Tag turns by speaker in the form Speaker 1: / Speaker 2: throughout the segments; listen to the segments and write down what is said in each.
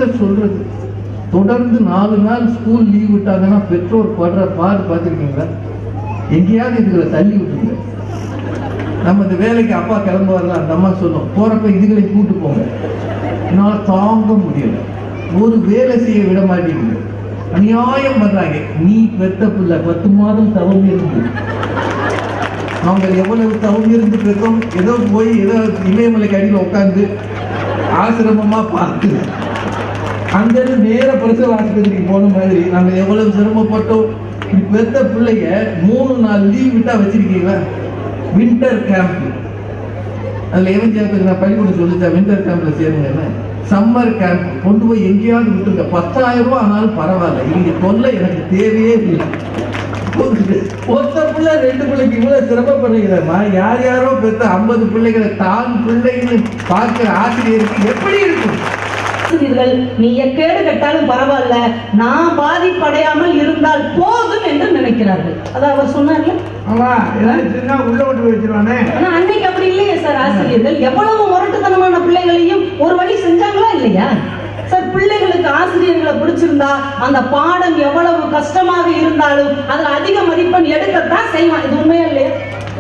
Speaker 1: Sister சொல்றது தொடர்ந்து நாலு நாள் ஸ்கூல் லீவ் விட்டாங்கன்னா பெற்றோர் படுற பாடு பார்த்துருக்கீங்களா எங்கேயாவது இதுகளை தள்ளி விட்டுருங்க நம்ம இந்த வேலைக்கு அப்பா கிளம்புவார்ல அந்த அம்மா சொல்லும் போறப்ப இதுகளை கூட்டு போங்க என்னால் தாங்க முடியல ஒரு வேலை செய்ய விட மாட்டேங்குது அநியாயம் பண்றாங்க நீ பெத்த பிள்ளை பத்து மாதம் தவம் இருந்து நாங்கள் எவ்வளவு தவம் இருந்து பெற்றோம் ஏதோ போய் ஏதோ இமயமலைக்கு அடியில் உட்காந்து ஆசிரமமா பார்த்து அங்கிருந்து நேர பிரசவ ஆஸ்பத்திரிக்கு போன மாதிரி நாங்கள் எவ்வளவு சிரமப்பட்டோம் இப்படி பெத்த பிள்ளைய மூணு நாள் லீவ் விட்டா வச்சிருக்கீங்களா வின்டர் கேம்ப் அதுல எவன் சேர்த்துக்கு நான் பள்ளிக்கூடம் சொல்லிச்சா வின்டர் கேம்ப்ல சேருங்க சம்மர் கேம்ப் கொண்டு போய் எங்கேயாவது விட்டுருங்க பத்தாயிரம் ரூபாய் ஆனாலும் பரவாயில்ல இங்க தொல்லை எனக்கு தேவையே இல்லை ஒத்த பிள்ளை ரெண்டு பிள்ளைக்கு இவ்வளவு சிரமப்படுகிறமா யார் யாரோ பெத்த ஐம்பது பிள்ளைகளை தான் பிள்ளைன்னு பார்க்கிற ஆசிரியருக்கு எப்படி இருக்கும்
Speaker 2: ஆசிரியர்கள் நீ எக்கேடு கட்டாலும் பரவாயில்ல நான் பாதிப்படையாமல் இருந்தால் போதும் என்று நினைக்கிறார்கள் அதான் அவர் சொன்னார்ல
Speaker 3: ஆமா ஏதாவது சின்ன உள்ள விட்டு வச்சிருவானே
Speaker 2: ஆனா அன்னைக்கு அப்படி இல்லையே சார் ஆசிரியர்கள் எவ்வளவு முரட்டுத்தனமான பிள்ளைகளையும் ஒரு வழி செஞ்சாங்களா இல்லையா சார் பிள்ளைகளுக்கு ஆசிரியர்களை பிடிச்சிருந்தா அந்த பாடம் எவ்வளவு கஷ்டமாக இருந்தாலும் அதுல அதிக மதிப்பெண் எடுக்கத்தான் செய்வான் இது உண்மையா இல்லையா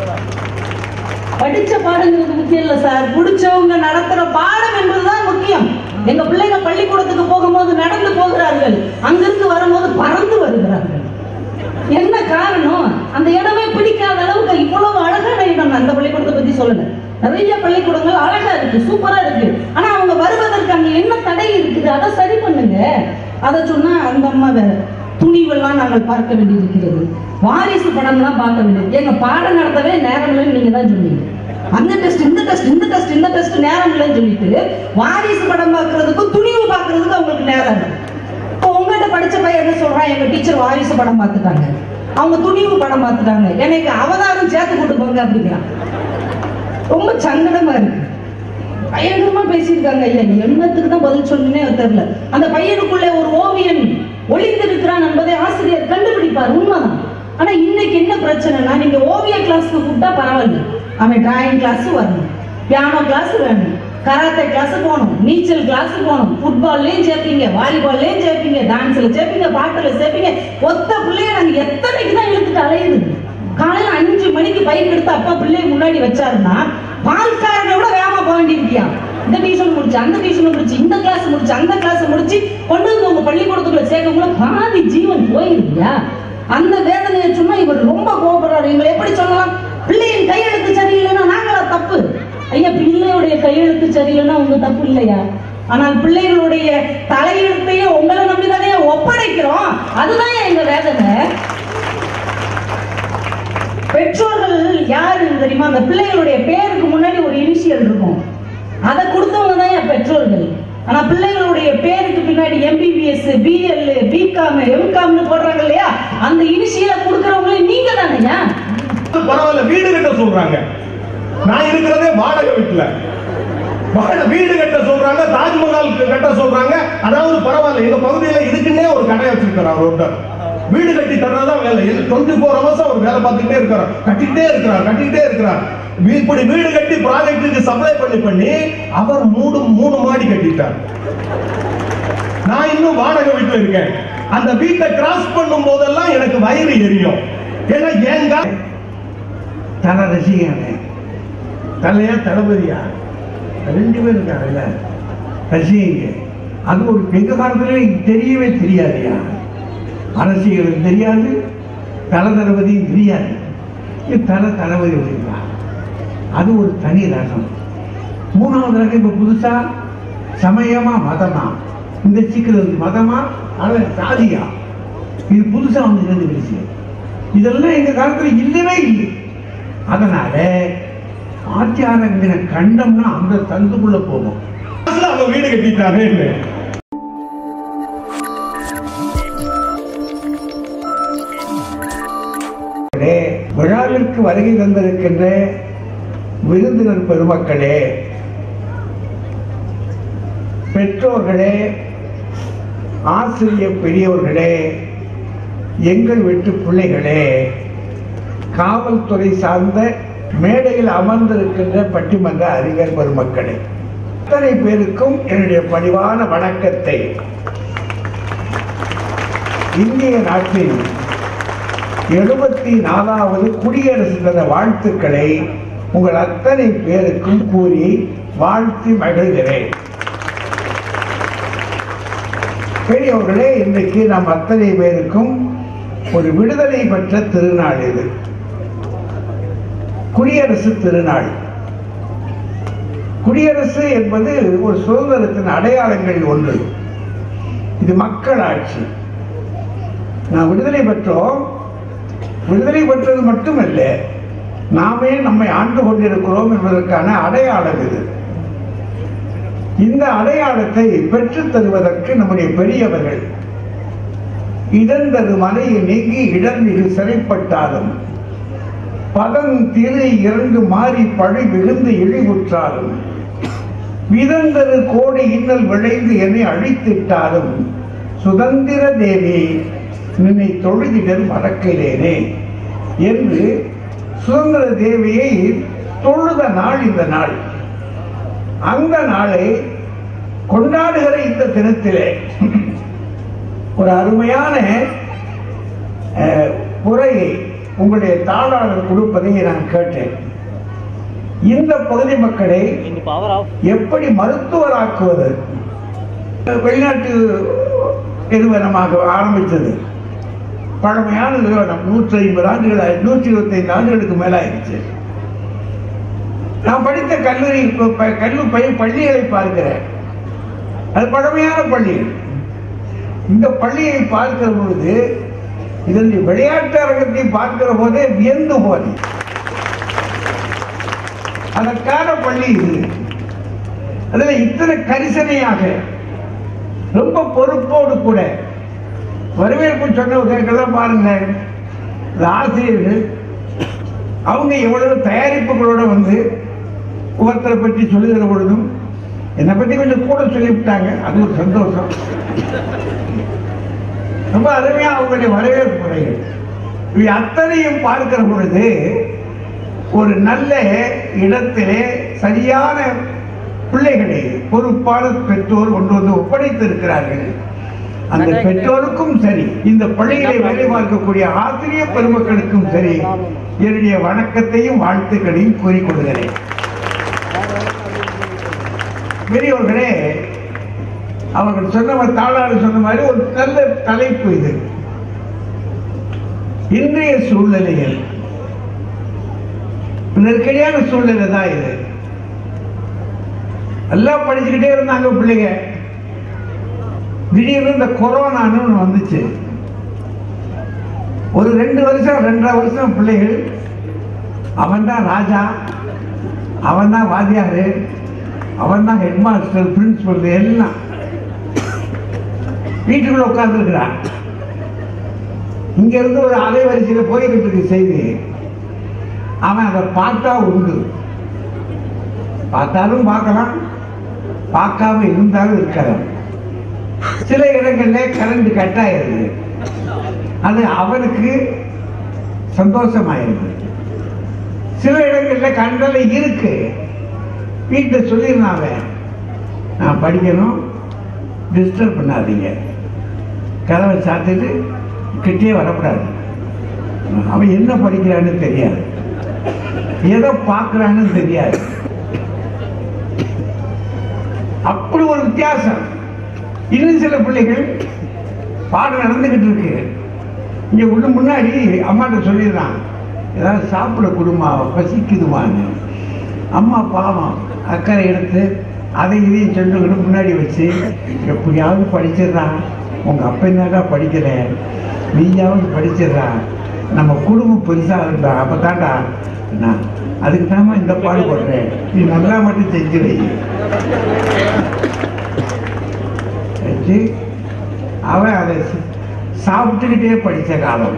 Speaker 2: படிச்ச பாடங்கிறது முக்கியம் இல்ல சார் பிடிச்சவங்க நடத்துற பாடம் என்பதுதான் முக்கியம் எங்க பிள்ளைங்க பள்ளிக்கூடத்துக்கு போகும்போது நடந்து போகிறார்கள் அங்கிருந்து வரும்போது பறந்து வருகிறார்கள் என்ன காரணம் அந்த இடமே பிடிக்காத அளவுக்கு இவ்வளவு அழகான இடம் அந்த பள்ளிக்கூடத்தை பத்தி சொல்லல நிறைய பள்ளிக்கூடங்கள் அழகா இருக்கு சூப்பரா இருக்கு ஆனா அவங்க வருவதற்கு அங்க என்ன தடை இருக்குது அதை சரி பண்ணுங்க அதை சொன்னா அந்த அம்மா வேற துணிவெல்லாம் நாங்கள் பார்க்க வேண்டியிருக்கிறது வாரிசு படம்லாம் பார்க்க வேண்டியது எங்க பாடம் நடத்தவே நேரம் இல்லைன்னு நீங்க தான் சொன்னீங்க அந்த டெஸ்ட் இந்த டெஸ்ட் இந்த டெஸ்ட் இந்த டெஸ்ட் நேரம் இல்லைன்னு சொல்லிட்டு வாரிசு படம் பார்க்கறதுக்கும் துணிவு பார்க்கறதுக்கும் அவங்களுக்கு நேரம் இல்லை இப்போ உங்ககிட்ட படிச்ச பையன் என்ன சொல்றான் எங்க டீச்சர் வாரிசு படம் பார்த்துட்டாங்க அவங்க துணிவு படம் பார்த்துட்டாங்க எனக்கு அவதாரம் சேர்த்து கொண்டு போங்க அப்படிங்கிறான் ரொம்ப சங்கடமா இருக்கு பயங்கரமா பேசியிருக்காங்க ஐயா என்னத்துக்கு தான் பதில் சொல்லணும்னே தெரியல அந்த பையனுக்குள்ளே ஒரு ஓவியன் ஒளிந்திருக்கிறான் என்பதை ஆசிரியர் கண்டுபிடிப்பார் உண்மைதான் ஆனா இன்னைக்கு என்ன பிரச்சனைனா நீங்க ஓவிய கிளாஸ்க்கு கூப்பிட்டா பரவாயில்ல அவன் டிராயிங் கிளாஸ் வரணும் பியானோ கிளாஸ் வேணும் கராத்தே கிளாஸ் போகணும் நீச்சல் கிளாஸ் போகணும் ஃபுட்பால்லையும் சேர்ப்பீங்க வாலிபால்லையும் சேர்ப்பீங்க டான்ஸ்ல சேர்ப்பீங்க பாட்டுல சேர்ப்பீங்க ஒத்த பிள்ளைய நாங்க எத்தனைக்கு தான் இழுத்துட்டு அலையுது காலையில அஞ்சு மணிக்கு பைக் எடுத்து அப்பா பிள்ளைய முன்னாடி வச்சாருன்னா பால்காரனை விட வேகமா போக வேண்டியிருக்கியா இந்த டியூஷன் முடிச்சு அந்த டியூஷன் முடிச்சு இந்த கிளாஸ் முடிச்சு அந்த கிளாஸ் முடிச்சு கொண்டு வந்து உங்க பள்ளிக்கூடத்துக்குள்ள சேர்க்கக்குள்ள பாதி ஜீவன் போயிருக்கியா அந்த வேதனையை சொன்னா இவர் ரொம்ப கோபப்படுறாரு எங்களை எப்படி சொல்லலாம் பிள்ளையின் கையெழுத்து சரியில்லைன்னா நாங்களா தப்பு ஐயா பிள்ளையுடைய கையெழுத்து சரியில்லைன்னா உங்க தப்பு இல்லையா ஆனால் பிள்ளைகளுடைய தலையெழுத்தையே உங்களை நம்பிதானே ஒப்படைக்கிறோம் அதுதான் எங்க வேதனை பெற்றோர்கள் யாரு தெரியுமா அந்த பிள்ளைகளுடைய பேருக்கு முன்னாடி ஒரு இனிஷியல் இருக்கும் அதை கொடுத்தவங்க தான் என் பெற்றோர்கள் ஆனா பிள்ளைகளுடைய பேருக்கு பின்னாடி எம்பிபிஎஸ் பிஎல் பிகாம் எம்காம்னு போடுறாங்க இல்லையா அந்த இனிஷியலை கொடுக்கறவங்களே நீங்க தானேயா
Speaker 4: பரவாயில்ல வீடு கட்ட சொல்றாங்க நான் இருக்கிறதே வாடகை வீட்டுல வாடகை வீடு கட்ட சொல்றாங்க தாஜ்மஹால் கட்ட சொல்றாங்க அதாவது பரவாயில்ல எங்க பகுதியில இதுக்குன்னே ஒரு கடை வச்சிருக்கிறார் ஒருத்தர் வீடு கட்டி தர்றதுதான் வேலை டுவெண்ட்டி ஃபோர் ஹவர்ஸ் அவர் வேலை பார்த்துக்கிட்டே இருக்கிறார் கட்டிக்கிட்டே இருக்கிறார் கட்டிக்கிட்டே இருக்கிறார் வீ- இப்படி வீடு கட்டி ப்ராஜெக்ட்டுக்கு சப்ளை பண்ணி பண்ணி அவர் மூணு மூணு மாடி கட்டிட்டார் நான் இன்னும் வாடகை வீட்டுல இருக்கேன் அந்த வீட்டை கிராஸ் பண்ணும் போதெல்லாம் எனக்கு வயிறு எரியும் ஏன்னா ஏங்க
Speaker 3: தலை ரசிகனே தலையா தளபதியா ரெண்டு பேர் இருக்காங்கல்ல ரசிகங்க அது ஒரு எங்க காலத்துல தெரியவே தெரியாதுயா அரசியலுக்கு தெரியாது தல தளபதியும் தெரியாது இது தல தளபதி வச்சிருக்கா அது ஒரு தனி ரகம் மூணாவது ரகம் இப்ப புதுசா சமயமா மதமா இந்த சிக்கிறது மதமா அல்ல சாதியா இது புதுசா வந்து சேர்ந்துருச்சு இதெல்லாம் எங்க காலத்துல இல்லவே இல்லை அதனால ஆச்சாரங்கிற கண்டம்னா அந்த தந்துக்குள்ள போகும்
Speaker 4: அவங்க வீடு கட்டிட்டாரு
Speaker 3: மக்களே, விழாவிற்கு வருகை தந்திருக்கின்ற விருந்தினர் பெருமக்களே பெற்றோர்களே ஆசிரியர் பெரியவர்களே எங்கள் வீட்டு பிள்ளைகளே காவல்துறை சார்ந்த மேடையில் அமர்ந்திருக்கின்ற பட்டிமன்ற அறிஞர் பெருமக்களே அத்தனை பேருக்கும் என்னுடைய பணிவான வணக்கத்தை இந்திய நாட்டின் எழுபத்தி நாலாவது குடியரசு தின வாழ்த்துக்களை உங்கள் அத்தனை பேருக்கும் கூறி வாழ்த்தி மகிழ்கிறேன் பெரியவர்களே இன்றைக்கு நாம் அத்தனை பேருக்கும் ஒரு விடுதலை பெற்ற திருநாள் இது குடியரசு திருநாள் குடியரசு என்பது ஒரு சுதந்திரத்தின் அடையாளங்களில் ஒன்று இது மக்கள் ஆட்சி நான் விடுதலை பெற்றோம் விடுதலை பெற்றது மட்டுமல்ல நாமே நம்மை ஆண்டு கொண்டிருக்கிறோம் என்பதற்கான அடையாளம் இது இந்த அடையாளத்தை பெற்றுத் தருவதற்கு நம்முடைய பெரியவர்கள் இடர்ந்தது மலையை நீங்கி இடர்மிகு சிறைப்பட்டாலும் பதம் திரு இரண்டு மாறி பழி மிகுந்து இழிவுற்றாலும் விதந்தரு கோடி இன்னல் விளைந்து என்னை அழித்திட்டாலும் சுதந்திர தேவி நின்னை தொழுதிடல் மறக்கிறேனே என்று சுதந்திர தேவியை தொழுத நாள் இந்த நாள் அந்த நாளை கொண்டாடுகிற இந்த தினத்திலே ஒரு அருமையான அஹ், உரையை உங்களுடைய தாளாளர் கொடுப்பதை நான் கேட்டேன் இந்த பகுதி மக்களை எப்படி மருத்துவராக்குவது வெளிநாட்டு நிறுவனமாக ஆரம்பித்தது பழமையான நிறுவனம் நூற்றி ஐம்பது ஆண்டுகள் நூற்றி இருபத்தி ஐந்து ஆண்டுகளுக்கு மேலாயிருச்சு நான் படித்த கல்லூரி ப- ப- கல்லூ பய- பள்ளிகளை பார்க்கிறேன் அது பழமையான பள்ளி இந்த பள்ளியை பார்க்கிற பொழுது இதனுடைய விளையாட்டு அரங்கத்தை பார்க்கிற போதே வியந்து போனேன் அதற்கான பள்ளி இது அதுல இத்தனை கரிசனையாக ரொம்ப பொறுப்போடு கூட வரவேற்பு சொன்னவர்களுக்கெல்லாம் பாருங்க இந்த ஆசிரியர்கள் அவங்க எவ்வளவு தயாரிப்புகளோட வந்து ஒவ்வொருத்தரை பற்றி சொல்லுகிற பொழுதும் என்னை பற்றி கொஞ்சம் கூட சொல்லிவிட்டாங்க அது ஒரு சந்தோஷம் ரொம்ப அருமையா அவங்களுடைய வரவேற்பு முறைகள் இவை அத்தனையும் பார்க்கிற பொழுது ஒரு நல்ல இடத்திலே சரியான பிள்ளைகளை பொறுப்பான பெற்றோர் கொண்டு வந்து ஒப்படைத்திருக்கிறார்கள் அந்த பெற்றோருக்கும் சரி இந்த பள்ளிகளை வேலை பார்க்கக்கூடிய ஆசிரியர் பெருமக்களுக்கும் சரி என்னுடைய வணக்கத்தையும் வாழ்த்துக்களையும் கூறிக்கொள்கிறேன் பெரியவர்களே அவர்கள் சொன்ன தாளாளர் சொன்ன மாதிரி ஒரு நல்ல தலைப்பு இது இன்றைய சூழ்நிலையில் நெருக்கடியான சூழ்நிலை தான் இது எல்லாம் படிச்சுக்கிட்டே இருந்தாங்க பிள்ளைங்க திடீர்னு இந்த கொரோனான்னு ஒண்ணு வந்துச்சு ஒரு ரெண்டு வருஷம் ரெண்டரை வருஷம் பிள்ளைகள் அவன் தான் ராஜா அவன் தான் வாத்தியாரு அவன் தான் ஹெட் மாஸ்டர் பிரின்சிபல் எல்லாம் வீட்டுக்குள்ள உட்கார்ந்துருக்கிறான் இங்க இருந்து ஒரு அலைவரிசையில் போய்கிட்டு இருக்கு செய்தி அவன் அதை பார்த்தா உண்டு பார்த்தாலும் பார்க்கலாம் பார்க்காம இருந்தாலும் இருக்கலாம் சில இடங்கள்ல கரண்ட் கட் ஆயிருது அது அவனுக்கு சந்தோஷமாயிருது சில இடங்கள்ல கண்டல இருக்கு வீட்டில் சொல்லியிருந்தாங்க நான் படிக்கணும் டிஸ்டர்ப் பண்ணாதீங்க கதவை சாத்திட்டு கிட்டே வரக்கூடாது அவன் என்ன படிக்கிறான்னு தெரியாது எதை பார்க்கறான்னு தெரியாது அப்படி ஒரு வித்தியாசம் இன்னும் சில பிள்ளைகள் பாடம் நடந்துகிட்டு இருக்கு இங்க உள்ள முன்னாடி அம்மாட்ட சொல்லிடுறான் ஏதாவது சாப்பிட கொடுமா பசிக்குதுமான்னு அம்மா பாவம் அக்கறை எடுத்து அதை இதையும் சொல்லிக்கிட்டு முன்னாடி வச்சு எப்படியாவது படிச்சிடுறான் உங்க அப்பா என்னடா படிக்கல நீயாவது படிச்சிடுறான் நம்ம குடும்பம் பெருசா இருந்தா அப்பதான்டா நான் அதுக்கு தாம்மா இந்த பாடுபடுறேன் நீ நல்லா மட்டும் செஞ்சு வை வச்சு அவன் அதை ச- சாப்பிட்டுக்கிட்டே படிச்ச காலம்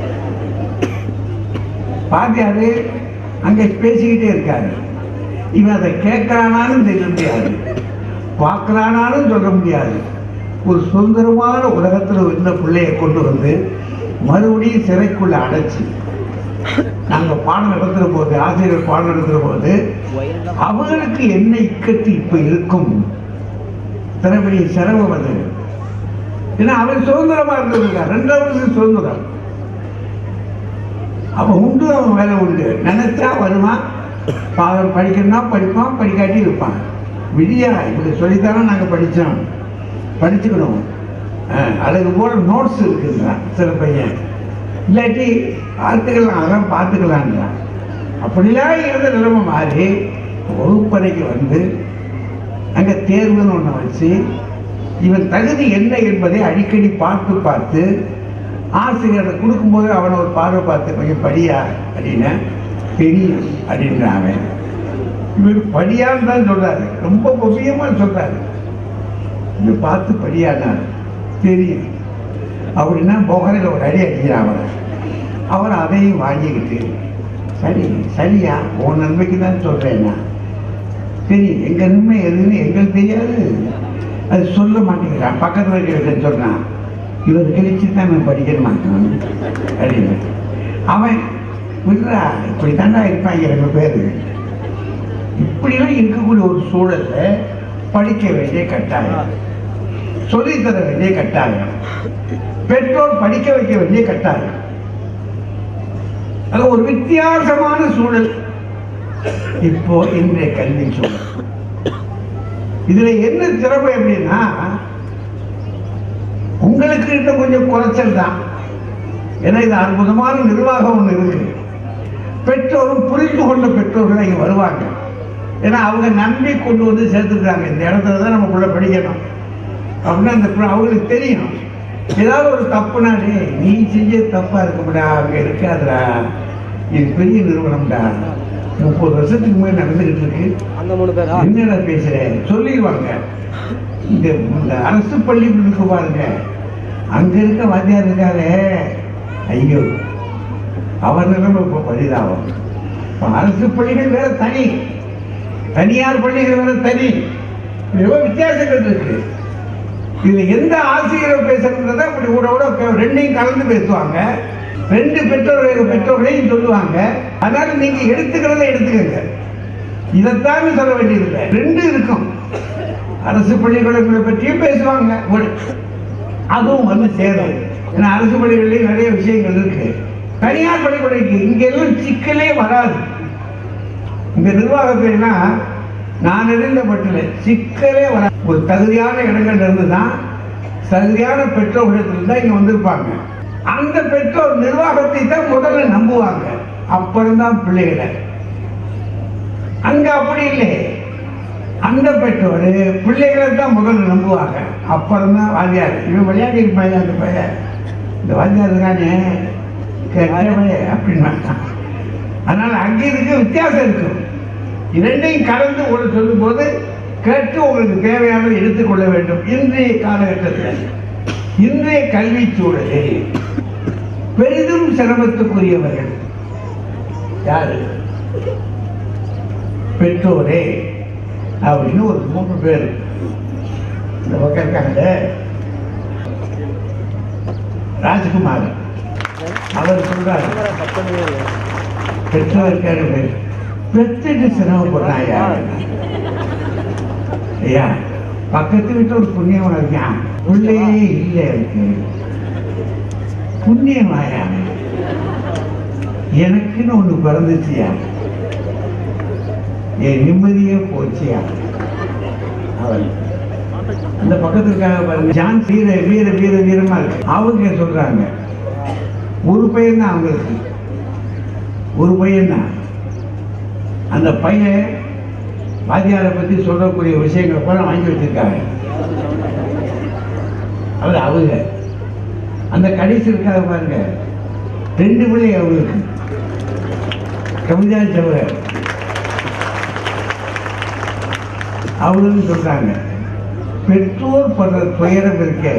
Speaker 3: பாத்தியாரு அங்க பேசிக்கிட்டே இருக்காரு இவன் அதை கேட்கறானாலும் தெரிய முடியாது பார்க்கறானாலும் சொல்ல முடியாது ஒரு சுதந்திரமான உலகத்துல இருந்த பிள்ளைய கொண்டு வந்து மறுபடியும் சிறைக்குள்ள அடைச்சு நாங்க பாடம் நடத்துற போது ஆசிரியர் பாடம் நடத்துற போது அவங்களுக்கு என்ன இக்கட்டு இப்ப இருக்கும் திறமையை செலவுவது ஏன்னா அவன் சுதந்திரமா இருந்ததுங்க ரெண்டாவது வருஷம் சுதந்திரம் அவன் உண்டு அவன் வேலை உண்டு நினைச்சா வருவான் அவன் படிக்கணும்னா படிப்பான் படிக்காட்டி இருப்பான் விடியா இவங்க சொல்லித்தானே நாங்கள் படித்தோம் படிச்சுக்கணும் அஹ், அதுக்கு போல நோட்ஸ் இருக்குன்றான் சில பையன் இல்லாட்டி பார்த்துக்கலாம் அதெல்லாம் பார்த்துக்கலான்றான் அப்படிலாம் இருந்த நிலைமை மாறி வகுப்பறைக்கு வந்து அங்கே தேர்வுன்னு ஒன்று வச்சு இவன் தகுதி என்ன என்பதை அடிக்கடி பார்த்து பார்த்து ஆசிரியரை கொடுக்கும்போது அவனை ஒரு பார்வை பார்த்து கொஞ்சம் படியா அப்படின்னு தெரியும் அப்படின்றான் அவன் இவர் படியான்னு தான் சொல்றாரு ரொம்ப பொசியமா சொல்றாரு இது பார்த்து படியானார் தெரியும் அப்படின்னா புகரையில் ஒரு அடி அடிக்கிறான் அவரை அவர் அதையும் வாங்கிக்கிட்டு சரி சரியா உன் நன்மைக்கு தான் சொல்றேன் நான் சரி எங்க நன்மை எதுன்னு எங்களுக்கு தெரியாது அது சொல்ல மாட்டேங்கிறான் பக்கத்தில் இருக்கிற சொன்னான் இவர் கழிச்சு தான் நான் படிக்க மாட்டேன் அப்படின்னு அவன் விடுறா இப்படி தாண்டா இருப்பாங்க ரெண்டு பேர் இப்படிலாம் இருக்கக்கூடிய ஒரு சூழல்ல படிக்க வேண்டிய கட்டாயம் சொல்லித் தர வேண்டிய கட்டாயம் பெற்றோர் படிக்க வைக்க வேண்டிய கட்டாயம் அது ஒரு வித்தியாசமான சூழல் இப்போ இன்றைய கல்வி சூழல் இதுல என்ன சிறப்பு அப்படின்னா உங்களுக்கு இன்னும் கொஞ்சம் குறைச்சல் தான் ஏன்னா இது அற்புதமான நிர்வாகம் ஒன்று இருக்கு பெற்றோரும் புரிந்து கொண்ட பெற்றோர்கள் இங்க வருவாங்க ஏன்னா அவங்க நம்பி கொண்டு வந்து சேர்த்துருக்காங்க இந்த இடத்துல தான் நம்ம பிள்ளை படிக்கணும் அப்படின்னு அந்த பிள்ளை அவங்களுக்கு தெரியும் ஏதாவது ஒரு தப்புனாலே நீ செஞ்ச தப்பா இருக்கும்டா அங்க இருக்காதுடா இது பெரிய நிறுவனம்டா முப்பது வருஷத்துக்கு முன்னாடி நடந்துகிட்டு இருக்கு
Speaker 5: அந்த மூணு பேரா
Speaker 3: என்னடா பேசுறேன் சொல்லிடுவாங்க இந்த இந்த அரசு பள்ளிகள் இருக்கு பாருங்க அங்க இருக்க வாத்தியார் இருக்காரே ஐயோ அவர் நிலைமை இப்ப பரிதாபம் இப்ப அரசு பள்ளிகள் வேற தனி தனியார் பள்ளிகள் வேற தனி எவ்வளவு வித்தியாசங்கள் இருக்கு இதுல எந்த ஆசிரியர் பேசுறதுன்றத அப்படி கூட கூட பே- ரெண்டையும் கலந்து பேசுவாங்க ரெண்டு பெற்றோர்கள் பெற்றோர்களையும் சொல்லுவாங்க அதனால நீங்க எடுத்துக்கிறத எடுத்துக்கங்க இதைத்தான் சொல்ல வேண்டியதில்லை ரெண்டு இருக்கும் அரசு பள்ளிக்கூடங்களை பற்றியும் பேசுவாங்க ஒரு- அதுவும் வந்து சேரும் ஏன்னா அரசு பள்ளிகளிலேயும் நிறைய விஷயங்கள் இருக்கு தனியார் பள்ளிக்கூடக்கு இங்க எல்லாம் சிக்கலே வராது இந்த நிர்வாகத்திலாம் நான் அறிந்த மட்டில் சிக்கலே வராது ஒரு தகுதியான இடங்கள்ல இருந்து தான் தகுதியான பெற்றோர்களிடத்துல தான் இங்க வந்திருப்பாங்க அந்த பெற்றோர் நிர்வாகத்தை தான் முதல்ல நம்புவாங்க அப்புறம் தான் பிள்ளைகளை அங்க அப்படி இல்லை அந்த பெற்றோர் பிள்ளைகளை தான் முதல்ல நம்புவாங்க அப்புறம் தான் வாத்தியார் இவன் விளையாடி இருப்பாங்க அந்த பையன் இந்த வாத்தியார் இருக்கானே கெட்ட பையன் அப்படின்னா அதனால அங்கே இருக்க வித்தியாசம் இருக்கும் இரண்டையும் கலந்து உங்களுக்கு சொல்லும் போது கேட்டு உங்களுக்கு தேவையானதை எடுத்துக்கொள்ள வேண்டும் இன்றைய காலகட்டத்தில் இன்றைய கல்வி சூழலில் பெரிதும் சிரமத்துக்குரியவர்கள் யாரு பெற்றோரே அப்படின்னு ஒரு மூணு பேர் இந்த பக்கம் இருக்காங்க ராஜ்குமார் அவர் சொல்றாரு பெற்றோர் இருக்காரு பேர் பெற்றுட்டு சிரமப்படுறாயா ஐயா பக்கத்து வீட்டுல ஒரு புண்ணியவன் இருக்கான் உள்ளே இல்லை இருக்கு புண்ணியமாயா எனக்குன்னு ஒண்ணு பிறந்துச்சியா என் நிம்மதியே போச்சியா அவன் அந்த பக்கத்துக்காக பாருங்க ஜான் வீர வீர வீர வீரமா இருக்கு அவங்க சொல்றாங்க ஒரு பையன் தான் அவங்களுக்கு ஒரு பையன் தான் அந்த பையன் வாத்தியாரை பத்தி சொல்லக்கூடிய விஷயங்களை பூரா வாங்கி வச்சிருக்காங்க அவர் அவங்க அந்த கடைசி இருக்காங்க பாருங்க ரெண்டு பிள்ளை அவங்களுக்கு கவிதா சவகர் அவங்களும் சொல்றாங்க பெற்றோர் படுற துயரம் இருக்க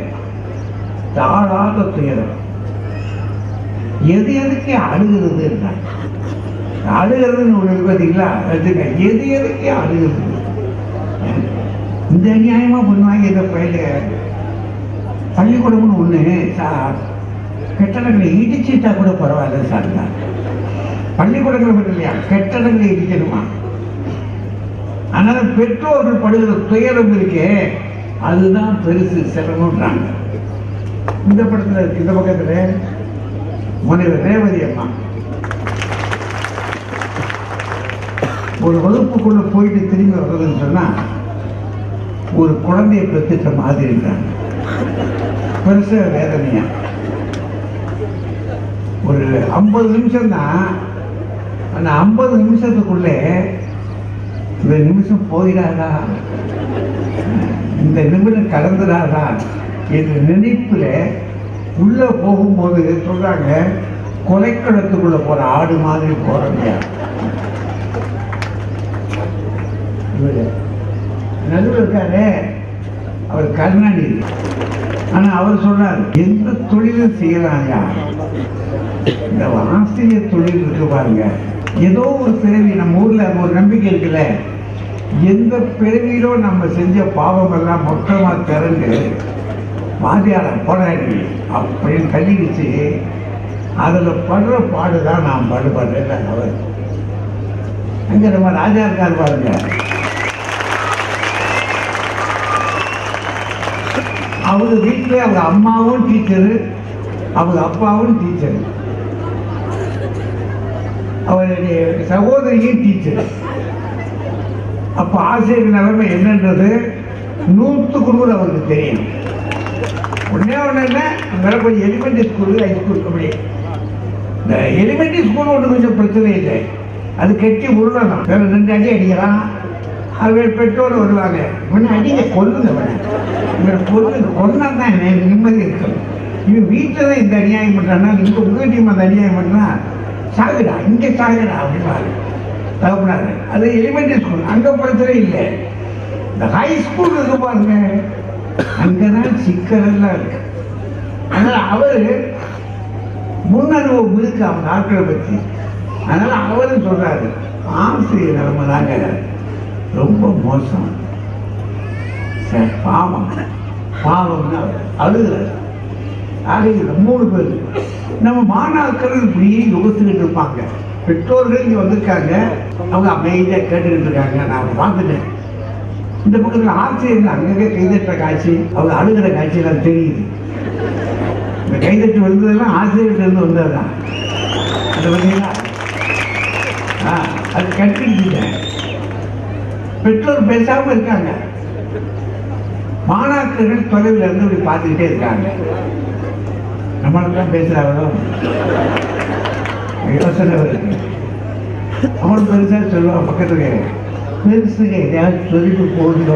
Speaker 3: தாழாத துயரம் எது எதுக்கு அழுகிறது அழுகிறதுன்னு ஒண்ணு இருக்கு பார்த்தீங்களா வச்சுக்க எது எதுக்கு அழுகிறது இந்த அநியாயமா பண்ணுவாங்க இந்த பயில பள்ளிக்கூடம்னு ஒண்ணு சார் கட்டடங்களை இடிச்சிட்டா கூட பரவாயில்ல சார் பள்ளிக்கூடங்கள் மட்டும் இல்லையா கட்டடங்களை இடிக்கணுமா அதனால பெற்றோர்கள் படுகிற துயரம் இருக்கே அதுதான் பெருசு சிரமம்ன்றாங்க இந்த படத்துல இருக்கு இந்த பக்கத்துல முனைவர் ரேவதி அம்மா ஒரு வகுப்புக்குள்ள போயிட்டு திரும்பி வர்றதுன்னு சொன்னா ஒரு குழந்தையை பெற்றுட்ட மாதிரி இருக்காங்க பெருசா வேதனையா ஒரு ஐம்பது நிமிஷம் தான் அந்த ஐம்பது நிமிஷத்துக்குள்ளே இந்த நிமிஷம் போயிடாதா இந்த நிமிடம் கடந்துடாதா என்ற நினைப்புல உள்ள போகும்போது சொல்றாங்க கொலைக்களத்துக்குள்ள போற ஆடு மாதிரி போறீங்க இவரு நடுவில் இருக்காரு அவர் கருணாநிதி ஆனா அவர் சொல்றாரு எந்த தொழிலும் செய்யலாம்யா இந்த ஆசிரியர் தொழில் இருக்கு பாருங்க ஏதோ ஒரு பிறவி நம்ம ஊர்ல ஒரு நம்பிக்கை இருக்குல்ல எந்த பிறவியிலோ நம்ம செஞ்ச பாவம் எல்லாம் மொத்தமா திறந்து வாதியார போராடி அப்படின்னு தள்ளிடுச்சு அதுல படுற பாடுதான் நான் படுபடுறேன் அவர் அங்க நம்ம ராஜா இருக்கார் பாருங்க அவங்க வீட்டுல அவங்க அம்மாவும் டீச்சரு அவங்க அப்பாவும் டீச்சரு அவருடைய சகோதரியும் டீச்சர் அப்ப ஆசிரியர் நிலைமை என்னன்றது நூற்றுக்கு நூறு அவருக்கு தெரியும் ஒன்னே ஒண்ணு என்ன அங்கே கொஞ்சம் எலிமெண்ட்ரி ஸ்கூல் ஹைஸ்கூல் அப்படி இந்த எலிமெண்ட்ரி ஸ்கூல் ஒன்று கொஞ்சம் பிரச்சனை இல்லை அது கெட்டி உருளணும் வேற ரெண்டு அடி அடிக்கிறான் அது பெற்றோர் வருவாங்க இவனை அடிங்க கொல்லுங்க இவனை இவனை கொல்லுங்க கொன்னா தான் எனக்கு நிம்மதி இருக்கும் இவன் வீட்டில் தான் இந்த அநியாயம் பண்ணுறான்னா இங்கே உங்க டீம் அந்த அநியாயம் பண்ணா சாகுடா இங்கே சாகுடா அப்படின்னாரு தகப்பனாரு அது எலிமெண்ட்ரி ஸ்கூல் அங்கே பிரச்சனை இல்லை இந்த ஹை ஸ்கூல் இருக்கு பாருங்க அங்கதான் சிக்கல் எல்லாம் இருக்கு அதனால அவரு முன்னனுபவம் இருக்கு அவங்க ஆட்களை பத்தி அதனால அவரும் சொல்றாரு ஆசிரியர் நிலைமை தாங்க ரொம்ப மோசம் சரி, பாவம் பாவம்னு அவர் அழுகிறார் ஆக இதுல மூணு பேர் நம்ம மாணாக்கர் இப்படியே யோசிச்சுக்கிட்டு இருப்பாங்க பெற்றோர்கள் இங்க வந்திருக்காங்க அவங்க அமைதியா கேட்டுக்கிட்டு இருக்காங்க நான் பார்த்துட்டேன் இந்த பக்கத்துல ஆசிரியர்கள் அங்கங்கே கைதட்டுற காட்சி அவங்க அழுகிற காட்சி எல்லாம் தெரியுது இந்த கைதட்டு வந்ததெல்லாம் ஆசிரியர்கிட்ட இருந்து வந்ததுதான் அது பார்த்தீங்களா ஆ, அது கட்டிக்கிட்டேன் பெற்றோர் பேசாம இருக்காங்க மாணாக்கர்கள் தொலைவில் இருந்து இப்படி பார்த்துக்கிட்டே இருக்காங்க நம்மளுக்கு தான் பேசுறாங்களோ யோசனை வருது அவன் பெருசா சொல்லுவான் பக்கத்துல பெருசுங்க எதையாவது சொல்லிட்டு போகுது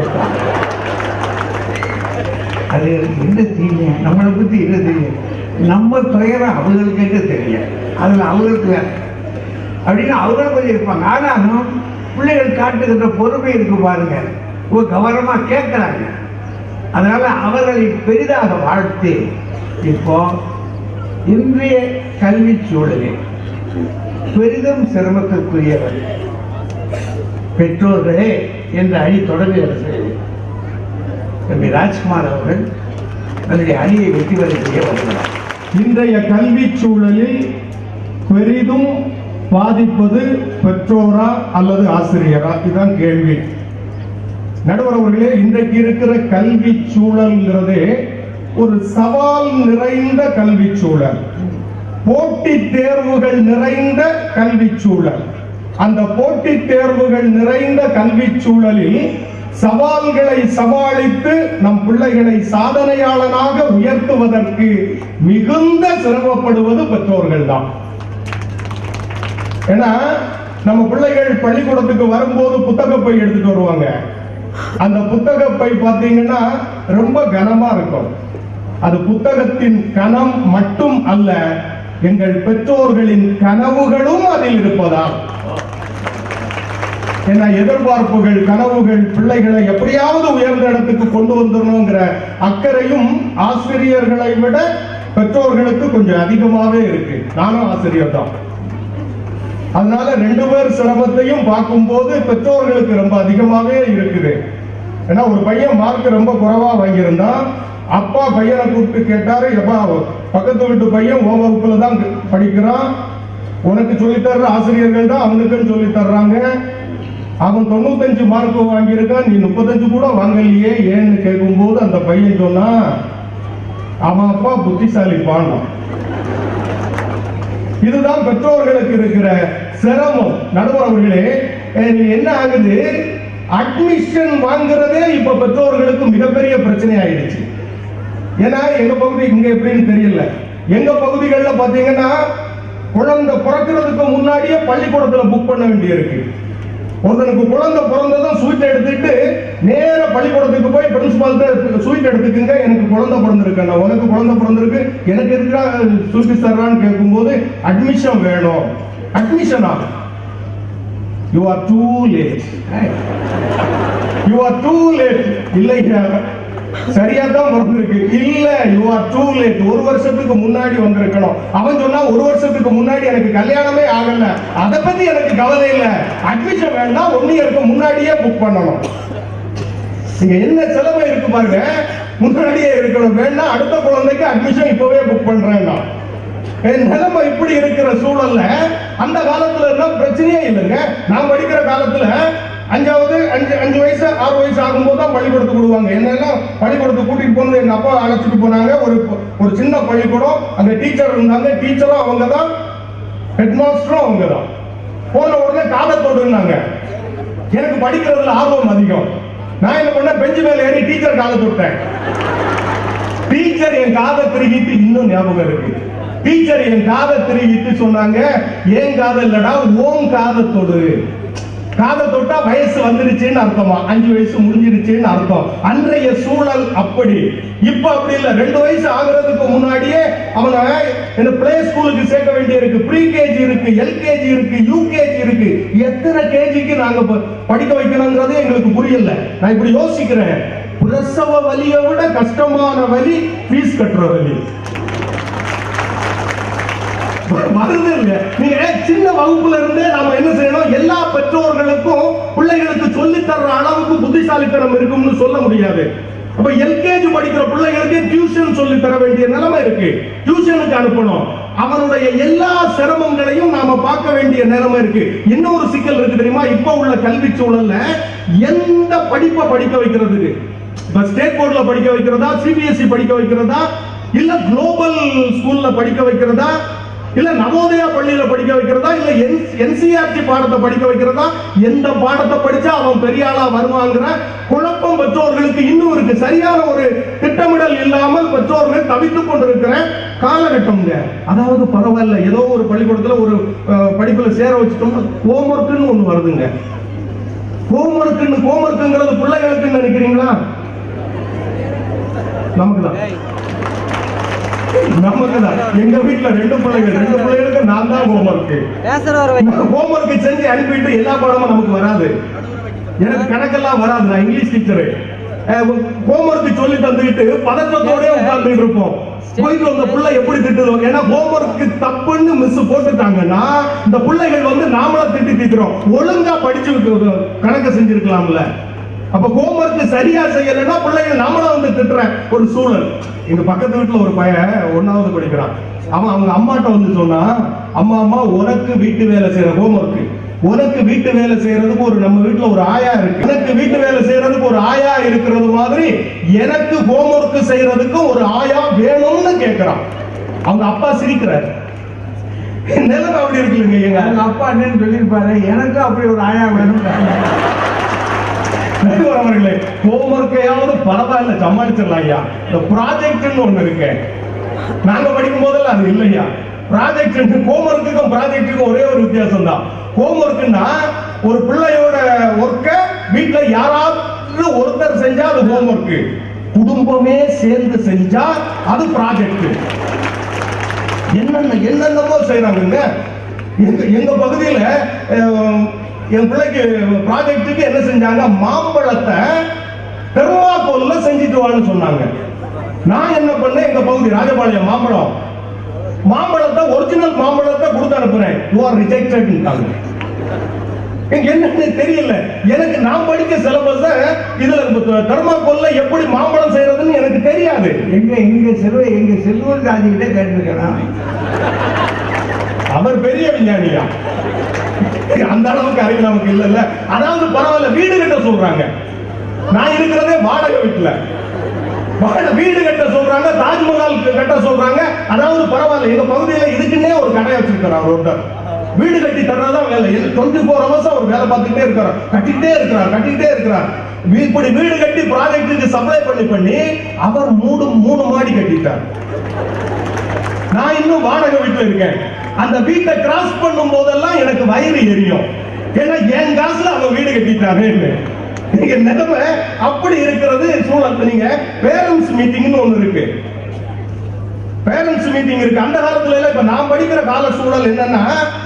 Speaker 3: அது என்ன தெரியும் நம்மளை பத்தி என்ன தெரியும் நம்ம துயரம் அவங்களுக்கு என்ன தெரியும் அதுல அவங்களுக்கு வேற அப்படின்னு அவங்களும் கொஞ்சம் இருப்பாங்க ஆனாலும் பிள்ளைகள் காட்டுகின்ற பொறுமை இருக்கு பாருங்க ஒரு கவனமா கேட்கிறாங்க அதனால அவர்களை பெரிதாக வாழ்த்து இப்போ இன்றைய கல்வி சூழலில் பெரிதும் சிரமத்திற்குரியவர் பெற்றோர்களே என்ற அணி தொடங்குகிறது தம்பி ராஜ்குமார் அவர்கள் தன்னுடைய அணியை வெற்றி பெற செய்ய வருகிறார்
Speaker 4: இன்றைய கல்வி சூழலில் பெரிதும் பாதிப்பது பெற்றோரா அல்லது ஆசிரியரா இதுதான் கேள்வி நடுவர் அவர்களே இன்றைக்கு இருக்கிற கல்வி சூழல்ங்கிறதே ஒரு சவால் நிறைந்த கல்வி சூழல் போட்டித் தேர்வுகள் நிறைந்த கல்வி சூழல் அந்த போட்டித் தேர்வுகள் நிறைந்த கல்வி சூழலில் சவால்களை சமாளித்து நம் பிள்ளைகளை சாதனையாளனாக உயர்த்துவதற்கு மிகுந்த சிரமப்படுவது பெற்றோர்கள் தான் ஏன்னா நம்ம பிள்ளைகள் பள்ளிக்கூடத்துக்கு வரும்போது புத்தகப்பை எடுத்துட்டு வருவாங்க அந்த புத்தகப்பை பார்த்தீங்கன்னா ரொம்ப கனமா இருக்கும் அது புத்தகத்தின் கனம் மட்டும் அல்ல எங்கள் பெற்றோர்களின் கனவுகளும் அதில் இருப்பதால் ஏன்னா எதிர்பார்ப்புகள் கனவுகள் பிள்ளைகளை எப்படியாவது உயர்ந்த இடத்துக்கு கொண்டு வந்துடணுங்கிற அக்கறையும் ஆசிரியர்களை விட பெற்றோர்களுக்கு கொஞ்சம் அதிகமாவே இருக்கு நானும் ஆசிரியர் தான் அதனால ரெண்டு பேர் சிரமத்தையும் பார்க்கும்போது பெற்றோர்களுக்கு ரொம்ப அதிகமாவே இருக்குது ஏன்னா ஒரு பையன் மார்க் ரொம்ப குறைவா வாங்கியிருந்தான் அப்பா பையனை கூப்பிட்டு கேட்டாரு எப்பா பக்கத்து வீட்டு பையன் ஓ வகுப்புல தான் படிக்கிறான் உனக்கு சொல்லித் தர்ற ஆசிரியர்கள் தான் அவனுக்குன்னு சொல்லித் தர்றாங்க அவன் தொண்ணூத்தஞ்சு மார்க் வாங்கியிருக்கான் நீ முப்பத்தஞ்சு கூட வாங்கலையே ஏன்னு கேட்கும்போது அந்த பையன் சொன்னா அவன் அப்பா புத்திசாலி பாண்டான் இதுதான் பெற்றோர்களுக்கு இருக்கிற சிரமம் நடுவர் அவர்களே அஹ் இது என்ன ஆகுது அட்மிஷன் வாங்குறதே இப்ப பெற்றோர்களுக்கு மிகப்பெரிய பிரச்சனை ஆயிடுச்சு ஏன்னா எங்க பகுதி இங்க எப்படின்னு தெரியல எங்க பகுதிகளில் பாத்தீங்கன்னா குழந்தை பிறக்கிறதுக்கு முன்னாடியே பள்ளிக்கூடத்துல புக் பண்ண வேண்டியிருக்கு ஒருத்தனுக்கு குழந்தை பிறந்ததும் ஸ்வீட் எடுத்துட்டு நேர பள்ளிக்கூடத்துக்கு போய் பிரின்சிபால் ஸ்வீட் எடுத்துக்குங்க எனக்கு குழந்தை பிறந்திருக்கு உனக்கு குழந்தை பிறந்திருக்கு எனக்கு இருக்கிற ஸ்வீட் தர்றான்னு கேட்கும்போது அட்மிஷன் வேணும் அட்மிஷன் ஆகும் you are too late you are too late இல்லைங்க சரியா தான் பிறந்திருக்கு இல்ல யூ ஆர் டூ லேட் ஒரு வருஷத்துக்கு முன்னாடி வந்திருக்கணும் அவன் சொன்னா ஒரு வருஷத்துக்கு முன்னாடி எனக்கு கல்யாணமே ஆகல அதை பத்தி எனக்கு கவலை இல்ல அட்மிஷன் வேணா ஒன் இயருக்கு முன்னாடியே புக் பண்ணணும் நீங்க என்ன செலவு இருக்கு பாருங்க முன்னாடியே இருக்கணும் வேணா அடுத்த குழந்தைக்கு அட்மிஷன் இப்பவே புக் பண்றேன் நான். என் நிலைமை இப்படி இருக்கிற சூழல்ல அந்த காலத்துல இருந்தா பிரச்சனையே இல்லைங்க நான் படிக்கிற காலத்துல அஞ்சாவது அஞ்சு அஞ்சு வயசு ஆறு வயசு ஆகும்போது தான் பள்ளிக்கூடத்துக்கு விடுவாங்க என்னெல்லாம் பள்ளிக்கூடத்துக்கு கூட்டிட்டு போனது எங்க அப்பா அழைச்சிட்டு போனாங்க ஒரு ஒரு சின்ன பள்ளிக்கூடம் அங்க டீச்சர் இருந்தாங்க டீச்சரும் அவங்க தான் ஹெட் மாஸ்டரும் அவங்க தான் போன உடனே காதத்தோடு இருந்தாங்க எனக்கு படிக்கிறதுல ஆர்வம் அதிகம் நான் என்ன பண்ணேன் பெஞ்சு மேல ஏறி டீச்சர் காதை தொட்டேன் டீச்சர் என் காதை திருகிட்டு இன்னும் ஞாபகம் இருக்கு டீச்சர் என் காதை திருகிட்டு சொன்னாங்க ஏன் காதை இல்லடா ஓம் காதை தொடு காதை தொட்டா வயசு வந்துருச்சுன்னு அர்த்தமா அஞ்சு வயசு முடிஞ்சிருச்சுன்னு அர்த்தம் அன்றைய சூழல் அப்படி இப்ப அப்படி இல்ல ரெண்டு வயசு ஆகுறதுக்கு முன்னாடியே அவனை என்ன பிளே ஸ்கூலுக்கு சேர்க்க வேண்டிய இருக்கு ப்ரீ கேஜி இருக்கு எல்கேஜி இருக்கு யூகேஜி இருக்கு எத்தனை கேஜிக்கு நாங்க ப- படிக்க வைக்கணுங்கிறது எங்களுக்கு புரியல நான் இப்படி யோசிக்கிறேன் பிரசவ வலியை விட கஷ்டமான வலி ஃபீஸ் கட்டுற வலி வருது இல்ல நீங்க சின்ன வகுப்புல இருந்தே நாம என்ன செய்யணும் எல்லா பெற்றோர்களுக்கும் பிள்ளைகளுக்கு சொல்லி தர்ற அளவுக்கு புத்திசாலித்தனம் இருக்கும்னு சொல்ல முடியாது அப்ப எல்கேஜி படிக்கிற பிள்ளைகளுக்கு டியூஷன் சொல்லி தர வேண்டிய நிலைமை இருக்கு டியூஷனுக்கு அனுப்பணும் அவனுடைய எல்லா சிரமங்களையும் நாம பார்க்க வேண்டிய நிலைமை இருக்கு இன்னொரு சிக்கல் இருக்கு தெரியுமா இப்ப உள்ள கல்வி சூழல்ல எந்த படிப்பை படிக்க வைக்கிறதுக்கு இப்ப ஸ்டேட் போர்ட்ல படிக்க வைக்கிறதா சிபிஎஸ்இ படிக்க வைக்கிறதா இல்ல குளோபல் ஸ்கூல்ல படிக்க வைக்கிறதா இல்ல நவோதயா பள்ளியில படிக்க வைக்கிறதா இல்ல என்சிஆர்டி பாடத்தை படிக்க வைக்கிறதா எந்த பாடத்தை படிச்சா அவன் பெரிய ஆளா வருவாங்கிற குழப்பம் பெற்றோர்களுக்கு இன்னும் இருக்கு சரியான ஒரு திட்டமிடல் இல்லாமல் பெற்றோர்கள் தவித்துக் கொண்டிருக்கிற காலகட்டம்ங்க அதாவது பரவாயில்ல ஏதோ ஒரு பள்ளிக்கூடத்துல ஒரு அஹ், படிப்புல சேர வச்சுட்டோம்னா ஹோம்ஒர்க்னு ஒண்ணு வருதுங்க ஹோம்ஒர்க்னு ஹோம்ஒர்க்ங்கிறது பிள்ளைகளுக்கு நினைக்கிறீங்களா நமக்கு தான் நமக்கு தான் எங்க வீட்டுல ரெண்டு பிள்ளைகள் ரெண்டு பிள்ளைகளுக்கு நான் தான் ஹோம்ஒர்க் ஹோம்ஒர்க் செஞ்சு அனுப்பிட்டு எல்லா பாடமும் நமக்கு வராது எனக்கு கணக்கெல்லாம் வராது நான் இங்கிலீஷ் டீச்சரு ஹோம்ஒர்க் சொல்லி தந்துக்கிட்டு பதற்றத்தோடயே உட்கார்ந்துட்டு இருப்போம் போயிட்டு அந்த புள்ள எப்படி திட்டுது ஏன்னா ஹோம்ஒர்க் தப்புன்னு மிஸ் போட்டுட்டாங்கன்னா இந்த பிள்ளைகள் வந்து நாமளா திட்டி தீக்கிறோம் ஒழுங்கா படிச்சு கணக்கு செஞ்சிருக்கலாம்ல அப்ப ஹோம்ஒர்க் சரியா செய்யலைன்னா பிள்ளைகள் நம்மள வந்து திட்டுற ஒரு சூழல் எங்க பக்கத்து வீட்டுல ஒரு பையன் ஒன்னாவது படிக்கிறான் அவன் அவங்க அம்மாட்ட வந்து சொன்னா அம்மா அம்மா உனக்கு வீட்டு வேலை செய்யற ஹோம்ஒர்க் உனக்கு வீட்டு வேலை செய்யறதுக்கு ஒரு நம்ம வீட்டுல ஒரு ஆயா இருக்கு எனக்கு வீட்டு வேலை செய்யறதுக்கு ஒரு ஆயா இருக்கிறது மாதிரி எனக்கு ஹோம்ஒர்க் செய்யறதுக்கு ஒரு ஆயா வேணும்னு கேக்குறான் அவங்க அப்பா சிரிக்கிறார் நிலைமை அப்படி இருக்குல்லைங்க எங்க
Speaker 3: அவங்க அப்பா என்னன்னு சொல்லியிருப்பாரு எனக்கு அப்படி ஒரு ஆயா வேணும்
Speaker 4: நடுவர் அவர்களே ஹோம்ஒர்க்கையாவது பரவாயில்ல சமாளிச்சிடலாம் ஐயா இந்த ப்ராஜெக்ட்னு ஒண்ணு இருக்கு நாங்க படிக்கும் போதெல்லாம் அது இல்லையா ப்ராஜெக்ட் ஹோம்ஒர்க்குக்கும் ப்ராஜெக்ட்டுக்கும் ஒரே ஒரு வித்தியாசம் தான் ஹோம்ஒர்க்னா ஒரு பிள்ளையோட ஒர்க்க வீட்ல யாராவது ஒருத்தர் செஞ்சா அது ஹோம்ஒர்க் குடும்பமே சேர்ந்து செஞ்சா அது ப்ராஜெக்ட் என்னென்ன என்னென்னமோ செய்யறாங்க எங்க எங்க பகுதியில அஹ், என் பிள்ளைக்கு ப்ராஜெக்ட்டுக்கு என்ன செஞ்சாங்க மாம்பழத்தை தெர்மாக்கோல்ல செஞ்சுட்டு வான்னு சொன்னாங்க நான் என்ன பண்ணேன் எங்க பகுதி ராஜபாளையம் மாம்பழம் மாம்பழத்தை ஒரிஜினல் மாம்பழத்தை கொடுத்து அனுப்புறேன் யூ ஆர் ரிஜெக்டட் எனக்கு என்னன்னு தெரியல எனக்கு நான் படிச்ச சிலபஸ இதுல தெர்மாக்கோல்ல எப்படி மாம்பழம் செய்யறதுன்னு எனக்கு தெரியாது
Speaker 3: எங்க எங்க செல்வ எங்க செல்வன் ராஜிக்கிட்ட கேட்டிருக்கேன்
Speaker 4: அவர் பெரிய விஞ்ஞானியா அந்த அளவுக்கு அறிவு நமக்கு இல்லைல்ல அதாவது பரவாயில்ல வீடு கட்ட சொல்றாங்க நான் இருக்கிறதே வாடகை வீட்டுல வாடகை வீடு கட்ட சொல்றாங்க தாஜ்மஹால் கட்ட சொல்றாங்க அதாவது பரவாயில்ல எங்க பகுதியில இதுக்குன்னே ஒரு கடை வச்சிருக்கிறார் ஒருத்தர் வீடு கட்டி தர்றதுதான் வேலை டுவெண்ட்டி ஃபோர் ஹவர்ஸ் அவர் வேலை பார்த்துக்கிட்டே இருக்கிறார் கட்டிக்கிட்டே இருக்கிறார் கட்டிக்கிட்டே இருக்கிறார் வீ- இப்படி வீடு கட்டி ப்ராஜெக்ட்டுக்கு சப்ளை பண்ணி பண்ணி அவர் மூணு மூணு மாடி கட்டிட்டார் நான் இன்னும் வாடகை வீட்டுல இருக்கேன் அந்த வீட்டை கிராஸ் பண்ணும் போதெல்லாம் எனக்கு வயிறு எரியும் ஏன்னா என் காசுல அவன் வீடு கட்டிட்டானேன்னு நீங்க நிலைமை அப்படி இருக்கிறது சூழல் நீங்க பேரண்ட்ஸ் மீட்டிங்னு ஒண்ணு இருக்கு பேரண்ட்ஸ் மீட்டிங் இருக்கு அந்த காலத்துல எல்லாம் இப்ப நான் படிக்கிற கால சூழல் என்னன்னா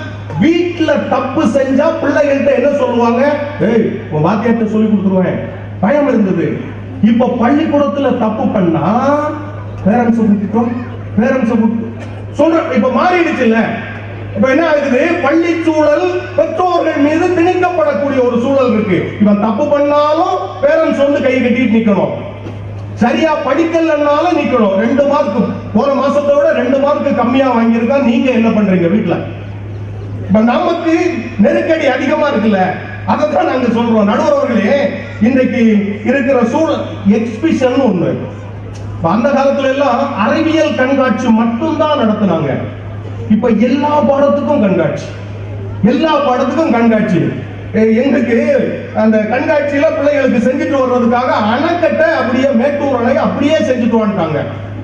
Speaker 4: வீட்ல தப்பு செஞ்சா பிள்ளைகள்ட்ட என்ன சொல்லுவாங்க ஏய் உன் வாத்தியார்ட்ட சொல்லி கொடுத்துருவேன் பயம் இருந்தது இப்ப பள்ளிக்கூடத்துல தப்பு பண்ணா பேரண்ட்ஸ் கூட்டிட்டோம் பேரண்ட்ஸ் சொல்ற இப்ப மாறிடுச்சு இல்ல இப்ப என்ன ஆகுது பள்ளி சூழல் பெற்றோர்கள் மீது திணிக்கப்படக்கூடிய ஒரு சூழல் இருக்கு இவன் தப்பு பண்ணாலும் பேரண்ட்ஸ் வந்து கை கட்டிட்டு நிக்கணும் சரியா படிக்கலன்னாலும் நிக்கணும் ரெண்டு மார்க் போன மாசத்தை விட ரெண்டு மார்க் கம்மியா வாங்கியிருக்கா நீங்க என்ன பண்றீங்க வீட்ல இப்ப நமக்கு நெருக்கடி அதிகமா இருக்குல்ல அதைத்தான் நாங்க சொல்றோம் நடுவர் அவர்களே இன்றைக்கு இருக்கிற சூழல் எக்ஸிபிஷன் ஒண்ணு இப்ப அந்த காலத்துல எல்லாம் அறிவியல் கண்காட்சி மட்டும்தான் நடத்துனாங்க இப்ப எல்லா பாடத்துக்கும் கண்காட்சி எல்லா பாடத்துக்கும் கண்காட்சி எ- எங்களுக்கு அந்த கண்காட்சியில பிள்ளைகளுக்கு செஞ்சுட்டு வர்றதுக்காக அணைக்கட்டை அப்படியே மேட்டூர் அணை அப்படியே செஞ்சுட்டு வந்துட்டாங்க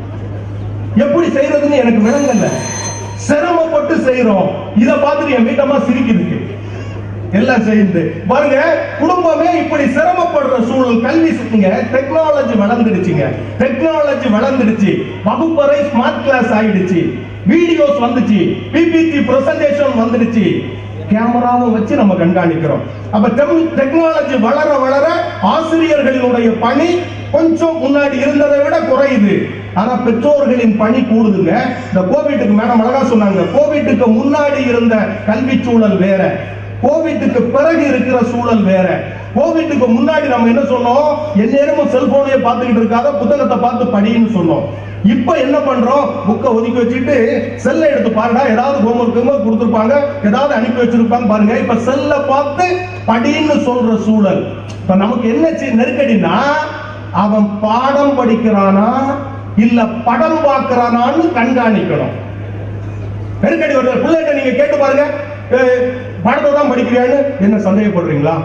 Speaker 4: எப்படி செய்யறதுன்னு எனக்கு விளங்கல சிரமப்பட்டு செய்யறோம் இத பார்த்துட்டு என் வீட்டம்மா சிரிக்குது எல்லாம் செய்யுது பாருங்க குடும்பமே இப்படி சிரமப்படுற சூழல் கல்வி நீங்க டெக்னாலஜி வளர்ந்துடுச்சுங்க டெக்னாலஜி வளர்ந்துடுச்சு வகுப்பறை ஸ்மார்ட் கிளாஸ் ஆயிடுச்சு வீடியோஸ் வந்துச்சு பிபிடி பிரசன்டேஷன் வந்துடுச்சு கேமராவும் வச்சு நம்ம கண்காணிக்கிறோம் அப்ப டெக்னாலஜி வளர வளர ஆசிரியர்களினுடைய பணி கொஞ்சம் முன்னாடி இருந்ததை விட குறையுது ஆனா பெற்றோர்களின் பணி கூடுதுங்க இந்த கோவிட்டுக்கு மேடம் அழகா சொன்னாங்க கோவிட்டுக்கு முன்னாடி இருந்த கல்வி சூழல் வேற கோவிட்டுக்கு பிறகு இருக்கிற சூழல் வேற கோவிட்டுக்கு முன்னாடி நம்ம என்ன சொன்னோம் எந்நேரமும் செல்போனையே பார்த்துக்கிட்டு இருக்காத புத்தகத்தை பார்த்து படின்னு சொன்னோம் இப்ப என்ன பண்றோம் புக்கை ஒதுக்கி வச்சுட்டு செல்லை எடுத்து பாருடா ஏதாவது ஹோம்ஒர்க் ஹோம்ஒர்க் கொடுத்துருப்பாங்க ஏதாவது அனுப்பி வச்சிருப்பாங்க பாருங்க இப்ப செல்ல பார்த்து படின்னு சொல்ற சூழல் இப்ப நமக்கு என்ன சி- நெருக்கடினா அவன் பாடம் படிக்கிறானா இல்ல படம் பார்க்கறானான்னு கண்காணிக்கணும் நெருக்கடி வருது பிள்ளைகிட்ட நீங்க கேட்டு பாருங்க ஏய், படத்தை தான் படிக்கிறியான்னு என்ன சந்தேகப்படுறீங்களா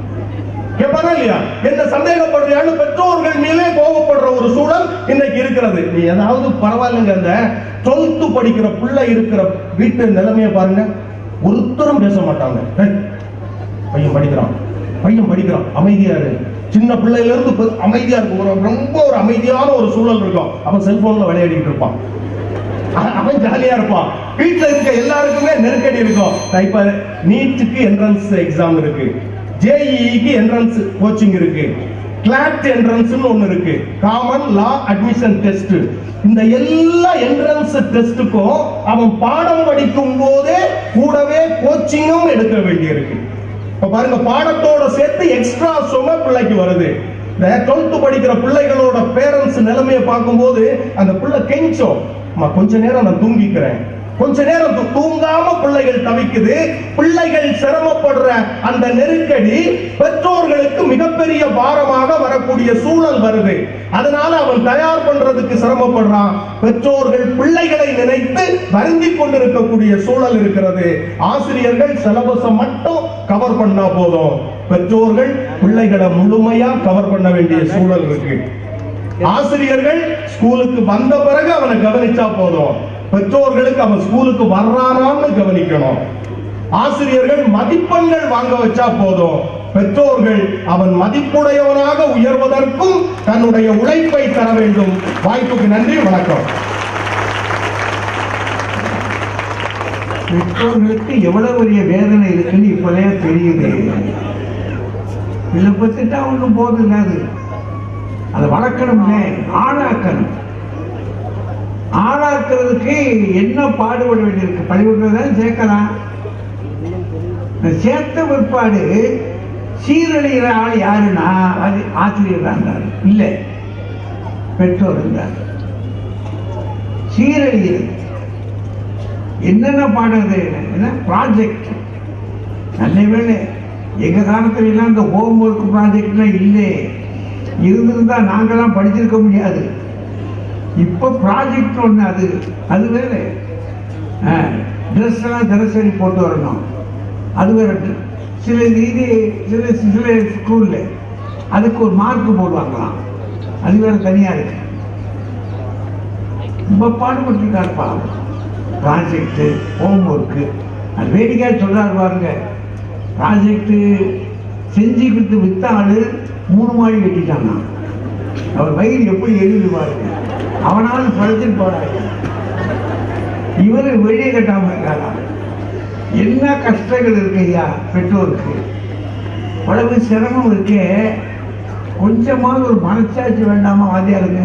Speaker 4: கேட்பாரா இல்லையா என்ன சந்தேகப்படுறியான்னு பெற்றோர்கள் மேலே கோபப்படுற ஒரு சூழல் இன்னைக்கு இருக்கிறது நீ ஏதாவது பரவாயில்லைங்க அந்த 12th படிக்கிற பிள்ளை இருக்கிற வீட்டு நிலைமையை பாருங்க ஒருத்தரும் பேச மாட்டாங்க ஏய், பையன் படிக்கிறான் பையன் படிக்கிறான் அமைதியா இரு சின்ன பிள்ளையில இருந்து பெ- அமைதியா இருக்கும் ஒரு ரொம்ப ஒரு அமைதியான ஒரு சூழல் இருக்கும் அவன் செல்போன்ல விளையாடிட்டு இருப்பான் அவன் அவன் ஜாலியா இருப்பான் வீட்ல இருக்க எல்லாருக்குமே நெருக்கடி இருக்கும் நான் இப்ப நீட்டுக்கு என்ட்ரன்ஸ் எக்ஸாம் இருக்கு ஜேஇக்கு என்ட்ரன்ஸ் கோச்சிங் இருக்கு கிளாட் என்ட்ரன்ஸ் ஒண்ணு இருக்கு காமன் லா அட்மிஷன் டெஸ்ட் இந்த எல்லா என்ட்ரன்ஸ் டெஸ்ட்டுக்கும் அவன் பாடம் படிக்கும் போதே கூடவே கோச்சிங்கும் எடுக்க வேண்டியிருக்கு இப்ப பாருங்க பாடத்தோட சேர்த்து எக்ஸ்ட்ரா சுமை பிள்ளைக்கு வருது இந்த 12th படிக்கிற பிள்ளைகளோட பேரண்ட்ஸ் நிலைமையை பார்க்கும்போது அந்த பிள்ளை கெஞ்சோம் அம்மா கொஞ்ச நேரம் நான் தூங்கிக்கிறேன் கொஞ்ச நேரம் தூ- தூங்காம பிள்ளைகள் தவிக்குது பிள்ளைகள் சிரமப்படுற அந்த நெருக்கடி பெற்றோர்களுக்கு மிகப்பெரிய பாரமாக வரக்கூடிய சூழல் வருது அதனால அவன் தயார் பண்றதுக்கு சிரமப்படுறான் பெற்றோர்கள் பிள்ளைகளை நினைத்து வருந்தி கொண்டிருக்கக்கூடிய சூழல் இருக்கிறது ஆசிரியர்கள் சிலபஸை மட்டும் கவர் பண்ணா போதும் பெற்றோர்கள் பிள்ளைகளை முழுமையா கவர் பண்ண வேண்டிய சூழல் இருக்கு ஆசிரியர்கள் ஸ்கூலுக்கு வந்த பிறகு அவனை கவனிச்சா போதும் பெற்றோர்களுக்கு அவன் ஸ்கூலுக்கு வர்றானான்னு கவனிக்கணும் ஆசிரியர்கள் மதிப்பெண்கள் வாங்க வச்சா போதும் பெற்றோர்கள் அவன் மதிப்புடையவனாக உயர்வதற்கும் தன்னுடைய உழைப்பை தர வேண்டும் வாய்ப்புக்கு நன்றி வணக்கம்
Speaker 5: பெற்றோர்களுக்கு எவ்வளவு பெரிய வேதனை இருக்குன்னு இப்போதே தெரியுது இதை பத்திட்டா ஒன்றும் போதும் இல்லாது அதை வளர்க்கணும்னே ஆளாக்கணும் ஆளாக்குறதுக்கு என்ன பாடுபட வேண்டியிருக்கு பள்ளிக்கூடத்தில் தான் சேர்க்கலாம் இந்த சேர்த்த பிற்பாடு சீரழிகிற ஆள் யாருன்னா அது ஆசிரியர் தான் இருந்தார் இல்லை பெற்றோர் இருந்தார் சீரழிகிறது என்னென்ன பாடுறது என்ன ப்ராஜெக்ட் நல்ல வேலை எங்க காலத்துல எல்லாம் இந்த ஹோம் ஒர்க் ப்ராஜெக்ட்லாம் இல்லை இருந்திருந்தா நாங்கெல்லாம் படிச்சிருக்க முடியாது இப்போ ப்ராஜெக்ட் ஒன்று அது அது வேற ட்ரெஸ் எல்லாம் தினசரி போட்டு வரணும் அது வேற சில இது சில சில ஸ்கூல்ல அதுக்கு ஒரு மார்க் போடுவாங்களாம் அது வேற தனியா இருக்கு ரொம்ப பாடுபட்டுருக்காரு பாவம் ப்ராஜெக்ட் ஹோம் ஒர்க்கு அது வேடிக்கையாக சொல்றாரு பாருங்க ப்ராஜெக்ட் செஞ்சுக்கிட்டு வித்த ஆளு மூணு மாடி கட்டிட்டானா அவர் வயிறு எப்படி எழுது பாருங்க அவனாலும் பழச்சிட்டு போறாரு இவரு வெளியே கட்டாம இருக்காரா என்ன கஷ்டங்கள் இருக்கு ஐயா பெற்றோருக்கு அவ்வளவு சிரமம் இருக்கே கொஞ்சமாவது ஒரு மனசாட்சி வேண்டாமா வாத்தியாருக்கு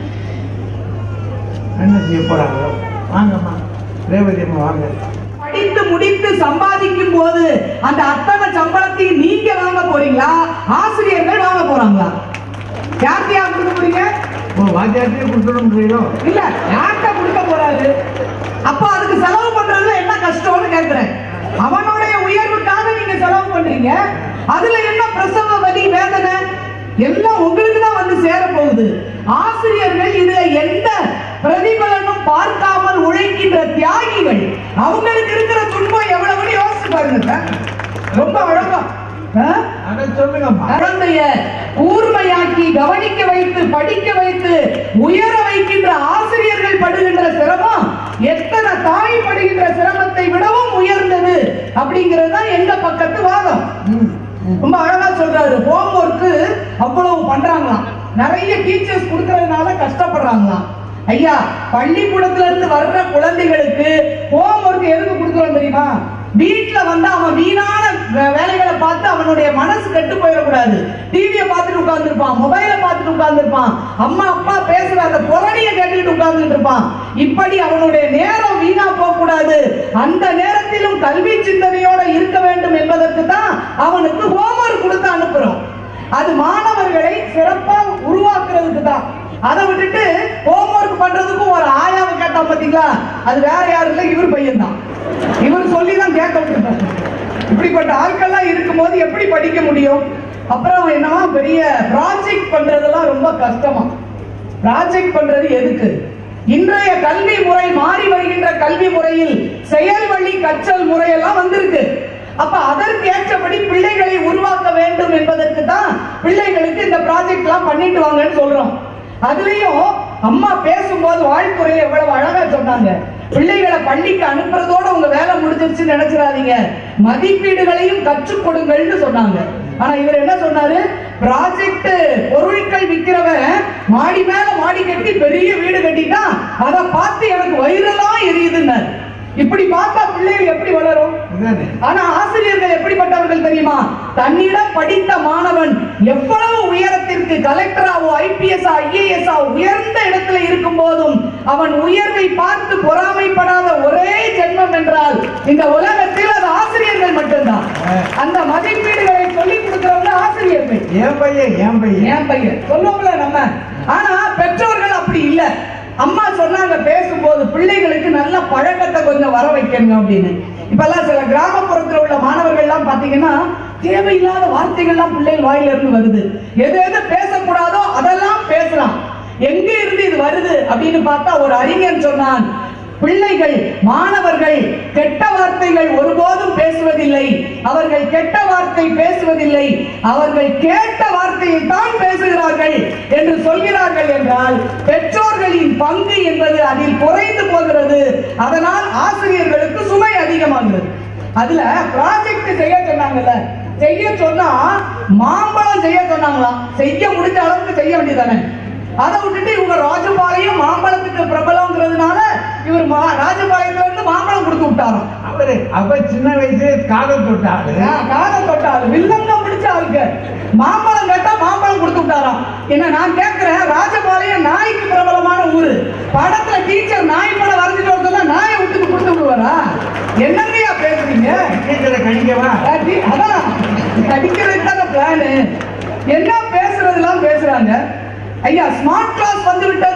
Speaker 5: என்ன செய்ய போறாங்க வாங்கம்மா ரேவதி அம்மா வாங்க
Speaker 6: படித்து முடித்து சம்பாதிக்கும் போது அந்த அத்தனை சம்பளத்தையும் நீங்க வாங்க போறீங்களா ஆசிரியர்கள் வாங்க போறாங்களா யார்கிட்ட யார் கொடுக்க போறீங்க
Speaker 5: ஓ வாத்தியார்ட்டே கொடுத்துடும்ன்றீங்களோ
Speaker 6: இல்ல யார்கிட்ட கொடுக்க போறாரு அப்ப அதுக்கு செலவு பண்றதுல என்ன கஷ்டம்னு கேக்குறேன் அவனுடைய உயர்வுக்காக நீங்க செலவு பண்றீங்க அதுல என்ன பிரசவ வலி வேதனை எல்லாம் உங்களுக்கு தான் வந்து சேர போகுது ஆசிரியர்கள் இதுல எந்த பிரதிபலனும் பார்க்காமல் உழைக்கின்ற தியாகிகள் அவங்களுக்கு இருக்கிற துன்பம் எவ்வளவுன்னு யோசிச்சு பாருங்க சார். ரொம்ப அழகா ஆ?
Speaker 5: அதை சொல்லுங்கம்மா
Speaker 6: குழந்தைய கூர்மையாக்கி கவனிக்க வைத்து படிக்க வைத்து உயர வைக்கின்ற ஆசிரியர்கள் படுகின்ற சிரமம் எத்தனை தாய் படுகின்ற சிரமத்தை விடவும் உயர்ந்தது அப்படிங்கிறது தான் எங்க பக்கத்து வாதம் ரொம்ப அழகா சொல்றாரு ஹோம் ஒர்க்கு அவ்வளவு பண்றாங்களாம் நிறைய டீச்சர்ஸ் கொடுக்கறதுனால கஷ்டப்படுறாங்களாம் ஐயா பள்ளிக்கூடத்துல இருந்து வர்ற குழந்தைகளுக்கு ஹோம் ஒர்க் எதுக்கு கொடுக்குறோம் தெரியுமா வீட்ல வந்து அவன் வீணான வே- வேலைகளை பார்த்து அவனுடைய மனசு கெட்டு போயிடக்கூடாது டிவியை பார்த்துட்டு உட்கார்ந்துருப்பான் மொபைலை பார்த்துட்டு உட்கார்ந்துருப்பான் அம்மா அப்பா பேசுற அந்த புறணிய கேட்டுட்டு உட்கார்ந்துட்டு இருப்பான் இப்படி அவனுடைய நேரம் வீணா போக கூடாது அந்த நேரத்திலும் கல்வி சிந்தனையோட இருக்க வேண்டும் என்பதற்கு தான் அவனுக்கு ஹோம்ஒர்க் கொடுத்து அனுப்புறோம் அது மாணவர்களை சிறப்பா உருவாக்குறதுக்கு தான் அதை விட்டுட்டு ஹோம்ஒர்க் பண்றதுக்கும் ஒரு ஆயாவை கேட்டா பாத்தீங்களா அது வேற யாரும் இல்ல இவர் பையன் தான் இவர் சொல்லி தான் கேட்க விட்டுருப்பாங்க இப்படிப்பட்ட ஆட்கள்லாம் இருக்கும்போது எப்படி படிக்க முடியும் அப்புறம் என்னவா பெரிய ப்ராஜெக்ட் பண்றதெல்லாம் ரொம்ப கஷ்டமா ப்ராஜெக்ட் பண்றது எதுக்கு இன்றைய கல்வி முறை மாறி வருகின்ற கல்வி முறையில் செயல் வழி கற்றல் முறையெல்லாம் வந்திருக்கு அப்ப அதற்கு ஏற்றபடி பிள்ளைகளை உருவாக்க வேண்டும் என்பதற்கு தான் பிள்ளைகளுக்கு இந்த ப்ராஜெக்ட் எல்லாம் பண்ணிட்டு வாங்கன்னு சொல்றோம் அதுலயும் அம்மா பேசும்போது வாழ்த்துறையில எவ்வளவு அழகா சொன்னாங்க பிள்ளைகளை பள்ளிக்கு அனுப்புறதோட உங்க வேலை முடிஞ்சிருச்சுன்னு நினைச்சிடாதீங்க மதிப்பீடுகளையும் கற்றுக் கொடுங்கள்னு சொன்னாங்க ஆனா இவர் என்ன சொன்னாரு ப்ராஜெக்ட் பொருட்கள் விக்கிறவன் மாடி மேல மாடி கட்டி பெரிய வீடு கட்டிட்டா அதை பார்த்து எனக்கு வயிறெல்லாம் எரியுதுன்னாரு இப்படி பார்த்தா பிள்ளைகள் எப்படி வளரும்
Speaker 5: இதுதானே
Speaker 6: ஆனா ஆசிரியர்கள் எப்படிப்பட்டவர்கள் தெரியுமா தன்னிடம் படித்த மாணவன் எவ்வளவு உயரத்திற்கு கலெக்டராவோ ஐபிஎஸ் ஐஏஎஸ் உயர்ந்த இடத்துல இருக்கும் போதும் அவன் உயர்வை பார்த்து பொறாமைப்படாத ஒரே ஜென்மம் என்றால் இந்த உலகத்தில் அது ஆசிரியர்கள் மட்டும்தான் அந்த மதிப்பீடுகளை சொல்லிக் கொடுக்கிறவங்க ஆசிரியர்கள்
Speaker 5: என் பையன் என் பையன்
Speaker 6: என் பையன் சொல்லுவோம்ல நம்ம ஆனா பெற்றோர்கள் அப்படி இல்ல அம்மா சொன்னாங்க பேசும்போது பிள்ளைகளுக்கு நல்ல பழக்கத்தை கொஞ்சம் வர வைக்கணும் அப்படின்னு இப்பெல்லாம் சில கிராமப்புறத்துல உள்ள மாணவர்கள் எல்லாம் பாத்தீங்கன்னா தேவையில்லாத வார்த்தைகள்லாம் பிள்ளைகள் வாயில இருந்து வருது எது எது பேசக்கூடாதோ அதெல்லாம் பேசலாம் எங்க இருந்து இது வருது அப்படின்னு பார்த்தா ஒரு அறிஞர் சொன்னான் பிள்ளைகள் மாணவர்கள் கெட்ட வார்த்தைகள் ஒருபோதும் பேசுவதில்லை அவர்கள் கெட்ட வார்த்தை பேசுவதில்லை அவர்கள் கேட்ட வார்த்தையை தான் பேசுகிறார்கள் என்று சொல்கிறார்கள் என்றால் பெற்றோர்களின் பங்கு என்பது அதில் குறைந்து போகிறது அதனால் ஆசிரியர்களுக்கு சுமை அதிகமாகிறது அதுல ப்ராஜெக்ட் செய்ய சொன்னாங்கல்ல செய்ய சொன்னா மாம்பழம் செய்ய சொன்னாங்களாம் செய்ய முடிஞ்ச அளவுக்கு செய்ய வேண்டியதானே அதை விட்டுட்டு இவங்க ராஜபாளையம் மாம்பழத்துக்கு பிரபலங்கிறதுனால இவர் மா- ராஜபாளையத்துல இருந்து மாம்பழம் கொடுத்து விட்டாராம்
Speaker 5: அவரு அவ சின்ன வயசுல காதல் தொட்டாரு
Speaker 6: காதை தொட்டாரு வில்லங்க பிடிச்ச ஆளுக்கு மாம்பழம் கேட்டா மாம்பழம் கொடுத்து விட்டாராம் என்ன நான் கேட்கிறேன் ராஜபாளையம் நாய்க்கு பிரபலமான ஊரு படத்துல டீச்சர் நாய் படம் வரைஞ்சிட்டு வர சொன்னா நாயை விட்டுட்டு கொடுத்து விடுவாரா என்னங்கய்யா பேசுறீங்க
Speaker 5: டீச்சரை கணிக்கவா
Speaker 6: அடி, அதான் கடிக்கிறதுக்கு தானே பிளானு என்ன பேசுறதெல்லாம் பேசுறாங்க ஐயா ஸ்மார்ட் கிளாஸ் வந்து விட்டது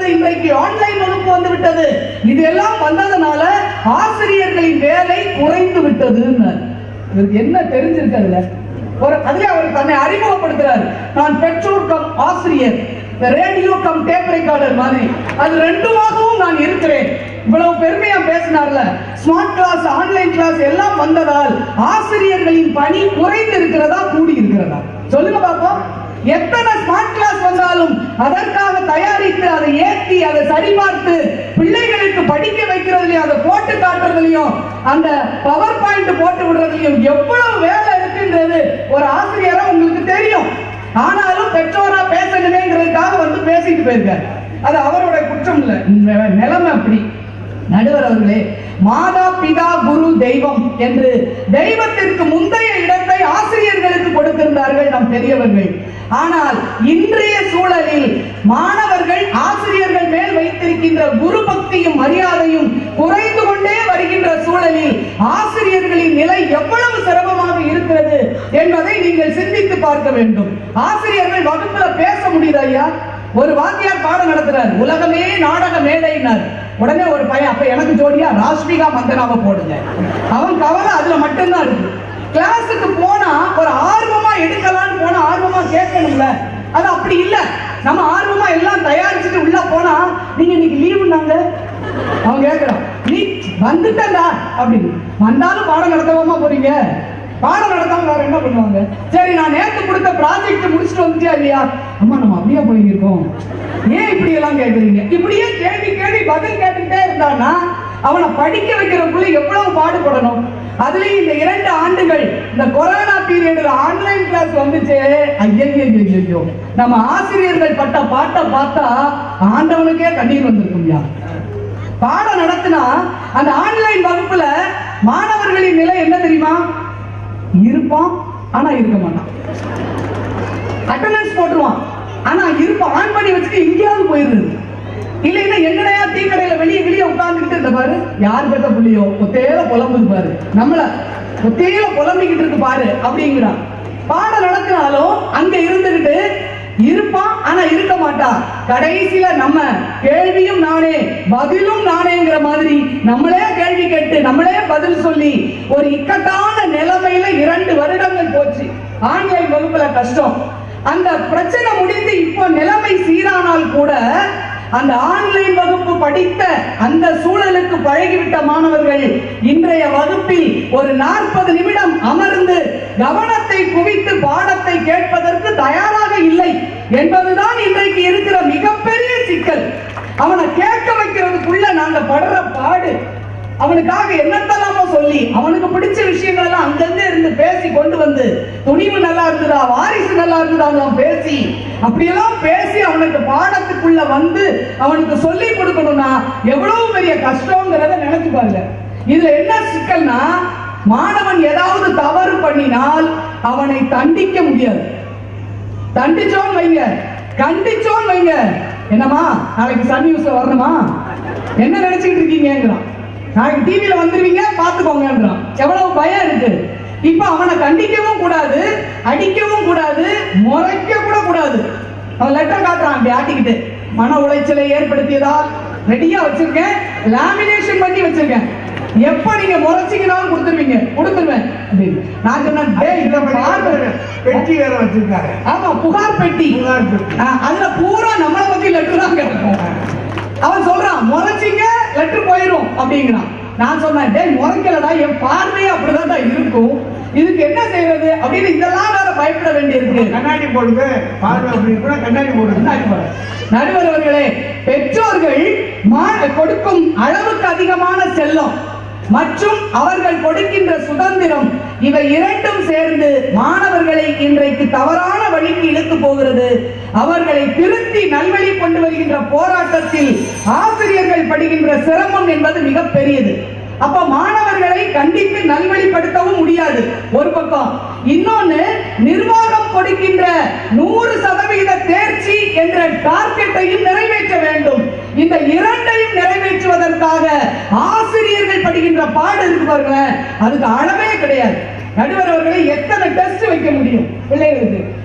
Speaker 6: இன்றைக்கு ஆன்லைன் வகுப்பு வந்து விட்டது இதெல்லாம் வந்ததுனால ஆசிரியர்களின் வேலை குறைந்து விட்டதுன்னு இவருக்கு என்ன தெரிஞ்சிருக்கிறதுல ஒரு அதுல அவர் தன்னை அறிமுகப்படுத்துறார் நான் பெற்றோர் கம் ஆசிரியர் ரேடியோ கம் டேப் ரெக்கார்டர் மாதிரி அது ரெண்டுமாகவும் நான் இருக்கிறேன் இவ்வளவு பெருமையா பேசினார்ல ஸ்மார்ட் கிளாஸ் ஆன்லைன் கிளாஸ் எல்லாம் வந்ததால் ஆசிரியர்களின் பணி குறைந்து இருக்கிறதா கூடி இருக்கிறதா சொல்லுங்க பாப்போம் எத்தனை ஸ்மார்ட் கிளாஸ் வந்தாலும் அதற்காக தயாரித்து அதை ஏற்றி அதை சரிபார்த்து பிள்ளைகளுக்கு படிக்க வைக்கிறதுலயும் அதை போட்டு காட்டுறதுலயும் அந்த பவர் பாயிண்ட் போட்டு விடுறதுலயும் எவ்வளவு வேலை இருக்குன்றது ஒரு ஆசிரியரா உங்களுக்கு தெரியும் ஆனாலும் பெற்றோரா பேசணுமேங்கிறதுக்காக வந்து பேசிட்டு போயிருக்காரு அது அவரோட குற்றம் இல்ல நி- நிலைமை அப்படி நடுவர் அவர்களே மாதா பிதா குரு தெய்வம் என்று தெய்வத்திற்கு முந்தைய இடத்தை ஆசிரியர்களுக்கு கொடுத்திருந்தார்கள் நம் பெரியவர்கள் ஆனால் இன்றைய சூழலில் மாணவர்கள் ஆசிரியர்கள் மேல் வைத்திருக்கின்ற குரு பக்தியும் மரியாதையும் குறைந்து கொண்டே வருகின்ற சூழலில் ஆசிரியர்களின் நிலை எவ்வளவு சிரமமாக இருக்கிறது என்பதை நீங்கள் சிந்தித்து பார்க்க வேண்டும் ஆசிரியர்கள் வகுப்புல பேச முடியுது ஐயா ஒரு வாத்தியார் பாடம் நடத்துறாரு உலகமே நாடக மேடையினார் உடனே ஒரு பையன் அப்ப எனக்கு ஜோடியா ராஷ்மிகா மந்தனாவை போடுங்க அவன் கவலை அதுல மட்டும்தான் இருக்கு கிளாஸுக்கு போனா ஒரு ஆர்வமா எடுக்கலாம்னு போனா ஆர்வமா கேட்கணும்ல அது அப்படி இல்ல நம்ம ஆர்வமா எல்லாம் தயாரிச்சுட்டு உள்ள போனா நீங்க இன்னைக்கு லீவுனாங்க அவன் கேட்கிறான் நீ வந்துட்டா அப்படின்னு வந்தாலும் பாடம் நடத்தவாமா போறீங்க பாடம் நடத்தாம வேற என்ன பண்ணுவாங்க சரி நான் நேத்து கொடுத்த ப்ராஜெக்ட் முடிச்சுட்டு வந்துட்டியா இல்லையா அம்மா நம்ம அப்படியே போயிருக்கோம் ஏன் இப்படி எல்லாம் கேக்குறீங்க இப்படியே கேள்வி கேள்வி பதில் கேட்டுக்கிட்டே இருந்தானா அவனை படிக்க வைக்கிறதுக்குள்ள எவ்வளவு பாடுபடணும் அதுலயும் இந்த இரண்டு ஆண்டுகள் இந்த கொரோனா பீரியட்ல ஆன்லைன் கிளாஸ் வந்துச்சு ஐயோ நம்ம ஆசிரியர்கள் பட்ட பாட்டை பார்த்தா ஆண்டவனுக்கே கண்ணீர் வந்திருக்கும்யா பாடம் நடத்தினா அந்த ஆன்லைன் வகுப்புல மாணவர்களின் நிலை என்ன தெரியுமா இருப்பான் ஆனா இருக்க மாட்டான் அட்டெண்டன்ஸ் போட்டுருவான் ஆனா இருப்பான் ஆன் பண்ணி வச்சுட்டு எங்கேயாவது போயிடுறது இல்லைன்னா எங்கடையா டீ கடையில வெளியே வெளியே உட்கார்ந்துக்கிட்டு இந்த பாரு யார் பெத்த புள்ளியோ ஒத்தையில புலம்புது பாரு நம்மள ஒத்தையில புலம்பிக்கிட்டு இருக்கு பாரு அப்படிங்கிறான் பாடம் நடத்தினாலும் அங்க இருந்துகிட்டு இருப்பான் ஆனா இருக்க மாட்டான் கடைசியில நம்ம கேள்வியும் நானே பதிலும் நானேங்கிற மாதிரி நம்மளே கேள்வி கேட்டு நம்மளே பதில் சொல்லி ஒரு இக்கட்டான நிலைமையில இரண்டு வருடங்கள் போச்சு ஆன்லைன் வகுப்புல கஷ்டம் அந்த பிரச்சனை முடிந்து இப்போ நிலைமை சீரானால் கூட அந்த ஆன்லைன் வகுப்பு படித்த அந்த சூழலுக்கு பழகிவிட்ட மாணவர்கள் இன்றைய வகுப்பில் ஒரு நாற்பது நிமிடம் அமர்ந்து கவனத்தை குவித்து பாடத்தை கேட்பதற்கு தயாராக இல்லை என்பதுதான் இன்றைக்கு இருக்கிற மிகப்பெரிய சிக்கல் அவனை கேட்க வைக்கிறதுக்குள்ள நாங்க படுற பாடு அவனுக்காக என்னத்தெல்லாமோ சொல்லி அவனுக்கு பிடிச்ச விஷயங்கள் எல்லாம் அங்கங்க இருந்து பேசி கொண்டு வந்து துணிவு நல்லா இருந்ததா வாரிசு நல்லா இருந்ததா பேசி அப்படியெல்லாம் பேசி அவனுக்கு பாடத்துக்குள்ள வந்து அவனுக்கு சொல்லி கொடுக்கணும்னா எவ்வளவு பெரிய கஷ்டங்கிறத நினைச்சு பாருங்க இதுல என்ன சிக்கல்னா மாணவன் ஏதாவது தவறு பண்ணினால் அவனை தண்டிக்க முடியாது தண்டிச்சோம் வைங்க கண்டிச்சோம் வைங்க என்னம்மா நாளைக்கு சன் நியூஸ்ல வரணுமா என்ன நினைச்சுக்கிட்டு இருக்கீங்கிறான் நாளைக்கு டிவில வந்துருவீங்க பாத்துக்கோங்கன்றான் எவ்வளவு பயம் இருக்கு இப்ப அவனை கண்டிக்கவும் கூடாது அடிக்கவும் கூடாது முறைக்க கூட கூடாது அவன் லெட்டர் காட்டுறான் அப்படி ஆட்டிக்கிட்டு மன உளைச்சலை ஏற்படுத்தியதால் ரெடியா வச்சிருக்கேன் லாமினேஷன் பண்ணி வச்சிருக்கேன் எப்ப நீங்க முறைச்சீங்கனாலும் கொடுத்துருவீங்க கொடுத்துருவேன் அப்படின்னு நான் சொன்னேன் "டேய், இதை பாரு."
Speaker 5: பெட்டி வேற வச்சிருக்காரு
Speaker 6: ஆமா புகார் பெட்டி
Speaker 5: புகார் பெட்டி.
Speaker 6: ஆ, அதுல பூரா நம்மள பத்தி லெட்டர் தான் கிடைக்கும் அவன் சொல்றான் முறைச்சிங்க லெட்டர் போயிடும் அப்படிங்கிறான் நான் சொன்னேன் டேய் முறைக்கலடா என் பார்வையே அப்படிதான் இருக்கும் இதுக்கு என்ன செய்யறது அப்படின்னு இதெல்லாம் வேற பயப்பட வேண்டியிருக்கு
Speaker 5: கண்ணாடி போடுங்க பார்வை அப்படி கூட கண்ணாடி போடுங்க
Speaker 6: நடுவர் அவர்களே பெற்றோர்கள் மா- கொடுக்கும் அளவுக்கு அதிகமான செல்லம் மற்றும் அவர்கள் கொடுக்கின்ற சுதந்திரம் இவை இரண்டும் சேர்ந்து மாணவர்களை இன்றைக்கு தவறான வழிக்கு இழுத்து போகிறது அவர்களை திருத்தி நல்வழி கொண்டு வருகின்ற போராட்டத்தில் ஆசிரியர்கள் படுகின்ற சிரமம் என்பது மிகப்பெரியது அப்ப மாணவர்களை கண்டித்து நல்வழிப்படுத்தவும் முடியாது ஒரு பக்கம் இன்னொன்னு நிர்வாகம் கொடுக்கின்ற நூறு சதவீத தேர்ச்சி என்ற டார்கெட்டையும் நிறைவேற்ற வேண்டும் இந்த இரண்டையும் நிறைவேற்றுவதற்காக ஆசிரியர்கள் படுகின்ற பாடு இருக்கு பாருங்க அதுக்கு அளவே கிடையாது நடுவர் அவர்களை எத்தனை டெஸ்ட் வைக்க முடியும் பிள்ளைகளுக்கு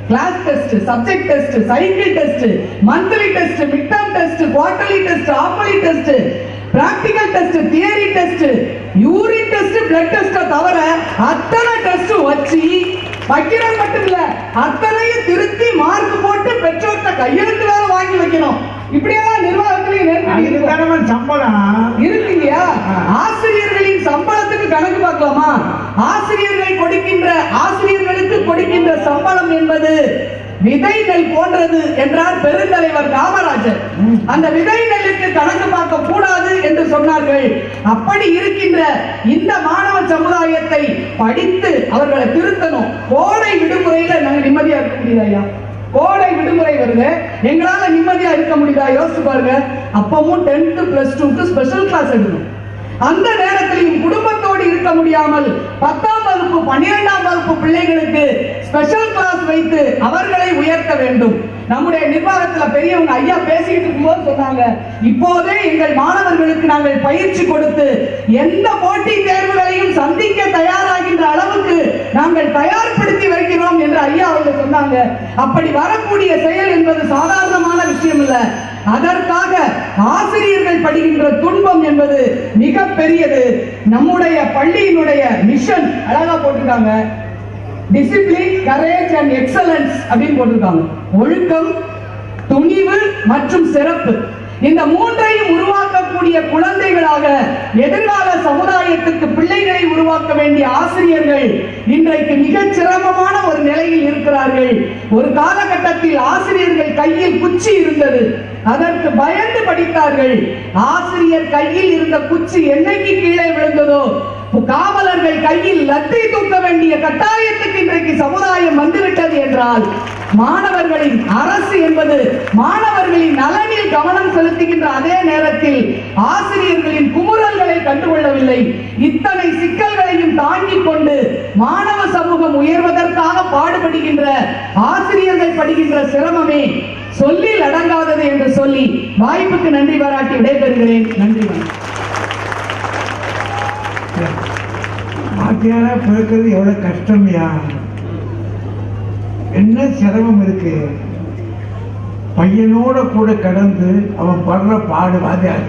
Speaker 6: class test subject test cycle test monthly test mid term test quarterly test half yearly test practical test theory test urine test blood test தவிர அத்தனை டெஸ்ட் வச்சு வைக்கிறது மட்டும் இல்ல அத்தனையும் திருத்தி மார்க் போட்டு பெற்றோர்கிட்ட கையெழுத்து வேற வாங்கி வைக்கணும் இப்படியெல்லாம் நிர்வாகத்திலேயே நெருக்கடி
Speaker 3: அதுக்கு
Speaker 6: இருக்கும்.
Speaker 3: தானே சம்பளம்
Speaker 6: இருக்கு இல்லையா ஆசிரியர்களின் சம்பளத்துக்கு கணக்கு பார்க்கலாமா ஆசிரியர்கள் கொடுக்கின்ற ஆசிரியர்களுக்கு கொடுக்கின்ற சம்பளம் என்பது விதை நெல் போன்றது என்றார் பெருந்தலைவர் காமராஜர் அந்த விதை நெல்லுக்கு கணக்கு பார்க்க கூடாது என்று சொன்னார்கள் அப்படி இருக்கின்ற இந்த மாணவ சமுதாயத்தை படித்து அவர்களை திருத்தணும் கோடை விடுமுறையில நாங்க நிம்மதியா இருக்க முடியுதா ஐயா கோடை விடுமுறை வருது எங்களால நிம்மதியா இருக்க முடியுதா யோசிச்சு பாருங்க அப்பவும் டென்த் பிளஸ் டூக்கு ஸ்பெஷல் கிளாஸ் எடுக்கணும் அந்த நேரத்திலையும் குடும்பத்தோடு இருக்க முடியாமல் பத்தாம் வகுப்பு பன்னிரெண்டாம் வகுப்பு பிள்ளைகளுக்கு ஸ்பெஷல் கிளாஸ் வைத்து அவர்களை உயர்த்த வேண்டும் நம்முடைய நிர்வாகத்துல பெரியவங்க ஐயா பேசிட்டு இருக்கும்போது சொன்னாங்க இப்போதே எங்கள் மாணவர்களுக்கு நாங்கள் பயிற்சி கொடுத்து எந்த போட்டி தேர்வுகளையும் சந்திக்க தயாராகின்ற அளவுக்கு நாங்கள் தயார்படுத்தி வைக்கிறோம் என்று ஐயா அவங்க சொன்னாங்க அப்படி வரக்கூடிய செயல் என்பது சாதாரணமான விஷயம் இல்ல அதற்காக ஆசிரியர்கள் படுகின்ற துன்பம் என்பது மிக பெரியது நம்முடைய பள்ளியினுடைய மிஷன் அழகா போட்டிருக்காங்க டிசிப்ளின் கரேஜ் அண்ட் எக்ஸலன்ஸ் அப்படின்னு போட்டிருக்காங்க ஒழுக்கம் துணிவு மற்றும் சிறப்பு இந்த மூன்றையும் உருவாக்கக்கூடிய குழந்தைகளாக எதிர்கால சமுதாயத்துக்கு பிள்ளைகளை உருவாக்க வேண்டிய ஆசிரியர்கள் இன்றைக்கு மிகச் சிரமமான ஒரு நிலையில் இருக்கிறார்கள் ஒரு காலகட்டத்தில் ஆசிரியர்கள் கையில் குச்சி இருந்தது அதற்கு பயந்து படித்தார்கள் ஆசிரியர் கையில் இருந்த குச்சி என்னைக்கு கீழே விழுந்ததோ காவலர்கள் கையில் லத்தை தூக்க வேண்டிய கட்டாயத்துக்கு இன்றைக்கு சமுதாயம் வந்துவிட்டது என்றால் மாணவர்களின் அரசு என்பது மாணவர்களின் நலனில் கவனம் செலுத்துகின்ற அதே நேரத்தில் ஆசிரியர்களின் குமுறல்களை கண்டுகொள்ளவில்லை இத்தனை சிக்கல்களையும் தாங்கிக் கொண்டு மாணவ சமூகம் உயர்வதற்காக பாடுபடுகின்ற ஆசிரியர்கள் படுகின்ற சிரமமே சொல்லில் அடங்காதது என்று சொல்லி வாய்ப்புக்கு நன்றி பாராட்டி விடைபெறுகிறேன் நன்றி வணக்கம்
Speaker 3: வாத்தியாரா பிறக்கிறது எவ்வளவு கஷ்டம்யா என்ன சிரமம் இருக்கு பையனோட கூட கடந்து அவன் படுற பாடு வாத்தியார்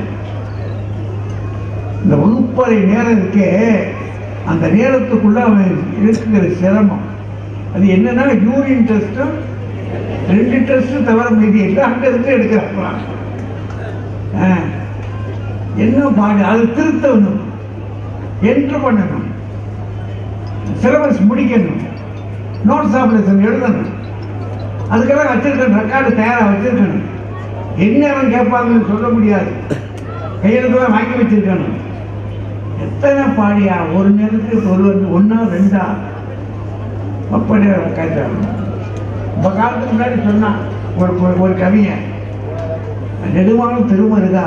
Speaker 3: இந்த வகுப்பறை நேரம் இருக்கே அந்த நேரத்துக்குள்ள அவன் இருக்கிற சிரமம் அது என்னன்னா யூரின் டெஸ்ட்டும் ரெண்டு டெஸ்ட்டும் தவிர மீதி எல்லாம் அங்க இருந்து எடுக்கிறான் ஆ. என்ன பாடு அது திருத்தணும் என்ட்ரு பண்ணணும் சிலபஸ் முடிக்கணும் நோட்ஸ் ஆப்ரேஷன் எழுதணும் அதுக்கெல்லாம் வச்சிருக்கணும் ரெக்கார்டு தயாராக வச்சிருக்கணும் என்ன அவன் கேட்பாங்கன்னு சொல்ல முடியாது கையெழுத்துலாம் வாங்கி வச்சிருக்கணும் எத்தனை பாடியா ஒரு நேரத்துக்கு ஒரு ஒன்றா ரெண்டா அப்படியே கேட்டாங்க ரொம்ப காலத்துக்கு முன்னாடி சொன்னான் ஒரு ஒரு- ஒரு கவிஞன் நெடுமாலும் திருமருதா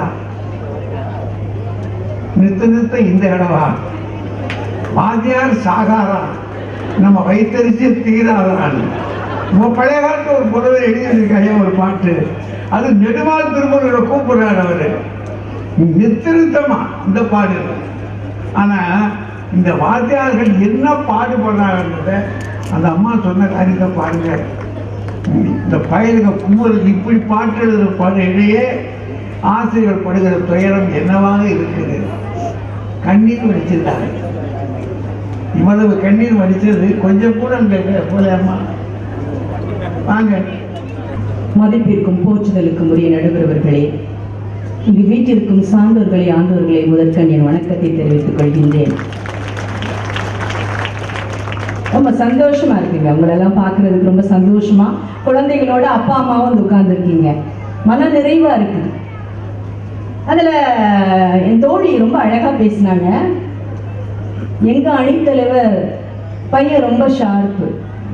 Speaker 3: நிறுத்த நிறுத்த இந்த இடவா வாத்தியார் சாகாரா நம்ம வைத்தறிச்சு தீராதான் நம்ம பழைய காலத்து ஒரு புலவர் எழுதியிருக்காங்க ஒரு பாட்டு அது நெடுமால் திருமணங்களை கூப்பிடுறாரு அவரு நித்திருத்தமா இந்த பாடு ஆனா இந்த வாத்தியார்கள் என்ன பாடுபடுறாங்கன்றத அந்த அம்மா சொன்ன காரியத்தை பாருங்க இந்த பயலுக கும்பலுக்கு இப்படி பாட்டு எழுதுற பாடையிலேயே ஆசிரியர்கள் படுகிற துயரம் என்னவாக இருக்குது கண்ணீர் வடிச்சிருந்தாங்க இவ்வளவு கண்ணீர் வடிச்சது கொஞ்சம் கூட அங்க போல அம்மா வாங்க
Speaker 2: மதிப்பிற்கும் போற்றுதலுக்கும் உரிய நடுவர்களே இங்கு வீட்டிற்கும் சான்றோர்களே ஆண்டோர்களே முதற்கண் என் வணக்கத்தை தெரிவித்துக் கொள்கின்றேன் ரொம்ப சந்தோஷமா இருக்குங்க உங்களெல்லாம் பார்க்கறதுக்கு ரொம்ப சந்தோஷமா குழந்தைகளோட அப்பா அம்மாவும் வந்து உட்கார்ந்துருக்கீங்க மன நிறைவா இருக்குது அதுல என் தோழி ரொம்ப அழகா பேசினாங்க எங்க அணித்தலைவர் பையன் ரொம்ப ஷார்ப்பு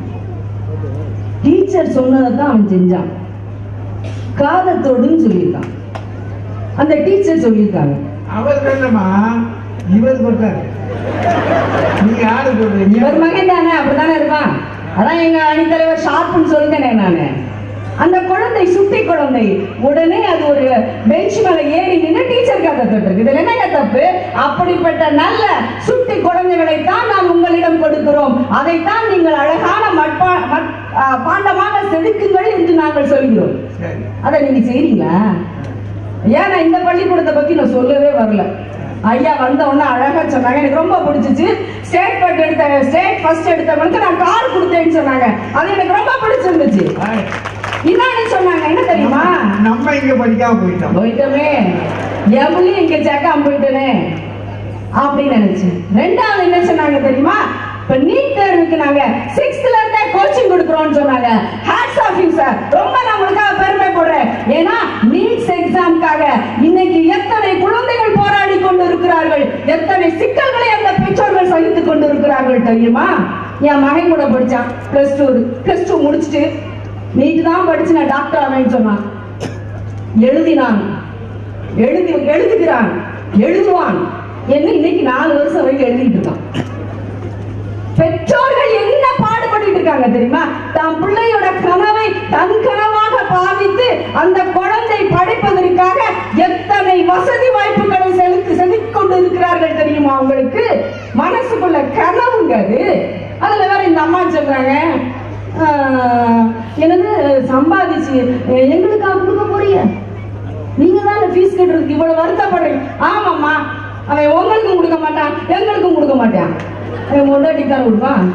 Speaker 2: டீச்சர் சொன்னதை தான் அவன் செஞ்சான் காதத்தோடுன்னு சொல்லியிருக்கான் அந்த டீச்சர் சொல்லியிருக்காங்க
Speaker 3: அவர் வேண்டாமா இவர் சொல்றாரு நீங்க யாரு சொல்றீங்க
Speaker 2: இவர் மகன் தானே அப்படித்தானே இருப்பான் அதான் எங்க அணித்தலைவர் ஷார்ப்னு சொல்லிட்டேனே நானு அந்த குழந்தை சுட்டி குழந்தை உடனே அது ஒரு பெஞ்ச் மேல ஏறி நின்று டீச்சர் கதை தட்டு இருக்கு இதுல என்னங்க தப்பு அப்படிப்பட்ட நல்ல சுட்டி குழந்தைகளை தான் நாம் உங்களிடம் கொடுக்கிறோம் அதைத்தான் நீங்கள் அழகான மட்பா மட் ஆ, பாண்டமாக செதுக்குங்கள் என்று நாங்கள் சொல்கிறோம்
Speaker 5: சரி
Speaker 2: அதை நீங்க செய்றீங்களா ஏன் நான் இந்த பள்ளிக்கூடத்தை பத்தி நான் சொல்லவே வரல ஐயா வந்த உடனே அழகா சொன்னாங்க எனக்கு ரொம்ப பிடிச்சிச்சு ஸ்டேட் ஃபர்ஸ்ட் எடுத்த ஸ்டேட் ஃபர்ஸ்ட் எடுத்தவங்களுக்கு நான் கார் கொடுத்தேன்னு சொன்னாங்க அது எனக்கு ரொம்ப பிடிச்சிருந்துச்சு
Speaker 5: ஆய்.
Speaker 2: இன்னொன்னு சொன்னாங்க என்ன தெரியுமா
Speaker 5: நம்ம இங்க படிக்காம போயிட்டோம்
Speaker 2: போயிட்டோமே எவ்வளவு இங்க சேர்க்காம போயிட்டேனே அப்படின்னு நினைச்சேன் ரெண்டாவது என்ன சொன்னாங்க தெரியுமா இப்ப நீட் தேர்வுக்கு நாங்க சிக்ஸ்த்ல இருந்தே கோச்சிங் கொடுக்குறோம்னு சொன்னாங்க ஹேட்ஸ் ஆஃப் யூ சார் ரொம்ப நான் உங்களுக்காக பெருமைப்படுறேன் ஏன்னா நீட்ஸ் எக்ஸாம்க்காக இன்னைக்கு எத்தனை குழந்தைகள் போராடி கொண்டு இருக்கிறார்கள் எத்தனை சிக்கல்களை அந்த பெற்றோர்கள் சகித்துக் கொண்டு இருக்கிறார்கள் தெரியுமா என் மகன் கூட படிச்சான் பிளஸ் டூ பிளஸ் டூ முடிச்சுட்டு நீட் தான் படிச்சு நான் டாக்டர் ஆவேன்னு சொன்னான் எழுதினான் எழுதி எழுதுகிறான் எழுதுவான் என்ன இன்னைக்கு நாலு வருஷம் வரைக்கும் எழுதிட்டு இருக்கான் பெற்றோர்கள் என்ன பாடுபட்டு இருக்காங்க தெரியுமா தன் பிள்ளையோட கனவை தன் கனவாக பாவித்து அந்த குழந்தை படிப்பதற்காக எத்தனை வசதி வாய்ப்புகளை செலுத்தி செலுத்திக் கொண்டு இருக்கிறார்கள் தெரியுமா உங்களுக்கு மனசுக்குள்ள கனவுங்க அது அதுல வேற இந்த அம்மா சொல்றாங்க ஆஹ், என்னது சம்பாதிச்சு எங்களுக்காக கொடுக்க போறீங்க நீங்க தான் ஃபீஸ் கட்டுறதுக்கு இவ்வளவு வருத்தப்படுறீங்க ஆமாம்மா அவன் உங்களுக்கும் கொடுக்க மாட்டான் எங்களுக்கும் கொடுக்க மாட்டான் அவன் முன்னாடி தான் கொடுப்பான்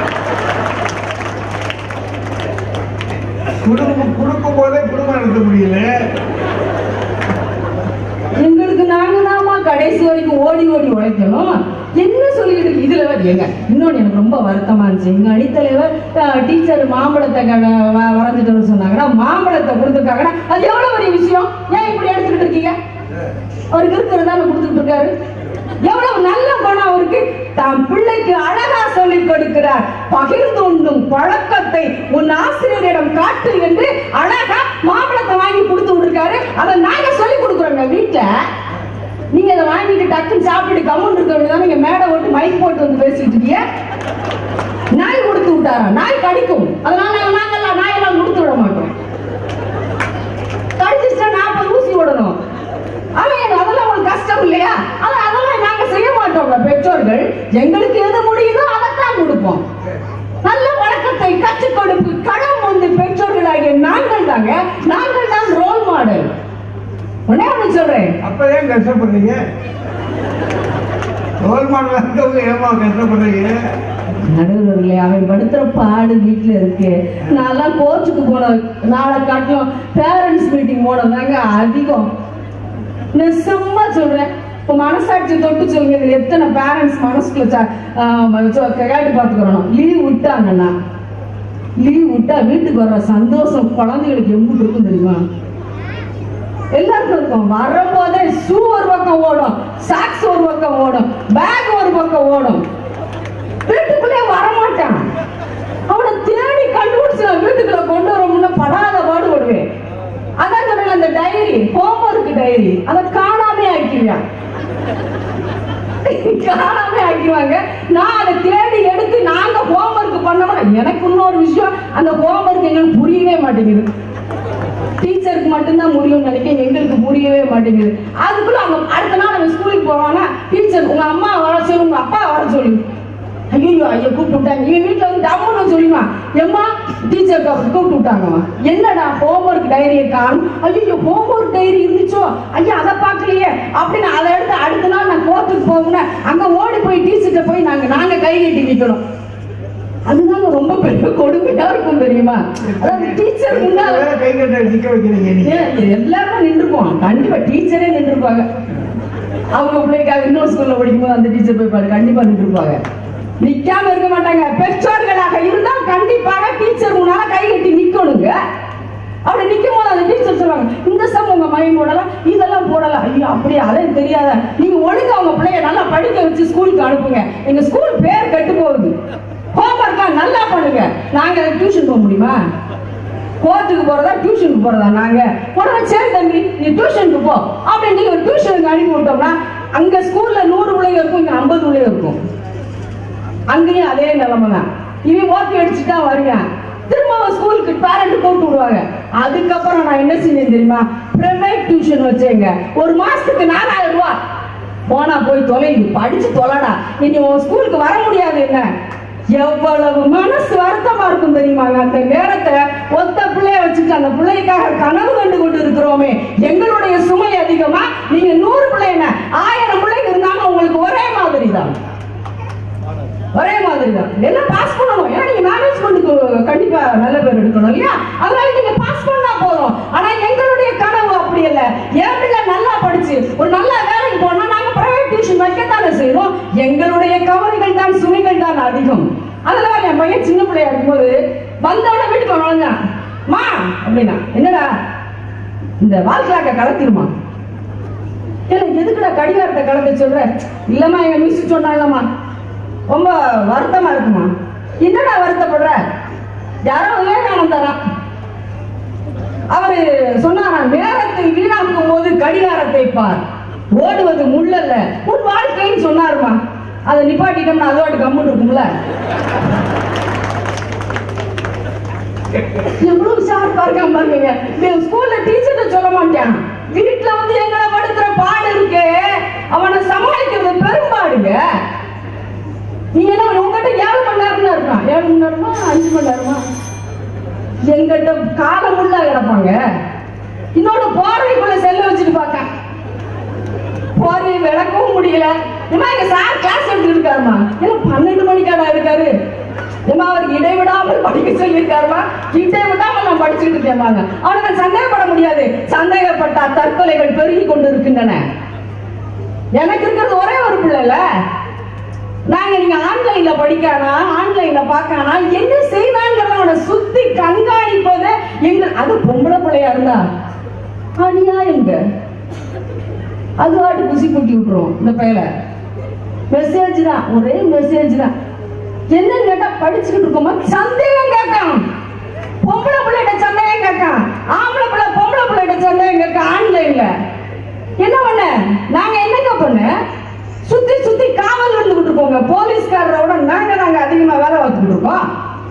Speaker 5: குடும்பம் கொடுக்கும் போதே குடும்பம் நடத்த முடியல
Speaker 2: எங்களுக்கு நாங்க தான்மா கடைசி வரைக்கும் ஓடி ஓடி உழைக்கணும் என்ன சொல்லிட்டு இருக்கு? இதுல வேற ஏங்க இன்னொன்னு எனக்கு ரொம்ப வருத்தமா இருந்துச்சு எங்க அணித்தலைவர் டீச்சர் மாம்பழத்தை க- வ- வரைஞ்சிட்டு சொன்னாங்கன்னா மாம்பழத்தை கொடுத்துருக்காங்கன்னா அது எவ்வளவு பெரிய விஷயம் ஏன் இப்படி எடுத்துக்கிட்டு இருக்கீங்க அவருக்கு இருக்கிறதா கொடுத்துட்டு இருக்காரு எவ்வளவு நல்ல குணம் அவருக்கு தாம் பிள்ளைக்கு அழகா சொல்லிக் கொடுக்கிறார் பகிர்ந்து உண்ணும் பழக்கத்தை உன் ஆசிரியரிடம் காட்டு என்று அழகா மாம்பழத்தை வாங்கி கொடுத்து விட்டுருக்காரு அதை நாங்க சொல்லி கொடுக்குறோங்க வீட்டுல நீங்க அதை வாங்கிட்டு டக்குன்னு சாப்பிட்டு கம்முன்னு இருக்க வேண்டியதான் நீங்க மேடை ஓட்டு மைக் போட்டு வந்து பேசிட்டு இருக்கீங்க நாய் கொடுத்து விட்டாரா நாய் கடிக்கும் அதனால நாங்க நாங்கெல்லாம் நாயெல்லாம் கொடுத்து விட மாட்டோம் கடிச்சிச்சா நாற்பது ஊசி விடணும் ஆனா எனக்கு அதெல்லாம் உங்களுக்கு கஷ்டம் இல்லையா ஆனா அதெல்லாம் நாங்க செய்ய மாட்டோம் பெற்றோர்கள் எங்களுக்கு எது முடியுதோ அதைத்தான் கொடுப்போம் நல்ல வழக்கத்தை கற்றுக் கொடுப்பு களம் வந்து பெற்றோர்களாகிய நாங்கள் தாங்க நாங்கள் தான் ரோல் மாடல் உடனே ஒண்ணு சொல்றேன்
Speaker 5: அப்ப ஏன் கஷ்டப்படுறீங்க ரோல் மாடலா இருக்கவங்க ஏமா கஷ்டப்படுறீங்க
Speaker 2: நடுவர்களே அவன் படுத்துற பாடு வீட்டுல இருக்கு நான்லாம் கோர்ட்டுக்கு போன நாளை காட்டிலும் பேரண்ட்ஸ் மீட்டிங் போனதாங்க அதிகம் நெசமா சொல்றேன் இப்போ மனசாட்சி தொட்டு சொல்லுங்க இதுல எத்தனை பேரண்ட்ஸ் மனசுக்குள்ள ச- ஆம், சொ- கேட்டு பார்த்துக்கிறோம் லீவ் விட்டாங்கன்னா லீவ் விட்டா வீட்டுக்கு வர்ற சந்தோஷம் குழந்தைகளுக்கு எம்பிட்டு இருக்கும் தெரியுமா எல்லாருக்கும் இருக்கும் வரும்போதே ஷூ ஒரு பக்கம் ஓடும் சாக்ஸ் ஒரு பக்கம் ஓடும் பேக் ஒரு பக்கம் ஓடும் வீட்டுக்குள்ளே வரமாட்டான் அவனை தேடி கண்டுபிடிச்சு நான் வீட்டுக்குள்ள கொண்டு வரணும்னு படாத பாடுபடுவேன் அதான் சொன்னேன் அந்த டைரி ஹோம்ஒர்க் டைரி அதை காணாமே ஆக்கிடுவேன் காணாமே ஆக்கிடுவாங்க நான் அதை தேடி எடுத்து நாங்க ஹோம்ஒர்க் பண்ணோம்னா எனக்கு இன்னொரு விஷயம் அந்த ஹோம்ஒர்க் எங்களுக்கு புரியவே மாட்டேங்குது டீச்சருக்கு மட்டும்தான் முடியும்னு நினைக்கிறேன் எங்களுக்கு புரியவே மாட்டேங்குது அதுக்குள்ள அவங்க அடுத்த நாள் அவன் ஸ்கூலுக்கு போவானா டீச்சர் உங்க அம்மா வர சொல்லு உங்க அப்பா வர சொல்லு ஐயோ ஐயோ கூப்பிட்டு விட்டாங்க இவன் வீட்டுல வந்து டம்முன்னு சொல்லிடுவான் எம்மா டீச்சர் கூப்பிட்டு விட்டாங்கம்மா என்னடா ஹோம்ஒர்க் டைரியை காணும் ஐயோ ஹோம்ஒர்க் டைரி இருந்துச்சோ ஐயா அதை பார்க்கலையே அப்படின்னு அதை எடுத்து அடுத்த நாள் நான் கோர்ட்டுக்கு போகணும் அங்க ஓடி போய் டீச்சர்கிட்ட போய் நாங்க நாங்க கை கட்டி நிக்கணும் அதுதாங்க ரொம்ப பெரிய கொடுமையா இருக்கும் தெரியுமா அதாவது டீச்சர் முன்னால
Speaker 5: வேற கை கட்ட நிக்க வைக்கிறீங்க நீங்க
Speaker 2: ஏன் எல்லாருமே நின்றுப்போம் கண்டிப்பா டீச்சரே நின்றுப்பாங்க அவங்க பிள்ளைக்காக இன்னொரு ஸ்கூல்ல படிக்கும்போது அந்த டீச்சர் போய் பாரு கண்டிப்பா நின்றுப்பாங்க நிக்காம இருக்க மாட்டாங்க பெற்றோர்களாக இருந்தால் கண்டிப்பாக டீச்சர் முன்னால கை கட்டி நிக்கணுங்க அப்படி நிக்கும் போது அந்த டீச்சர் சொல்லுவாங்க இந்த சம் உங்க மைண்ட் போடலாம் இதெல்லாம் போடலாம் ஐயோ அப்படியே அதே தெரியாத நீங்க ஒழுங்கா உங்க பிள்ளைய நல்லா படிக்க வச்சு ஸ்கூலுக்கு அனுப்புங்க எங்க ஸ்கூல் பேர் கெட்டு போகுது ஹோம்ஒர்க்கா நல்லா பண்ணுங்க நாங்க டியூஷன் போக முடியுமா கோர்ட்டுக்கு போறதா டியூஷனுக்கு போறதா நாங்க உடனே சரி தம்பி நீ டியூஷனுக்கு போ அப்படின்னு ஒரு டியூஷனுக்கு அனுப்பி விட்டோம்னா அங்க ஸ்கூல்ல நூறு பிள்ளைங்க இருக்கும் இங்க ஐம்பது பிள்ளைங்க இருக்கும் அங்கேயும் அதே நிலைமை தான் இவன் ஓட்டி அடிச்சுட்டு தான் வருவேன் திரும்ப அவன் ஸ்கூலுக்கு பேரண்ட் கூப்பிட்டு விடுவாங்க அதுக்கப்புறம் நான் என்ன செஞ்சேன் தெரியுமா பிரைவேட் டியூஷன் வச்சேங்க ஒரு மாசத்துக்கு நாலாயிரம் ரூபாய் போனா போய் தொலை படிச்சு தொலைடா இனி உன் ஸ்கூலுக்கு வர முடியாது என்ன எவ்வளவு மனசு வருத்தமா இருக்கும் தெரியுமாங்க அந்த நேரத்தை ஒத்த பிள்ளைய வச்சுட்டு அந்த பிள்ளைக்காக கனவு கண்டு கொண்டு இருக்கிறோமே எங்களுடைய சுமை அதிகமா நீங்க நூறு பிள்ளை என்ன ஆயிரம் பிள்ளைங்க இருந்தாலும் உங்களுக்கு ஒரே மாதிரி தான் ஒரே மாதிரி தான் எல்லாம் பாஸ் பண்ணணும் ஏன்னா நீங்க மேனேஜ்மெண்ட்டுக்கு கண்டிப்பா நல்ல பேர் எடுக்கணும் இல்லையா அதனால நீங்க பாஸ் பண்ணா போதும் ஆனா எங்களுடைய கனவு அப்படி இல்ல என் பிள்ளை நல்லா படிச்சு ஒரு நல்ல வேலைக்கு போனா நாங்க பிரைவேட் டியூஷன் வைக்கத்தானே செய்யறோம் எங்களுடைய கவலைகள் தான் சுமைகள் தான் அதிகம் அதனால என் பையன் சின்ன பிள்ளையா இருக்கும்போது வந்தவன வீட்டுக்கு நுழைஞ்சான் மா அப்படின்னா என்னடா இந்த வாழ்க்கை கலத்திருமா இல்ல எதுக்குடா கடிகாரத்தை கலக்க சொல்ற இல்லம்மா எங்க மிஸ் சொன்னாங்கம்மா ரொம்ப வருத்தமா இருக்குமா என்னடா வருத்தப்படுற யாரோ விவேகானந்தரா அவரு சொன்னாராம் நேரத்தை வீணாக்கும் போது கடிகாரத்தை பார் ஓடுவது முள்ளல்ல உன் வாழ்க்கைன்னு சொன்னாருமா அதை நிப்பாட்டிட்டோம்னா அதோட கம்முன்னு இருக்கும்ல எவ்வளவு ஷார்ப்பா இருக்கான் பாருங்க நீ ஸ்கூல்ல டீச்சர்ட்ட சொல்ல மாட்டான் வீட்டுல வந்து எங்களை படுத்துற பாடு இருக்கே அவனை சமாளிக்கிறது பெரும்பாடுங்க நீங்க என்ன பண்ணு, உங்ககிட்ட ஏழு மணி நேரம் தான் இருக்கான் ஏழு மணி நேரமா அஞ்சு மணி நேரமா எங்கிட்ட காலம் உள்ள கிடப்பாங்க இன்னொன்னு போறதுக்குள்ள செல்ல வச்சுட்டு பார்க்க போறது விளக்கவும் முடியல ஏமா எங்க சார் கிளாஸ் எடுத்துட்டு இருக்காருமா ஏன்னா பன்னெண்டு மணிக்காடா இருக்காரு ஏமா அவர் இடைவிடாமல் படிக்க சொல்லியிருக்காருமா இடைவிடாமல் நான் படிச்சுட்டு இருக்கேன் அவனுக்கு சந்தேகப்பட முடியாது சந்தேகப்பட்டா தற்கொலைகள் பெருகி கொண்டு இருக்கின்றன எனக்கு இருக்கிறது ஒரே ஒரு பிள்ளைல நாங்க நீங்க ஆன்லைன்ல படிக்கானா ஆன்லைன்ல பார்க்கானா என்ன செய்தாங்கிறத அவனை சுத்தி கண்காணிப்பது எங்க அது பொம்பளை பிள்ளையா இருந்தா அநியாயங்க அது வாட்டு குசி குட்டி விட்டுரும் இந்த பையல மெசேஜ் தான் ஒரே மெசேஜ் தான் என்னன்னு கேட்டா படிச்சுக்கிட்டு இருக்கோமா சந்தேகம் கேட்கான் பொம்பளை பிள்ளைகிட்ட சந்தேகம் கேட்கான் ஆம்பளை பிள்ளை பொம்பளை பிள்ளைகிட்ட சந்தேகம் கேட்க ஆன்லைன்ல என்ன பண்ண நாங்க என்னங்க பண்ண சுத்தி சுத்தி காவல் இருந்துகிட்டு இருக்கோங்க போலீஸ்காரரோட நாங்க நாங்க அதிகமா வேலை பார்த்துக்கிட்டு இருக்கோம்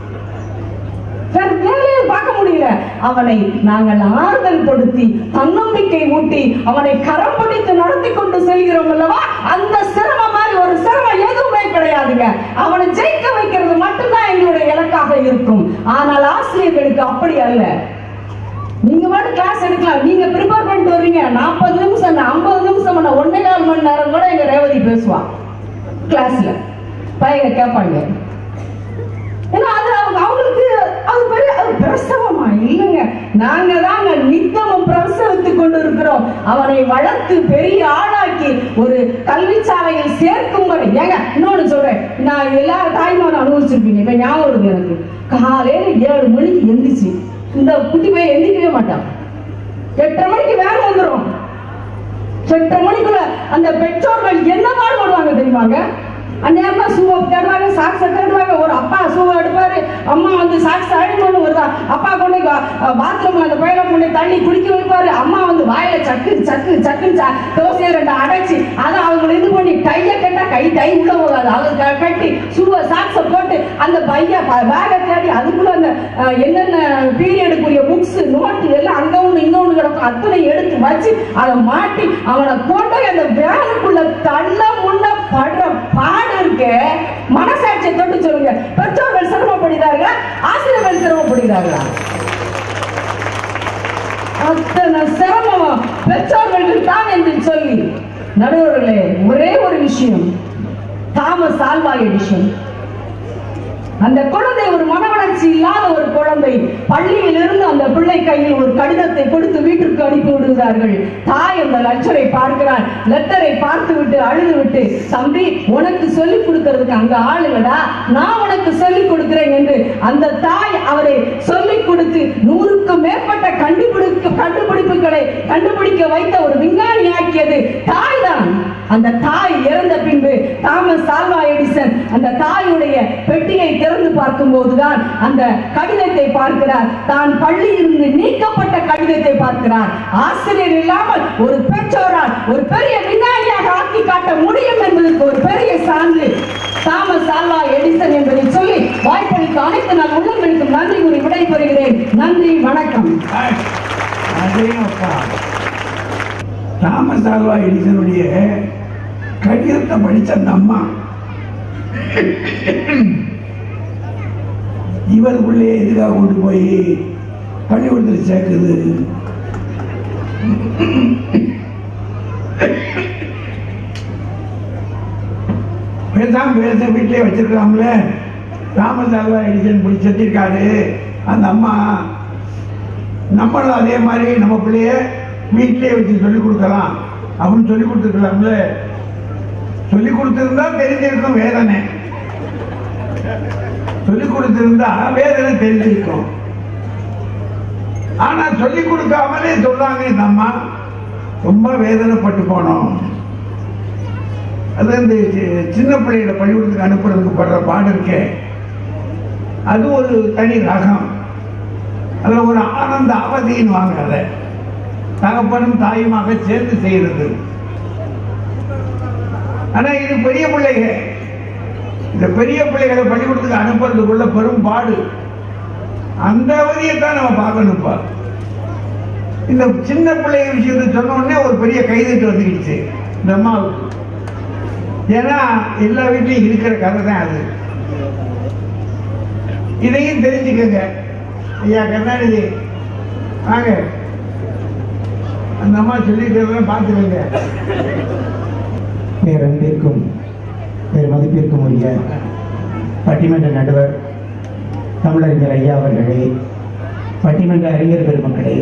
Speaker 2: வேற வேலையை பார்க்க முடியல அவனை நாங்கள் ஆறுதல் படுத்தி தன்னம்பிக்கை ஊட்டி அவனை கரம் பிடித்து நடத்தி கொண்டு செல்கிறோம் அல்லவா அந்த சிரமம் மாதிரி ஒரு சிரமம் எதுவுமே கிடையாதுங்க அவனை ஜெயிக்க வைக்கிறது மட்டும்தான் எங்களுடைய இலக்காக இருக்கும் ஆனால் ஆசிரியர்களுக்கு அப்படி அல்ல நீங்க மட்டும் கிளாஸ் எடுக்கலாம் நீங்க ப்ரிப்பேர் பண்ணிட்டு வர்றீங்க நாற்பது நிமிஷம் ஐம்பது நிமிஷம் பண்ண ஒன்னே கால் மணி நேரம் கூட எங்க ரேவதி பேசுவா கிளாஸ்ல பையங்க கேட்பாங்க ஏன்னா அது அவங்க அவங்களுக்கு அது பெரிய அது பிரசவமா இல்லைங்க நாங்க தாங்க நித்தமும் பிரசவித்துக் கொண்டு இருக்கிறோம் அவனை வளர்த்து பெரிய ஆளாக்கி ஒரு கல்வி சாலையில் சேர்க்கும் வரை ஏங்க இன்னொன்னு சொல்றேன் நான் எல்லா தாய்மாரும் அனுபவிச்சிருப்பீங்க இப்ப ஞாபகம் இருக்கு எனக்கு காலையில ஏழு மணிக்கு எந்திரிச்சு இந்த குட்டி போய் எந்திரிக்கவே மாட்டான் எட்டரை மணிக்கு வேலை வந்துடும் எட்டரை மணிக்குள்ள அந்த பெற்றோர்கள் என்ன பாடுபடுவாங்க தெரியுமாங்க அந்நேரமா ஷூவை தேடுவாங்க சாக்ஸை தேடுவாங்க ஒரு அப்பா ஷூவை எடுப்பாரு அம்மா வந்து சாக்ஸ் அழிமோன்னு வருதா அப்பா கொண்டு பாத்ரூம் அந்த பையனை கொண்டு தள்ளி குடிக்க வைப்பாரு அம்மா வந்து வாயில சக்கு சக்கு சக்குன்னு ச- தோசையை ரெண்டு அடைச்சி அதை அவங்க இது பண்ணி கையை கட்டா கை கை உள்ள போகாது அதை க- கட்டி ஷூவை சாக்ஸை போட்டு அந்த பைய பேகை தேடி அதுக்குள்ள அந்த அஹ், என்னென்ன பீரியடுக்குரிய புக்ஸ் நோட்டு எல்லாம் அங்க ஒண்ணு இங்க ஒண்ணு கிடக்கும் அத்தனை எடுத்து வச்சு அதை மாட்டி அவனை கொண்டு போய் அந்த வேனுக்குள்ள தள்ள முன்ன படுற பாடு இருக்கு மனசாட்சியை தொட்டு சொல்லுங்க பெற்றோர்கள் சிரமப்படுகிறார்களா ஆசிரியர்கள் சிரமப்படுகிறார்களா அத்தனை சிரமம் பெற்றோர்கள் தான் என்று சொல்லி நடுவர்களே ஒரே ஒரு விஷயம் தாமஸ் ஆல்வா எடிஷன் அந்த குழந்தை ஒரு மனவளர்ச்சி இல்லாத ஒரு குழந்தை பள்ளியில் இருந்து அந்த பிள்ளை கையில் ஒரு கடிதத்தை கொடுத்து வீட்டிற்கு அனுப்பி விடுகிறார்கள் தாய் அந்த லெட்டரை பார்க்கிறார் லெட்டரை பார்த்து விட்டு அழுது விட்டு தம்பி உனக்கு சொல்லிக் கொடுக்கறதுக்கு அங்க ஆளுங்கடா நான் உனக்கு சொல்லிக் கொடுக்கிறேன் என்று அந்த தாய் அவரை சொல்லிக் கொடுத்து நூறுக்கும் மேற்பட்ட கண்டுபிடிக்க கண்டுபிடிப்புகளை கண்டுபிடிக்க வைத்த ஒரு விஞ்ஞானி ஆக்கியது தாய் தான் அந்த தாய் இறந்த பின்பு தாமஸ் ஆல்வா எடிசன் அந்த தாயுடைய பெட்டியை திறந்து பார்க்கும் போதுதான் அந்த கடிதத்தை பார்க்கிறார் தான் பள்ளியிலிருந்து நீக்கப்பட்ட கடிதத்தை பார்க்கிறார் ஆசிரியர் இல்லாமல் ஒரு பெற்றோரால் ஒரு பெரிய விஞ்ஞானியாக ஆக்கி காட்ட முடியும் என்பதற்கு ஒரு பெரிய சான்று தாமஸ் ஆல்வா எடிசன் என்பதை சொல்லி வாய்ப்பளித்த அனைத்து நான் உள்ளங்களுக்கும் நன்றி கூறி விடைபெறுகிறேன் நன்றி நன்றி வணக்கம்
Speaker 5: அதே அப்பா தாமஸ் ஆல்வா எடிசனுடைய கடிதத்தை படிச்ச அந்த அம்மா இவருக்குள்ளே எதுக்காக கொண்டு போய் பள்ளிக்கூடத்தில் சேர்க்குது பேசாம பேச வீட்டிலே வச்சிருக்கலாம்ல தாமஸ் ஆல்வா எடிசன் இப்படி செத்திருக்காரு அந்த அம்மா நம்மளும் அதே மாதிரி நம்ம பிள்ளைய வீட்டிலே வச்சு சொல்லிக் கொடுக்கலாம் அப்படின்னு சொல்லி கொடுத்துருக்கலாம்ல சொல்லி கொடுத்திருந்தா தெரிஞ்சிருக்கும் வேதனை சொல்லி கொடுத்திருந்தா வேதனை தெரிஞ்சிருக்கும் ஆனா சொல்லி கொடுக்காமலே சொல்றாங்க இந்த அம்மா ரொம்ப வேதனைப்பட்டு போனோம் அது இந்த சி- சின்ன பிள்ளைகளை பள்ளிக்கூடத்துக்கு அனுப்புறதுக்கு படுற பாடு இருக்கே அது ஒரு தனி ரகம் அதுல ஒரு ஆனந்த அவதின்னு வாங்க அதை தகப்பனும் தாயுமாக சேர்ந்து செய்யறது ஆனா இது பெரிய பிள்ளைங்க இந்த பெரிய பிள்ளைகளை பள்ளிக்கூடத்துக்கு அனுப்புறதுக்குள்ள பெரும் பாடு அந்த அவதியை தான் நம்ம பார்க்கணும்ப்பா இந்த சின்ன பிள்ளைங்க விஷயத்தை சொன்ன உடனே ஒரு பெரிய கைதட்டு வந்துக்கிடுச்சு இந்த அம்மாவுக்கு ஏன்னா எல்லா வீட்லையும் இருக்கிற கதை தான் அது இதையும் தெரிஞ்சுக்கங்க ஐயா கருணாநிதி வாங்க அந்த அம்மா சொல்லிட்டு பார்த்துக்கங்க
Speaker 7: பேரன்பிற்கும் பேர் மதிப்பிற்கும் உரிய பட்டிமன்ற நடுவர் தமிழறிஞர் ஐயா அவர்களே பட்டிமன்ற அறிஞர் பெருமக்களே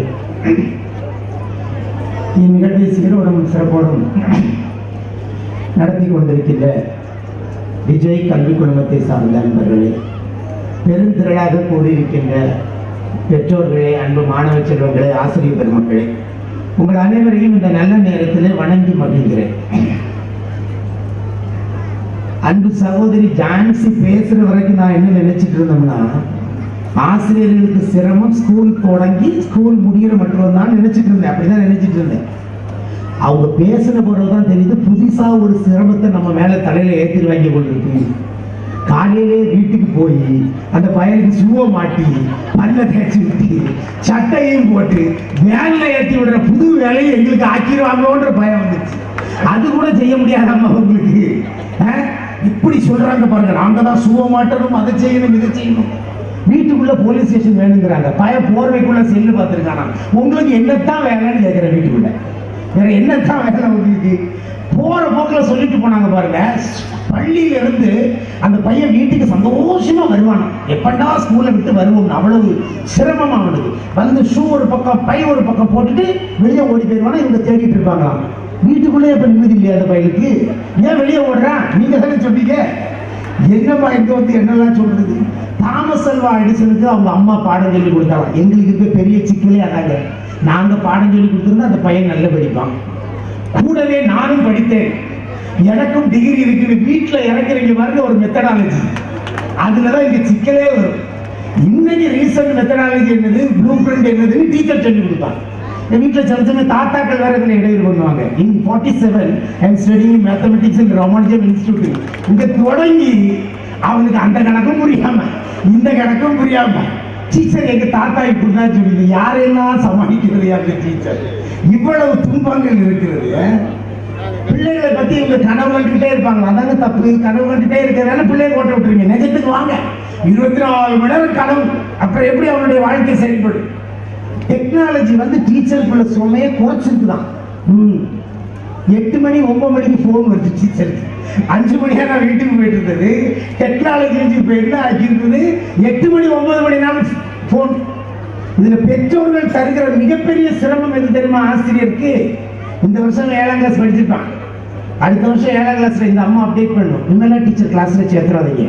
Speaker 7: இந்நிகழ்வை சீரோடும் சிறப்போடும் நடத்தி கொண்டிருக்கின்ற விஜய் கல்வி குழுமத்தை சார்ந்த நண்பர்களே பெருந்திரளாக கூடியிருக்கின்ற பெற்றோர்களே அன்பு மாணவ செல்வங்களே ஆசிரியர் பெருமக்களே உங்கள் அனைவரையும் இந்த நல்ல நேரத்தில் வணங்கி மகிழ்கிறேன் அன்பு சகோதரி ஜான்சி பேசுற வரைக்கும் நான் என்ன நினைச்சிட்டு இருந்தோம்னா ஆசிரியர்களுக்கு சிரமம் ஸ்கூல் தொடங்கி ஸ்கூல் முடிகிற மட்டும் தான் நினைச்சிட்டு இருந்தேன் அப்படிதான் நினைச்சிட்டு இருந்தேன் அவங்க பேசின பிறகுதான் தெரியுது புதுசா ஒரு சிரமத்தை நம்ம மேல தலையில ஏத்திடுவாங்க கொண்டிருக்கு காலையிலே வீட்டுக்கு போய் அந்த பயலுக்கு ஷூவை மாட்டி பல்ல தேய்ச்சி விட்டு சட்டையும் போட்டு வேன்ல ஏத்தி விடுற புது வேலையை எங்களுக்கு ஆக்கிடுவாங்களோன்ற பயம் வந்துச்சு அது கூட செய்ய முடியாதம்மா உங்களுக்கு ஆ? இப்படி சொல்றாங்க பாருங்க நாங்க தான் ஷூவை மாட்டணும் அதை செய்யணும் இதை செய்யணும் வீட்டுக்குள்ள போலீஸ் ஸ்டேஷன் வேணுங்கிறாங்க பய போர்வைக்குள்ள செல்லு பார்த்துருக்கானா உங்களுக்கு என்னத்தான் வேலைன்னு கேட்கிற வீட்டுக்குள்ள வேற என்னத்தான் வேலை உங்களுக்கு போற போக்குல சொல்லிட்டு போனாங்க பாருங்க பள்ளியில இருந்து அந்த பையன் வீட்டுக்கு சந்தோஷமா வருவானா எப்படா ஸ்கூல்ல விட்டு வருவோம் அவ்வளவு சிரமமா அவனுக்கு வந்து ஷூ ஒரு பக்கம் பை ஒரு பக்கம் போட்டுட்டு வெளியே ஓடி போயிடுவானா இவங்க தேடிட்டு இருப்பாங்களாம் வீட்டுக்குள்ளே இப்ப நிம்மதி இல்லையா அந்த பையனுக்கு ஏன் வெளியே ஓடுறான் நீங்க தானே சொன்னீங்க என்னம்மா இங்க வந்து என்னெல்லாம் சொல்றது தாமஸ் அல்வா எடிசனுக்கு அவங்க அம்மா பாடம் சொல்லி கொடுத்தாங்க எங்களுக்கு இருக்க பெரிய சிக்கலே அதாங்க நாங்க பாடம் சொல்லி கொடுத்திருந்தா அந்த பையன் நல்லா படிப்பான் கூடவே நானும் படித்தேன் எனக்கும் டிகிரி இருக்குது வீட்டுல இறக்குறீங்க பாருங்க ஒரு மெத்தடாலஜி அதுலதான் இங்க சிக்கலே வரும் இன்னைக்கு ரீசன்ட் மெத்தடாலஜி என்னது ப்ளூ பிரிண்ட் என்னதுன்னு டீச்சர் சொல்லி கொடுப்பாங்க என் வீட்டில் சில சமயம் தாத்தாக்கள் வேற இதில் இடையூறு பண்ணுவாங்க in forty seven I'm studying mathematics and Ramanujam institute இங்க தொடங்கி அவனுக்கு அந்த கணக்கும் புரியாம இந்த கணக்கும் புரியாம டீச்சர் எங்க தாத்தா இப்படிதான் சொல்லுது யாரெல்லாம் சமாளிக்கிறது அந்த டீச்சர் இவ்வளவு துன்பங்கள் இருக்கிறது பிள்ளைகளை பத்தி இவங்க கனவு கண்டுகிட்டே இருப்பாங்க அதாங்க தப்பு கனவு கண்டுட்டே இருக்கிறதால பிள்ளைய ஓட்ட விட்டுருங்க நிஜத்துக்கு வாங்க இருபத்தி நாலு மணி நேரம் கனவு அப்புறம் எப்படி அவனுடைய வாழ்க்கை செயல்படும் டெக்னாலஜி வந்து டீச்சருக்குள்ள சுமையை குறைச்சிருக்குதான் ம். எட்டு மணி ஒன்பது மணிக்கு ஃபோன் வருது டீச்சருக்கு அஞ்சு மணியா நான் வீட்டுக்கு போயிட்டு இருந்தது டெக்னாலஜி இப்போ என்ன ஆக்கியிருக்குது எட்டு மணி ஒன்பது மணி நேரம் ஃபோன் இதுல பெற்றோர்கள் தருகிற மிகப்பெரிய சிரமம் எது தெரியுமா ஆசிரியருக்கு இந்த வருஷம் ஏழாம் கிளாஸ் படிச்சிருப்பான் அடுத்த வருஷம் ஏழாம் கிளாஸ்ல இந்த அம்மா அப்டேட் பண்ணும் இனிமேலாம் டீச்சர் கிளாஸ்ல சேர்த்துறாதீங்க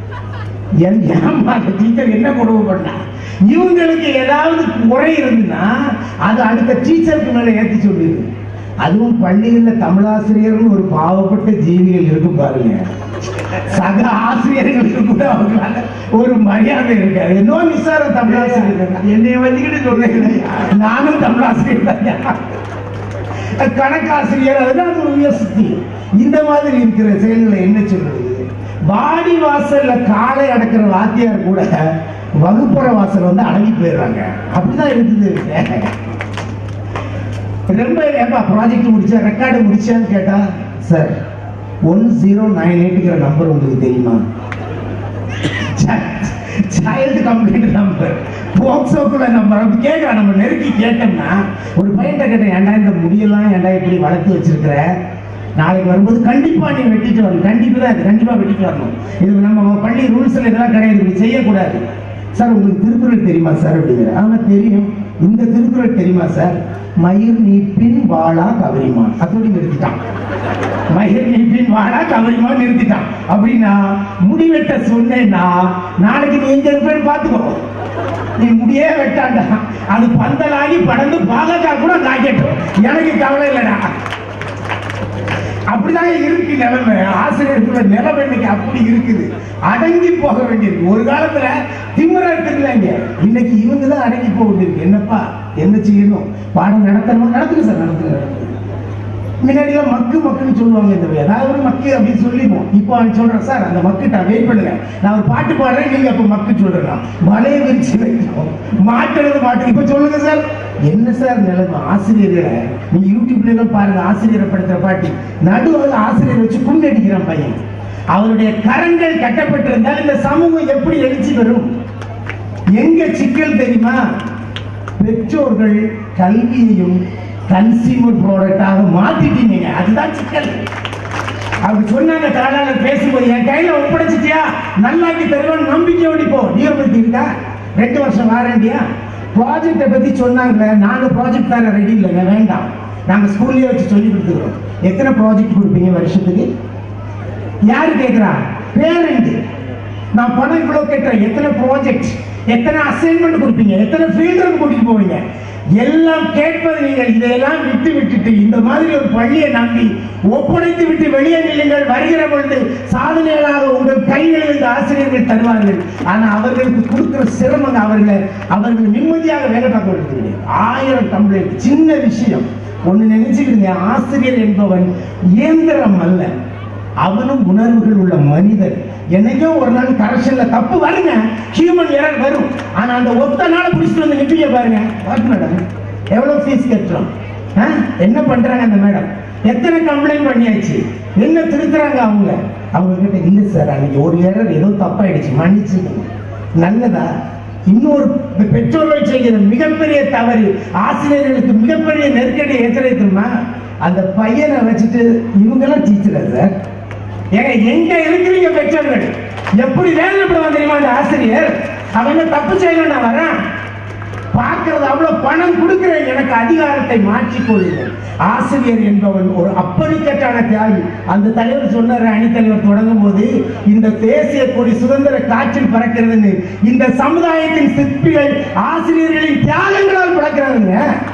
Speaker 7: என் ஏம்மா அந்த டீச்சர் என்ன கொடுமை பண்ணா இவங்களுக்கு ஏதாவது குறை இருந்துன்னா அது அடுத்த டீச்சருக்கு மேல ஏத்தி சொல்லிடுது அதுவும் பள்ளிகள்ல தமிழாசிரியர்னு ஒரு பாவப்பட்ட ஜீவிகள் இருக்கு பாருங்க சக ஆசிரியர்களுக்கு கூட அவங்களால ஒரு மரியாதை இருக்காது என்னோ விசார தமிழாசிரியர்
Speaker 5: என்னை வந்துக்கிட்டு சொல்றேன்
Speaker 7: நானும் தமிழாசிரியர் தான் கணக்காசிரியர் அதுதான் அது ஒரு உயர்சக்தி இந்த மாதிரி இருக்கிற செயல்களை என்ன சொல்றது வாடி வாசல்ல காலை அடக்கிற வாத்தியார் கூட வகுப்புற வாசல் வந்து அடங்கி போயிடுறாங்க அப்படிதான் இருக்குது ரொம்ப ஏப்பா ப்ராஜெக்ட் முடிச்சா ரெக்கார்டு முடிச்சான்னு கேட்டா சார் ஒன் ஜீரோ நைன் எயிட்டுங்கிற நம்பர் உங்களுக்கு தெரியுமா சைல்டு கம்ப்ளைண்ட் நம்பர் போக்சோக்குள்ள நம்பர் அப்படி கேட்கலாம் நம்ம நெருக்கி கேட்டோம்னா ஒரு பையன்கிட்ட கேட்டேன் ஏன்டா இந்த முடியெல்லாம் ஏன்டா இப்படி வளர்த்து வச்சிருக்கிற நாளைக்கு வரும்போது கண்டிப்பா நீ வெட்டிட்டு வரணும் கண்டிப்பா தான் இது கண்டிப்பா வெட்டிட்டு வரணும் இது நம்ம பள்ளி ரூல்ஸ்ல இதெல்லாம் கிடையாது இப்படி செய்யக்கூடாது சார் உங்களுக்கு திருக்குறள் தெரியுமா சார் அப்படிங்கிற ஆமா தெரியும் இந்த திருக்குறள் தெரியுமா சார் மயிர் நீப்பின் வாழா கவரிமான் அதோட நிறுத்திட்டான் மயிர் நீப்பின் வாழா கவரிமான் நிறுத்திட்டான் அப்படின்னா முடிவெட்ட சொன்னேன்னா நாளைக்கு நீ எங்க இருப்பேன்னு பாத்துக்கோ நீ முடியே வெட்டாண்டா அது பந்தலாகி படந்து பாகக்கா கூட காய்க்கட்டும் எனக்கு கவலை இல்லடா அப்படிதான் இருக்கு நிலைமை ஆசிரியர்களோட நிலைமை இன்னைக்கு அப்படி இருக்குது அடங்கி போக வேண்டியிருக்கு ஒரு காலத்துல திமிரா இருக்கிறாங்க இன்னைக்கு இவங்க தான் அடங்கி போக வேண்டியிருக்கு என்னப்பா என்ன செய்யணும் பாடம் நடத்தணும் நடத்துங்க சார் நடத்துங்க நடத்துங்க. முன்னாடிலாம் மக்கு மக்குன்னு சொல்லுவாங்க இந்த way. நான் ஒரு மக்கு அப்படின்னு சொல்லிடுவோம் இப்போ அவன் சொல்றேன் சார் அந்த மக்கிட்ட வெயிட் பண்ணுங்க நான் ஒரு பாட்டு பாடுறேன் நீங்க அப்ப மக்கு சொல்றேன் வலைய விரிச்சு வைக்கணும் மாட்டுறது மாட்டு இப்ப சொல்லுங்க சார் என்ன சார் நிலைமை ஆசிரியர்களை நீங்க யூடியூப்ல எல்லாம் பாருங்க ஆசிரியரை படுத்துற பாட்டி நடுவில் ஆசிரியர் வச்சு குண்டு அடிக்கிறான் பையன் அவருடைய கரங்கள் கட்டப்பட்டிருந்தால் இந்த சமூகம் எப்படி எழுச்சி வரும் எங்க சிக்கல் தெரியுமா பெற்றோர்கள் கல்வியையும் கன்சியூமர் ப்ராடக்டாக மாத்திட்டீங்க அதுதான் சிக்கல் அவங்க சொன்னாங்க தாளாளர் பேசும்போது என் கையில ஒப்படைச்சிட்டியா நல்லாக்கி தருவான் நம்பிக்கையோடி போ நியமனத்திருக்கா ரெண்டு வருஷம் வாரண்டியா ப்ராஜெக்டை பத்தி சொன்னாங்களே நாங்க ப்ராஜெக்ட் தர ரெடி இல்லைங்க வேண்டாம் நாங்க ஸ்கூல்லயே வச்சு சொல்லி கொடுத்துக்கிறோம் எத்தனை ப்ராஜெக்ட் கொடுப்பீங்க வருஷத்துக்கு யாரு கேக்குறா பேரண்ட் நான் பணம் இவ்வளவு கேட்கிறேன் எத்தனை ப்ராஜெக்ட் எத்தனை அசைன்மெண்ட் கொடுப்பீங்க எத்தனை ஃபீல்டருக்கு கூட்டிட்டு போவீங்க எல்லாம் கேட்பது நீங்கள் இதையெல்லாம் விட்டு விட்டுட்டு இந்த மாதிரி ஒரு பள்ளியை நம்பி ஒப்படைத்து விட்டு வெளியே நில்லுங்கள் வருகிற பொழுது சாதனைகளாக உங்கள் கைகளில் இந்த ஆசிரியர்கள் தருவார்கள் ஆனா அவர்களுக்கு கொடுக்கிற சிரமங்க அவர்களை அவர்கள் நிம்மதியாக வேலை பார்க்க வேண்டியது ஆயிரம் கம்ப்ளைண்ட் சின்ன விஷயம் ஒண்ணு நினைச்சுக்கிடுங்க ஆசிரியர் என்பவன் இயந்திரம் அல்ல அவனும் உணர்வுகள் உள்ள மனிதன் என்னைக்கோ ஒரு நாள் கரெக்ஷன்ல தப்பு வருங்க ஹியூமன் எரர் வரும் ஆனா அந்த ஒத்த நாள் பிடிச்சிட்டு வந்து நிப்பீங்க பாருங்க வாட் மேடம் எவ்வளவு ஃபீஸ் கட்டுறோம் ஆ? என்ன பண்றாங்க அந்த மேடம் எத்தனை கம்ப்ளைண்ட் பண்ணியாச்சு என்ன திருத்துறாங்க அவங்க அவங்க கிட்ட இல்ல சார் அன்னைக்கு ஒரு எரர் ஏதோ தப்பாயிடுச்சு மன்னிச்சுக்கோங்க நல்லதா இன்னொரு பெ- பெற்றோர்கள் செய்கிற மிகப்பெரிய தவறு ஆசிரியர்களுக்கு மிகப்பெரிய நெருக்கடி எத்தனை தெரியுமா அந்த பையனை வச்சுட்டு இவங்கெல்லாம் டீச்சரா சார் ஏங்க எங்க இருக்கிறீங்க பெற்றோர்கள் எப்படி வேதனைப்படுவான் தெரியுமா அந்த ஆசிரியர் அவன் என்ன தப்பு செய்யணும் நான் வரேன் பார்க்கிறது அவ்வளவு பணம் கொடுக்கிறேன் எனக்கு அதிகாரத்தை மாற்றிக் கொள்ளுங்கள் ஆசிரியர் என்பவன் ஒரு அப்பழுக்கற்றான தியாகி அந்த தலைவர் சொன்னார் அணித்தலைவர் தொடங்கும் போது இந்த தேசிய கொடி சுதந்திர காற்றில் பறக்கிறதுன்னு இந்த சமுதாயத்தின் சிற்பிகள் ஆசிரியர்களின் தியாகங்களால் பறக்கிறாங்க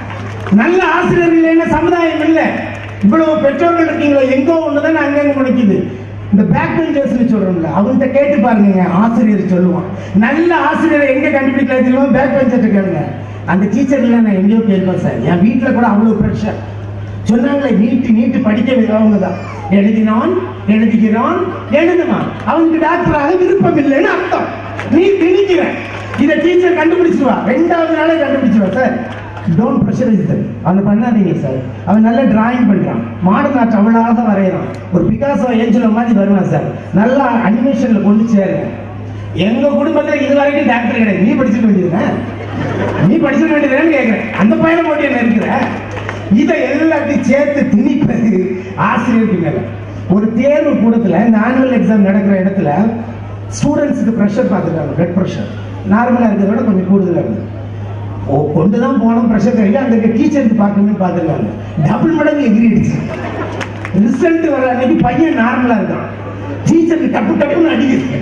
Speaker 7: நல்ல ஆசிரியர்கள் என்ன சமுதாயம் இல்லை இவ்வளவு பெற்றோர்கள் இருக்கீங்களா எங்கோ ஒண்ணுதான் அங்கங்க முடிக்குது இந்த பேக் பெஞ்சர்ஸ் சொல்றோம்ல அவன்கிட்ட கேட்டு பாருங்க ஆசிரியர் சொல்லுவான் நல்ல ஆசிரியரை எங்க கண்டுபிடிக்கல தெரியுமா பேக் பெஞ்சர்ட்ட கேளுங்க அந்த டீச்சர்ல நான் எங்கேயோ கேட்பேன் சார் என் வீட்டுல கூட அவ்வளவு ப்ரெஷர் சொன்னாங்களே நீட்டு நீட்டு படிக்க வைக்கிறவங்க தான் எழுதினான் எழுதுகிறான் எழுதுனான் அவனுக்கு டாக்டராக விருப்பம் இல்லைன்னு அர்த்தம் நீ திணிக்கிற இதை டீச்சர் கண்டுபிடிச்சிருவா ரெண்டாவது நாளே கண்டுபிடிச்சிருவா சார் டோன்ட் ப்ரெஷரைஸ் தம் அவனை பண்ணாதீங்க சார் அவன் நல்ல டிராயிங் பண்றான் மாடல் ஆர்ட் அவ்வளோ வரைகிறான் ஒரு பிகாசோ ஏஞ்சலோ மாதிரி வருவான் சார் நல்லா அனிமேஷன்ல கொண்டு சேருங்க எங்க குடும்பத்துல இது வரைக்கும் டாக்டர் கிடையாது நீ படிச்சுக்க வேண்டியதுதானே நீ படிச்சுக்க வேண்டியதுன்னு கேட்கிறேன் அந்த பையனை போட்டு என்ன இருக்கிற இதை எல்லாத்தையும் சேர்த்து திணிப்பது ஆசிரியருக்கு மேல ஒரு தேர்வு கூடத்துல இந்த ஆனுவல் எக்ஸாம் நடக்கிற இடத்துல ஸ்டூடெண்ட்ஸுக்கு ப்ரெஷர் பார்த்துருக்காங்க பிளட் ப்ரெஷர் நார்மலா இருக்கிறத விட கொஞ்சம் கூடுதலா இருக்கு ஓ கொண்டு தான் போனோம் ப்ரெஷர் கிடையாது அந்த டீச்சருக்கு பார்க்கணும்னு பார்த்துருக்காங்க டபுள் மடங்கு எகிரிடுச்சு ரிசல்ட் வர அன்னைக்கு பையன் நார்மலா இருக்கான் டீச்சருக்கு டப்பு டப்புன்னு அடிக்குது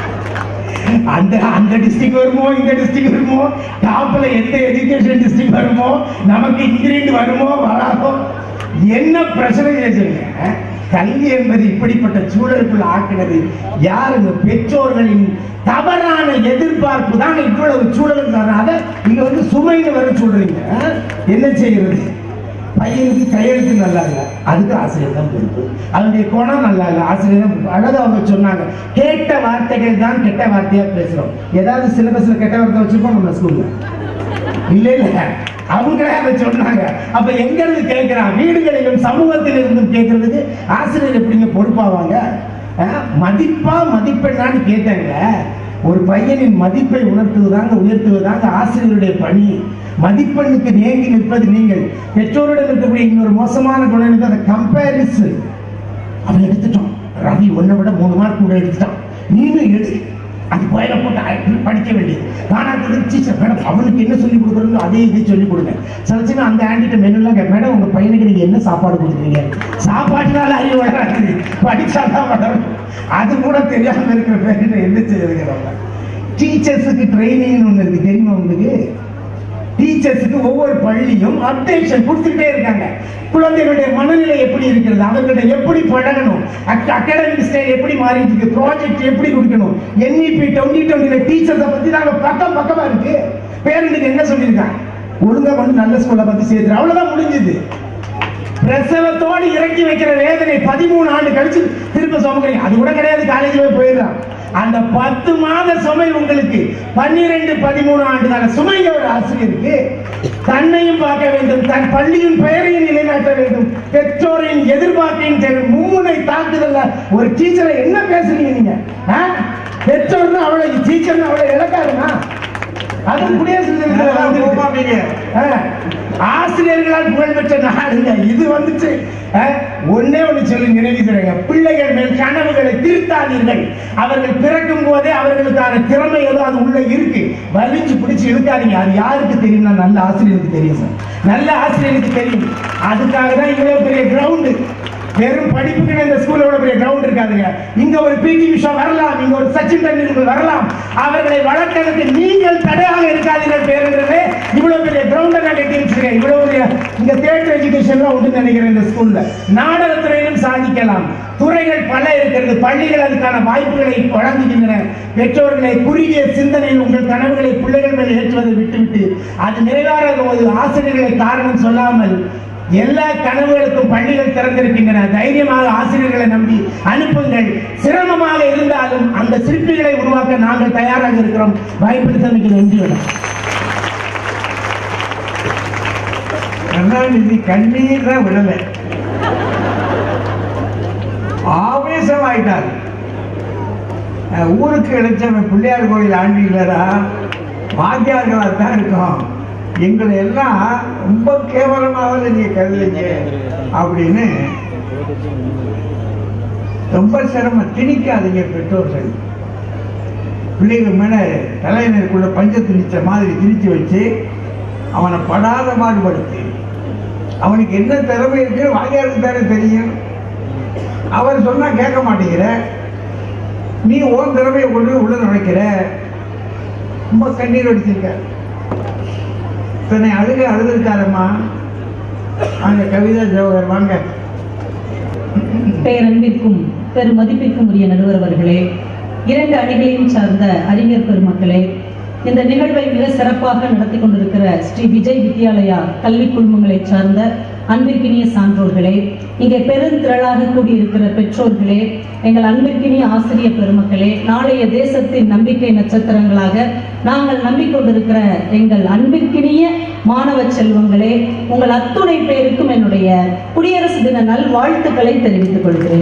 Speaker 7: அந்த அந்த டிஸ்ட்ரிக்ட் வருமோ இந்த டிஸ்ட்ரிக்ட் வருமோ டாப்ல எந்த எஜுகேஷன் டிஸ்ட்ரிக்ட் வருமோ நமக்கு இன்கிரீண்ட் வருமோ வராதோ என்ன பிரச்சனை கல்வி என்பது இப்படிப்பட்ட சூழலுக்குள் ஆக்கினது யாருங்க பெற்றோர்களின் தவறான எதிர்பார்ப்பு தான் இவ்வளவு சூழலுக்கு காரணம் அதை நீங்க வந்து சுமைன்னு வர சொல்றீங்க என்ன செய்யறது பையனுக்கு கையெழுத்து நல்லா இல்லை அதுக்கு ஆசிரியர் தான் பொறுப்பு அவனுடைய குணம் நல்லா இல்லை ஆசிரியர் தான் பொறுப்பு அழகா அவங்க சொன்னாங்க கேட்ட வார்த்தைகள் தான் கெட்ட வார்த்தையா பேசுறோம் ஏதாவது சிலபஸ்ல கெட்ட வார்த்தை வச்சிருப்போம் நம்ம ஸ்கூல்ல இல்ல இல்ல அவங்களே அதை சொன்னாங்க அப்ப எங்க இருந்து கேட்கிறான் வீடுகளிலும் சமூகத்தில் இருந்தும் கேட்கறதுக்கு ஆசிரியர் எப்படிங்க பொறுப்பாவாங்க அஹ், மதிப்பா மதிப்பெண்ணான்னு கேட்டாங்க ஒரு பையனின் மதிப்பை உணர்த்துவதாங்க உயர்த்துவதாங்க ஆசிரியருடைய பணி மதிப்பெண்ணுக்கு நேங்கி நிற்பது நீங்கள் பெற்றோரிடம் இருக்கக்கூடிய இன்னொரு மோசமான குணம் இருக்கு அந்த கம்பேரிசன் அவன் எடுத்துட்டான் ரவி ஒன்றை விட மூணு மார்க் கூட எடுத்துட்டான் நீனும் எடு அது பயில போட்டு அ- படிக்க வேண்டியது நானா டீச்சர் மேடம் அவனுக்கு என்ன சொல்லி கொடுக்குறோம் அதே இதை சொல்லி கொடுங்க சில சமயம் அந்த ஆண்டிட்ட மெனுலாம் கேட்க மேடம் உங்க பையனுக்கு நீங்க என்ன சாப்பாடு கொடுக்குறீங்க சாப்பாட்டுனால அறிவு வளராது படிச்சாதான் வளரும் அது கூட தெரியாம இருக்கிற பேர் என்ன செய்யுதுங்கிறவங்க டீச்சர்ஸுக்கு ட்ரைனிங் ஒன்று இருக்கு தெரியுமா உங்களுக்கு டீச்சர்ஸுக்கு ஒவ்வொரு பள்ளியும் அப்டேஷன் கொடுத்துக்கிட்டே இருக்காங்க குழந்தைகளுடைய மனநிலை எப்படி இருக்கிறது அவர்கிட்ட எப்படி பழகணும் அகாடமிக் ஸ்டைல் எப்படி மாறிட்டு இருக்கு ப்ராஜெக்ட் எப்படி கொடுக்கணும் என்இபி டுவெண்ட்டி டுவெண்ட்டில டீச்சர்ஸை பத்தி நாங்க பக்கம் பக்கமா இருக்கு பேரண்ட்டுக்கு என்ன சொல்லியிருக்காங்க ஒழுங்கா கொண்டு நல்ல ஸ்கூல்ல பத்தி சேர்த்து அவ்வளவுதான் முடிஞ்சது பிரசவத்தோடு இறக்கி வைக்கிற வேதனை பதிமூணு ஆண்டு கழிச்சு திரும்ப சுமக்கிறீங்க அது கூட கிடையாது காலேஜ் போய் போயிடலாம் அந்த பத்து மாத சுமை உங்களுக்கு பன்னிரெண்டு பதிமூணு ஆண்டு கால சுமைங்க ஒரு ஆசிரியருக்கு தன்னையும் பார்க்க வேண்டும் தன் பள்ளியின் பெயரையும் நிலைநாட்ட வேண்டும் பெற்றோரின் எதிர்பார்ப்பையும் தேவை மும்முனை தாக்குதல்ல ஒரு டீச்சரை என்ன பேசுறீங்க நீங்க ஆ? பெற்றோர்னு அவ்வளவு டீச்சர்னு அவ்வளவு இழக்காருமா அது குடியரசு தினத்துல வந்து
Speaker 3: போகாதீங்க.
Speaker 7: ஆ, ஆசிரியர்களால் புகழ்பெற்ற நாடுங்க இது வந்துச்சு ஆ, ஒண்ணே ஒண்ணு சொல்லி நினைவுகிறேங்க பிள்ளைகள் மேல் கனவுகளை திருத்தாதீர்கள் அவர்கள் பிறக்கும் போதே அவர்களுக்கான திறமை ஏதோ அது உள்ள இருக்கு வலிஞ்சு பிடிச்சு இழுக்காதீங்க அது யாருக்கு தெரியும்னா நல்ல ஆசிரியருக்கு தெரியும் சார் நல்ல ஆசிரியருக்கு தெரியும் அதுக்காக தான் இவ்வளவு பெரிய கிரவுண்டு வெறும் படிப்புக்கு இந்த ஸ்கூல்ல இவ்வளவு பெரிய கிரவுண்ட் இருக்காதுங்க இங்க ஒரு பிடி உஷா வரலாம் இங்க ஒரு சச்சின் டெண்டுல்கர் வரலாம் அவர்களை வளர்க்கறதுக்கு நீங்கள் தடையாக இருக்காதீர்கள் பேருங்கிறதே இவ்வளவு பெரிய கிரவுண்டை நான் கட்டி வச்சிருக்கேன் இவ்வளவு பெரிய இங்க தேட்டர் எஜுகேஷன்லாம் உண்டு நினைக்கிறேன் இந்த ஸ்கூல்ல நாடகத்துறையிலும் சாதிக்கலாம் துறைகள் பல இருக்கிறது பள்ளிகள் அதுக்கான வாய்ப்புகளை வழங்குகின்றன பெற்றோர்களை குறுகிய சிந்தனையில் உங்கள் கனவுகளை பிள்ளைகள் மேல் ஏற்றுவதை விட்டுவிட்டு அது நிறைவேறாத போது ஆசிரியர்களை காரணம் சொல்லாமல் எல்லா கனவுகளுக்கும் பள்ளிகள் திறந்திருக்கின்றன தைரியமாக ஆசிரியர்களை நம்பி அனுப்புங்கள் சிரமமாக இருந்தாலும் அந்த சிற்பிகளை உருவாக்க நாங்கள் தயாராக இருக்கிறோம் வாய்ப்பளித்தமைக்கு நன்றி வணக்கம்
Speaker 3: கருணாநிதி கண்ணீர் தான் விடல ஆவேசமாயிட்டார் அஹ் ஊருக்கு இழைச்சவன் பிள்ளையார் கோயில் ஆண்டிகளரா வாத்தியார்களாக தான் இருக்கோம் எங்களை எல்லாம் ரொம்ப கேவலமாக நீங்க கருதுங்க அப்படின்னு ரொம்ப சிரமம் திணிக்காதீங்க பெற்றோர்கள் பிள்ளைகள் மேல தலையினருக்குள்ள பஞ்ச திணிச்ச மாதிரி திணிச்சு வச்சு அவனை படாத பாடுபடுத்தி அவனுக்கு என்ன திறமை இருக்கு வாத்தியாருக்கு தானே தெரியும் அவர் சொன்னா கேட்க மாட்டேங்கிற நீ உன் திறமையை கொண்டு போய் உள்ள நுழைக்கிற ரொம்ப கண்ணீர் அடிச்சிருக்க தன்னை அழுக அழுதுருக்காரம்மா அங்க கவிதா ஜவஹர் வாங்க
Speaker 2: பேரன்பிற்கும் பெருமதிப்பிற்கும் உரிய நடுவர் அவர்களே இரண்டு அணிகளையும் சார்ந்த அறிஞர் பெருமக்களே இந்த நிகழ்வை மிக சிறப்பாக நடத்தி கொண்டிருக்கிற ஸ்ரீ விஜய் வித்யாலயா கல்வி குழுமங்களை சார்ந்த அன்பிற்கினிய சான்றோர்களே இங்கே பெருந்திரளாக கூடியிருக்கிற பெற்றோர்களே எங்கள் அன்பிற்கினிய ஆசிரியர் பெருமக்களே நாளைய தேசத்தின் நம்பிக்கை நட்சத்திரங்களாக நாங்கள் நம்பிக்கொண்டிருக்கிற எங்கள் அன்பிற்கினிய மாணவ செல்வங்களே உங்கள் அத்துணை பேருக்கும் என்னுடைய குடியரசு தின நல்வாழ்த்துக்களை தெரிவித்துக் கொள்கிறேன்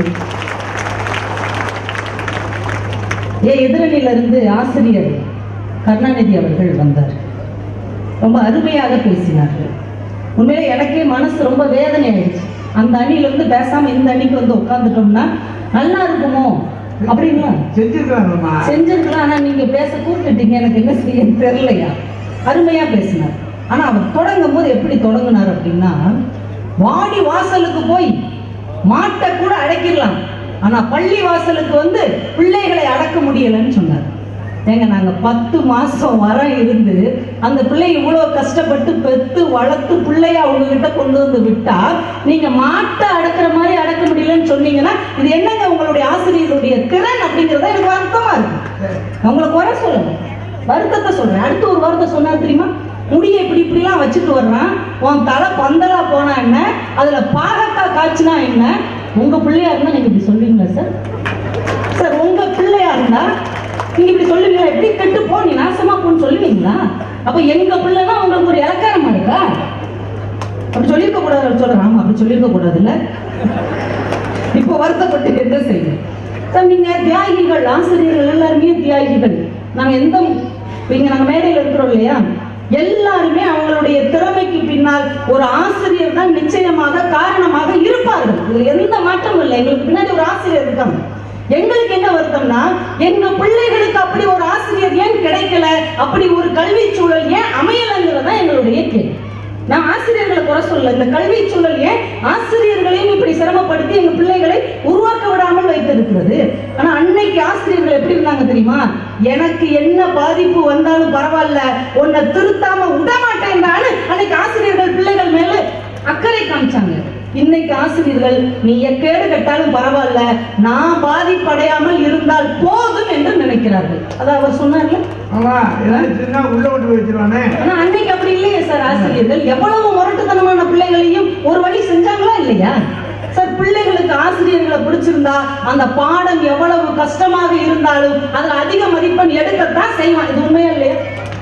Speaker 2: என் எதிரணியிலிருந்து ஆசிரியர் கருணாநிதி அவர்கள் வந்தார் ரொம்ப அருமையாக பேசினார்கள் உண்மையிலே எனக்கே மனசு ரொம்ப வேதனை ஆயிடுச்சு அந்த அணியில இருந்து பேசாம இந்த அணிக்கு வந்து உட்கார்ந்துட்டோம்னா நல்லா இருக்குமோ அப்படிங்களா
Speaker 3: செஞ்சிருக்காங்கம்மா
Speaker 2: செஞ்சிருக்கலாம் ஆனா நீங்க பேச கூப்பிட்டுட்டீங்க எனக்கு என்ன செய்ய தெரியலையா அருமையா பேசினார் ஆனா அவர் தொடங்கும் போது எப்படி தொடங்கினார் அப்படின்னா வாடி வாசலுக்கு போய் மாட்டை கூட அடக்கிடலாம் ஆனா பள்ளி வாசலுக்கு வந்து பிள்ளைகளை அடக்க முடியலன்னு சொன்னார் ஏங்க நாங்க பத்து மாசம் வர இருந்து அந்த பிள்ளை இவ்வளவு கஷ்டப்பட்டு பெத்து வளர்த்து பிள்ளைய அவங்க கிட்ட கொண்டு வந்து விட்டா நீங்க மாட்டை அடக்குற மாதிரி அடக்க முடியலன்னு சொன்னீங்கன்னா இது என்னங்க உங்களுடைய ஆசிரியருடைய திறன் அப்படிங்கறத எனக்கு வருத்தமா இருக்கு உங்களை குறை சொல்லணும் வருத்தத்தை சொல்றேன் அடுத்து ஒரு வார்த்தை சொன்னார் தெரியுமா முடியை இப்படி இப்படிலாம் வச்சுட்டு வர்றான் உன் தலை பந்தலா போனா என்ன அதுல பாகக்காய் காய்ச்சினா என்ன உங்க பிள்ளையா இருந்தா நீங்க இப்படி சொல்லுவீங்களா சார் சார் உங்க பிள்ளையா இருந்தா நீங்க இப்படி சொல்லுவீங்களா எப்படி கெட்டு போ நீ நாசமா போன்னு சொல்லுவீங்களா அப்ப எங்க பிள்ளைனா உங்களுக்கு ஒரு இலக்காரமா இருக்கா அப்படி சொல்லியிருக்க கூடாது சொல்றேன் ஆமா அப்படி சொல்லியிருக்க கூடாது இல்ல இப்போ வருத்தப்பட்டு என்ன செய்யும் சார் நீங்க தியாகிகள் ஆசிரியர்கள் எல்லாருமே தியாகிகள் நாங்க எந்த இப்ப இங்க நாங்க மேடையில் இருக்கிறோம் இல்லையா எல்லாருமே அவங்களுடைய திறமைக்கு பின்னால் ஒரு ஆசிரியர் தான் நிச்சயமாக காரணமாக இருப்பார்கள் இதுல எந்த மாற்றமும் இல்லை எங்களுக்கு பின்னாடி ஒரு ஆசிரியர் இருக்காங்க எங்களுக்கு என்ன வருத்தம்னா எங்க பிள்ளைகளுக்கு அப்படி ஒரு ஆசிரியர் ஏன் கிடைக்கல அப்படி ஒரு கல்வி சூழல் ஏன் அமையலைங்கிறது தான் எங்களுடைய கேள்வி நான் ஆசிரியர்களை குறை சொல்ல இந்த கல்வி சூழல் ஏன் ஆசிரியர்களையும் இப்படி சிரமப்படுத்தி எங்க பிள்ளைகளை உருவாக்க விடாமல் வைத்திருக்கிறது ஆனா அன்னைக்கு ஆசிரியர்கள் எப்படி இருந்தாங்க தெரியுமா எனக்கு என்ன பாதிப்பு வந்தாலும் பரவாயில்ல உன்னை திருத்தாம விட மாட்டேன்டான்னு அன்னைக்கு ஆசிரியர்கள் பிள்ளைகள் மேல அக்கறை காமிச்சாங்க இன்னைக்கு ஆசிரியர்கள் நீ எக்கேடு கட்டாலும் பரவாயில்ல நான் பாதிப்படையாமல் இருந்தால் போதும் என்று நினைக்கிறார்கள் அதான் அவர் சொன்னார்ல
Speaker 5: ஆமா ஏதாவது சின்ன உள்ள விட்டு வச்சிருவானே
Speaker 2: ஆனா அன்னைக்கு அப்படி இல்லையே சார் ஆசிரியர்கள் எவ்வளவு முரட்டுத்தனமான பிள்ளைகளையும் ஒரு வழி செஞ்சாங்களா இல்லையா சார் பிள்ளைகளுக்கு ஆசிரியர்களை பிடிச்சிருந்தா அந்த பாடம் எவ்வளவு கஷ்டமாக இருந்தாலும் அதுல அதிக மதிப்பெண் எடுக்கத்தான் செய்வான் இது உண்மையா இல்லையா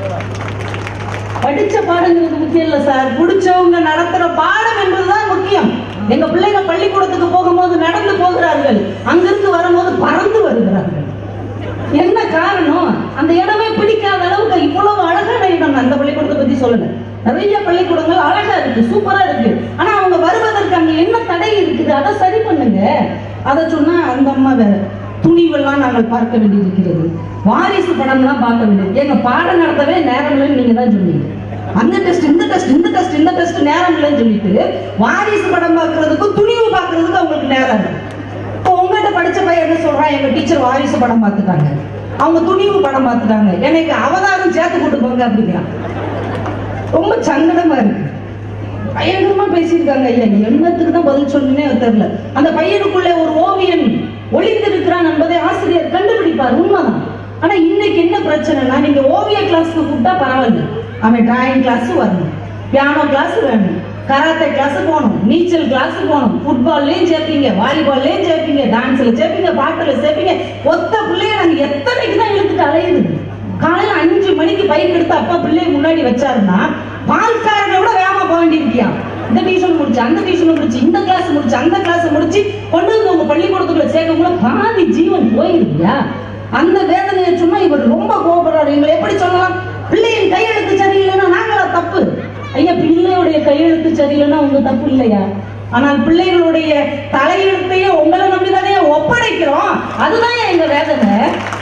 Speaker 2: படிச்ச பாடங்கிறது முக்கியம் இல்ல சார் பிடிச்சவங்க நடத்துற பாடம் என்பதுதான் முக்கியம் எங்க பிள்ளைங்க பள்ளிக்கூடத்துக்கு போகும்போது நடந்து போகிறார்கள் அங்கிருந்து வரும்போது பறந்து வருகிறார்கள் என்ன காரணம் அந்த இடமே பிடிக்காத அளவுக்கு இவ்வளவு அழகான இடம் அந்த பள்ளிக்கூடத்தை பத்தி சொல்லல நிறைய பள்ளிக்கூடங்கள் அழகா இருக்கு சூப்பரா இருக்கு ஆனா அவங்க வருவதற்கு அங்க என்ன தடை இருக்குது அதை சரி பண்ணுங்க அதை சொன்னா அந்த அம்மா வேற துணிவெல்லாம் நாங்கள் பார்க்க வேண்டியிருக்கிறது வாரிசு படம்லாம் பார்க்க வேண்டியது எங்க பாடம் நடத்தவே நேரம் இல்லைன்னு நீங்க தான் சொன்னீங்க அந்த டெஸ்ட் இந்த டெஸ்ட் இந்த டெஸ்ட் இந்த டெஸ்ட் நேரம் இல்லைன்னு சொல்லிட்டு வாரிசு படம் பார்க்கறதுக்கும் துணிவு பார்க்கறதுக்கும் அவங்களுக்கு நேரம் இருக்கு இப்போ உங்ககிட்ட படிச்ச பையன் என்ன சொல்றான் எங்க டீச்சர் வாரிசு படம் பார்த்துட்டாங்க அவங்க துணிவு படம் பார்த்துட்டாங்க எனக்கு அவதாரம் சேர்த்து கூட்டு போங்க அப்படிங்கிறான் ரொம்ப சங்கடமா இருக்கு பயங்கரமா பேசியிருக்காங்க ஐயா என்னத்துக்கு தான் பதில் சொல்லுனே தெரியல அந்த பையனுக்குள்ளே ஒரு ஓவியன் ஒளிந்திருக்கிறான் என்பதை ஆசிரியர் கண்டுபிடிப்பார் உண்மைதான் ஆனா இன்னைக்கு என்ன பிரச்சனைனா நீங்க ஓவிய கிளாஸ்க்கு கூப்பிட்டா பரவாயில்ல அவன் டிராயிங் கிளாஸ் வரணும் பியானோ கிளாஸ் வேணும் கராத்தே கிளாஸ் போகணும் நீச்சல் கிளாஸ் போகணும் ஃபுட்பால்லையும் சேர்ப்பீங்க வாலிபால்லையும் சேர்ப்பீங்க டான்ஸ்ல சேர்ப்பீங்க பாட்டுல சேர்ப்பீங்க ஒத்த பிள்ளைய நாங்க எத்தனைக்கு தான் இழுத்துட்டு அலையுது காலையில அஞ்சு மணிக்கு பைக் எடுத்து அப்பா பிள்ளைய முன்னாடி வச்சாருன்னா பால்காரனை விட வேகமா போக வேண்டியிருக்கியா இந்த டியூஷன் முடிச்சு அந்த டியூஷன் முடிச்சு இந்த கிளாஸ் முடிச்சு அந்த கிளாஸ் முடிச்சு கொண்டு வந்து உங்க பள்ளிக்கூடத்துக்குள்ள சேர்க்கக்குள்ள பாதி ஜீவன் போயிருக்கியா அந்த வேதனையை சொன்னா இவர் ரொம்ப கோபப்படுறாரு எங்களை எப்படி சொல்லலாம் பிள்ளையின் கையெழுத்து சரியில்லைன்னா நாங்களா தப்பு ஐயா பிள்ளையுடைய கையெழுத்து சரியில்லைன்னா உங்க தப்பு இல்லையா ஆனால் பிள்ளைகளுடைய தலையெழுத்தையே உங்களை நம்பிதானே ஒப்படைக்கிறோம் அதுதான் எங்க வேதனை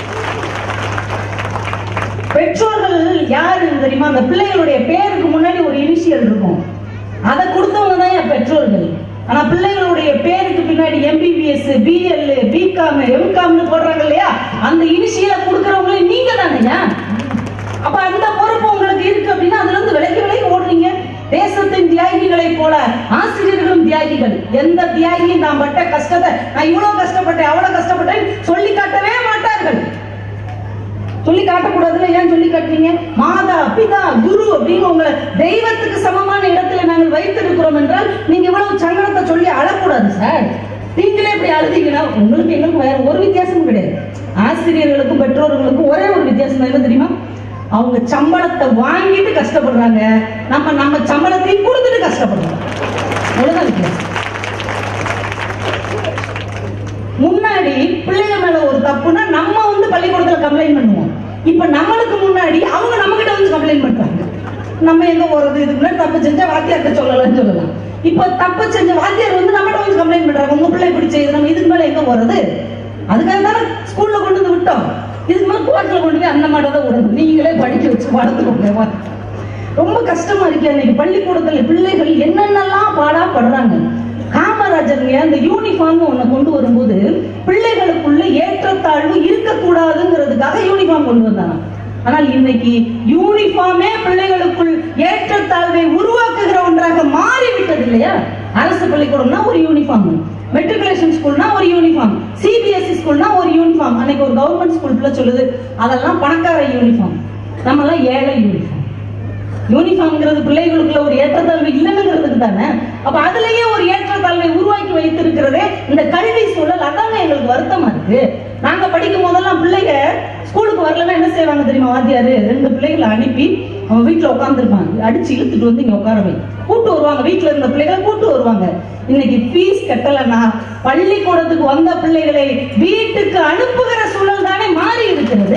Speaker 2: பெற்றோர்கள் யாரு தெரியுமா அந்த பிள்ளைகளுடைய பேருக்கு முன்னாடி ஒரு இனிஷியல் இருக்கும் அதை கொடுத்தவங்க தான் என் பெற்றோர்கள் ஆனா பிள்ளைகளுடைய பேருக்கு பின்னாடி எம்பிபிஎஸ் பிஎல் பிகாம் எம்காம்னு போடுறாங்க இல்லையா அந்த இனிஷியலை கொடுக்கறவங்களே நீங்க தானேயா அப்ப அந்த பொறுப்பு உங்களுக்கு இருக்கு அப்படின்னா அதுல இருந்து விலகி விலகி ஓடுறீங்க தேசத்தின் தியாகிகளை போல ஆசிரியர்களும் தியாகிகள் எந்த தியாகியும் நான் பட்ட கஷ்டத்தை நான் இவ்வளவு கஷ்டப்பட்டேன் அவ்வளவு கஷ்டப்பட்டேன் சொல்லி காட்டவே மாட்டார்கள் சொல்லி காட்டக்கூடாதுல ஏன் சொல்லி காட்டுறீங்க மாதா பிதா குரு அப்படின்னு உங்களை தெய்வத்துக்கு சமமான இடத்துல நாங்கள் வைத்திருக்கிறோம் என்றால் நீங்க இவ்வளவு சங்கடத்தை சொல்லி அழக்கூடாது சார் நீங்களே இப்படி அழுதீங்கன்னா உங்களுக்கு எங்களுக்கும் வேற ஒரு வித்தியாசமும் கிடையாது ஆசிரியர்களுக்கும் பெற்றோர்களுக்கும் ஒரே ஒரு வித்தியாசம் என்ன தெரியுமா அவங்க சம்பளத்தை வாங்கிட்டு கஷ்டப்படுறாங்க நம்ம நம்ம சம்பளத்தையும் கொடுத்துட்டு கஷ்டப்படுறோம் அவ்வளவுதான் வித்தியாசம் முன்னாடி பிள்ளைங்க மேல ஒரு தப்புனா நம்ம வந்து பள்ளிக்கூடத்துல கம்ப்ளைண்ட் பண்ணுவோம் இப்ப நம்மளுக்கு முன்னாடி அவங்க நம்ம கிட்ட வந்து கம்ப்ளைண்ட் பண்றாங்க நம்ம எங்க போறது இதுக்கு முன்னாடி தப்பு செஞ்சா வாத்தியார்ட்ட சொல்லலாம்னு சொல்லலாம் இப்ப தப்பு செஞ்ச வாத்தியார் வந்து நம்மகிட்ட வந்து கம்ப்ளைண்ட் பண்றாங்க உங்க பிள்ளை இப்படி செய்யுது நம்ம இதுக்கு மேல எங்க போறது அதுக்காக தானே ஸ்கூல்ல கொண்டு வந்து விட்டோம் இதுக்கு மேல கோர்ட்ல கொண்டு போய் அந்த மாதிரி தான் விடணும் நீங்களே படிக்க வச்சு வளர்த்துக்கோங்க ரொம்ப கஷ்டமா இருக்கு அன்னைக்கு பள்ளிக்கூடத்துல பிள்ளைகள் என்னென்னலாம் பாடா படுறாங்க காமராஜருங்க அந்த யூனிஃபார்ம் ஒண்ணு கொண்டு வரும்போது பிள்ளைகளுக்குள்ள ஏற்றத்தாழ்வு இருக்கக்கூடாதுங்கிறதுக்காக யூனிஃபார்ம் கொண்டு வந்தாங்க ஆனால் இன்னைக்கு யூனிஃபார்மே பிள்ளைகளுக்குள் ஏற்றத்தாழ்வை உருவாக்குகிற ஒன்றாக மாறிவிட்டது இல்லையா அரசு பள்ளிக்கூடம்னா ஒரு யூனிஃபார்ம் மெட்ரிகுலேஷன் ஸ்கூல்னா ஒரு யூனிஃபார்ம் சிபிஎஸ்இ ஸ்கூல்னா ஒரு யூனிஃபார்ம் அன்னைக்கு ஒரு கவர்மெண்ட் ஸ்கூல் பிள்ளை சொல்லுது அதெல்லாம் பணக்கார யூனிஃபார்ம் நம்மலாம் ஏழை யூனிஃபார்ம் யூனிஃபார்ம்ங்கிறது பிள்ளைகளுக்குள்ள ஒரு ஏற்றத்தாழ்வு இல்லைங்கிறதுக்கு தானே அப்ப அதுலயே ஒரு ஏற்றத்தாழ்வை உருவாக்கி வைத்திருக்கிறதே இந்த கல்வி சூழல் அதாங்க எங்களுக்கு வருத்தமா இருக்கு நாங்க படிக்கும் போதெல்லாம் பிள்ளைங்க ஸ்கூலுக்கு வரலன்னா என்ன செய்வாங்க தெரியுமா வாத்தியாரு ரெண்டு பிள்ளைகளை அனுப்பி அவன் வீட்டுல உட்காந்துருப்பாங்க அடிச்சு இழுத்துட்டு வந்து இங்க உட்கார வை கூட்டு வருவாங்க வீட்டுல இருந்த பிள்ளைகளை கூட்டு வருவாங்க இன்னைக்கு ஃபீஸ் கட்டலைன்னா பள்ளிக்கூடத்துக்கு வந்த பிள்ளைகளை வீட்டுக்கு அனுப்புகிற சூழல் தானே மாறி இருக்கிறது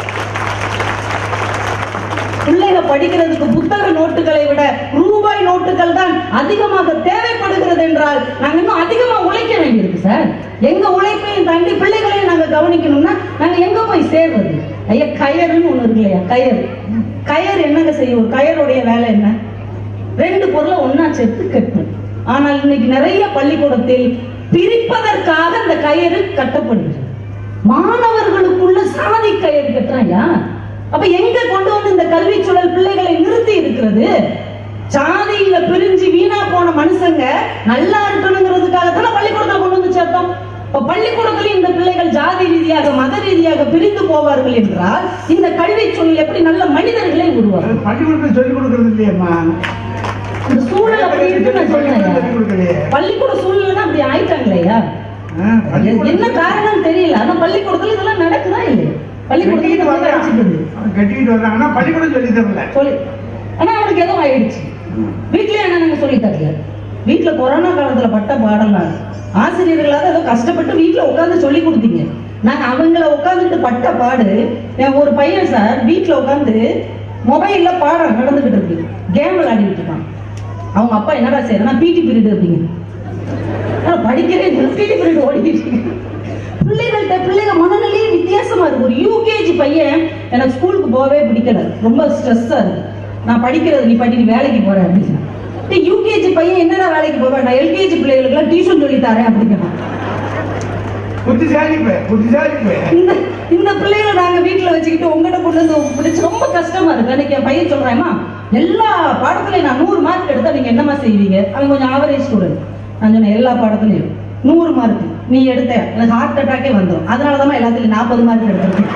Speaker 2: பிள்ளைங்க படிக்கிறதுக்கு புத்தக நோட்டுகளை விட ரூபாய் நோட்டுகள் தான் அதிகமாக தேவைப்படுகிறது என்றால் நாங்க இன்னும் அதிகமா உழைக்க வேண்டியிருக்கு சார் எங்க உழைப்பையும் தாண்டி பிள்ளைகளையும் நாங்க கவனிக்கணும்னா நாங்க எங்க போய் சேர்வது ஐயா கயறுன்னு ஒண்ணு இருக்கு இல்லையா கயறு கயர் என்னங்க செய்யும் ஒரு கயருடைய வேலை என்ன ரெண்டு பொருளை ஒண்ணா சேர்த்து கட்டும் ஆனால் இன்னைக்கு நிறைய பள்ளிக்கூடத்தில் பிரிப்பதற்காக இந்த கயிறு கட்டப்படுகிறது மாணவர்களுக்குள்ள சாதி கயிறு கட்டுறாயா அப்ப எங்க கொண்டு வந்து இந்த கல்வி சூழல் பிள்ளைகளை நிறுத்தி இருக்கிறது சாதியில பிரிஞ்சு வீணா போன மனுஷங்க நல்லா இருக்கணுங்கிறதுக்காக தானே பள்ளிக்கூடத்துல கொண்டு வந்து சேர்த்தோம் இப்ப பள்ளிக்கூடத்திலும் இந்த பிள்ளைகள் ஜாதி ரீதியாக மத ரீதியாக பிரிந்து போவார்கள் என்றால் இந்த கல்வி சூழல் எப்படி நல்ல மனிதர்களை உருவாக்கும்
Speaker 5: பள்ளிக்கூடத்தில் சொல்லிக் கொடுக்கறது இல்லையம்மா
Speaker 2: இந்த சூழல் அப்படி இருக்கு நான்
Speaker 5: சொல்லிக்
Speaker 2: சொல்றேன்
Speaker 5: கொடுக்கலையே
Speaker 2: பள்ளிக்கூட சூழ்நிலை தான் அப்படி ஆயிட்டாங்களேயா
Speaker 5: ஆ, பள்ளிக்கூடத்துல-
Speaker 2: என்ன காரணம் தெரியல ஆனா பள்ளிக்கூடத்துல இதெல்லாம் நடக்குதா இல்லையா பள்ளிக்கூடத்துல
Speaker 5: கட்டிக்கிட்டு
Speaker 2: இந்த மாதிரி
Speaker 5: வர்றான்.
Speaker 2: அடிச்சுக்குது.
Speaker 5: அவன் கட்டிக்கிட்டு வர்றான் ஆனா பள்ளிக்கூடம் சொல்லி தரல
Speaker 2: சொல்லி ஆனா அவனுக்கு ஏதோ ஆயிடுச்சு வீட்லயே என்ன நாங்க சொல்லி தரல வீட்டுல கொரோனா காலத்துல பட்ட பாடலாம் ஆசிரியர்களாக ஏதோ கஷ்டப்பட்டு வீட்டுல உட்கார்ந்து சொல்லி கொடுத்தீங்க நாங்க அவங்கள உட்கார்ந்துட்டு பட்ட பாடு என் ஒரு பையன் சார் வீட்டுல உட்கார்ந்து மொபைல்ல பாடம் நடந்துகிட்டு இருக்கு கேம் விளையாடிட்டு இருக்கான் அவங்க அப்பா என்னடா செய்யறா பிடி பீரியட் அப்படிங்க ஆனா படிக்கிறேன் பிடி பீரியட் ஓடிக்கிட்டு இருக்கு. பிள்ளைகள்கிட்ட பிள்ளைங்க மனநிலையே வித்தியாசமா இருக்கு ஒரு யூகேஜி பையன் எனக்கு ஸ்கூலுக்கு போகவே பிடிக்கல ரொம்ப ஸ்ட்ரெஸ்ஸா இருக்கு நான் படிக்கிறது நீ படி நீ வேலைக்கு போற அப்படின்னு யூகேஜி பையன் என்னடா வேலைக்கு போவேன் நான் எல்கேஜி பிள்ளைகளுக்குலாம் டியூஷன் சொல்லி தரேன் அப்படிங்கிறான்
Speaker 5: புத்திசாலி பே புத்திசாலி பே
Speaker 2: இந்த இந்த பிள்ளைகளை நாங்க வீட்டுல வச்சுக்கிட்டு உங்ககிட்ட கொண்டு வந்து பிடிச்சு ரொம்ப கஷ்டமா இருக்கு அன்னைக்கு என் பையன் சொல்றேன்மா எல்லா பாடத்துலயும் நான் நூறு மார்க் எடுத்தா நீங்க என்னமா செய்வீங்க அவன் கொஞ்சம் ஆவரேஜ் ஸ்டூடெண்ட் நான் சொன்னேன் எல்லா பாடத்துலயும் நூறு மார்க் நீ எடுத்த எனக்கு ஹார்ட் அட்டாக்கே வந்துடும் அதனாலதான் எல்லாத்துலயும் நாற்பது மார்க் எடுத்திருக்கேன்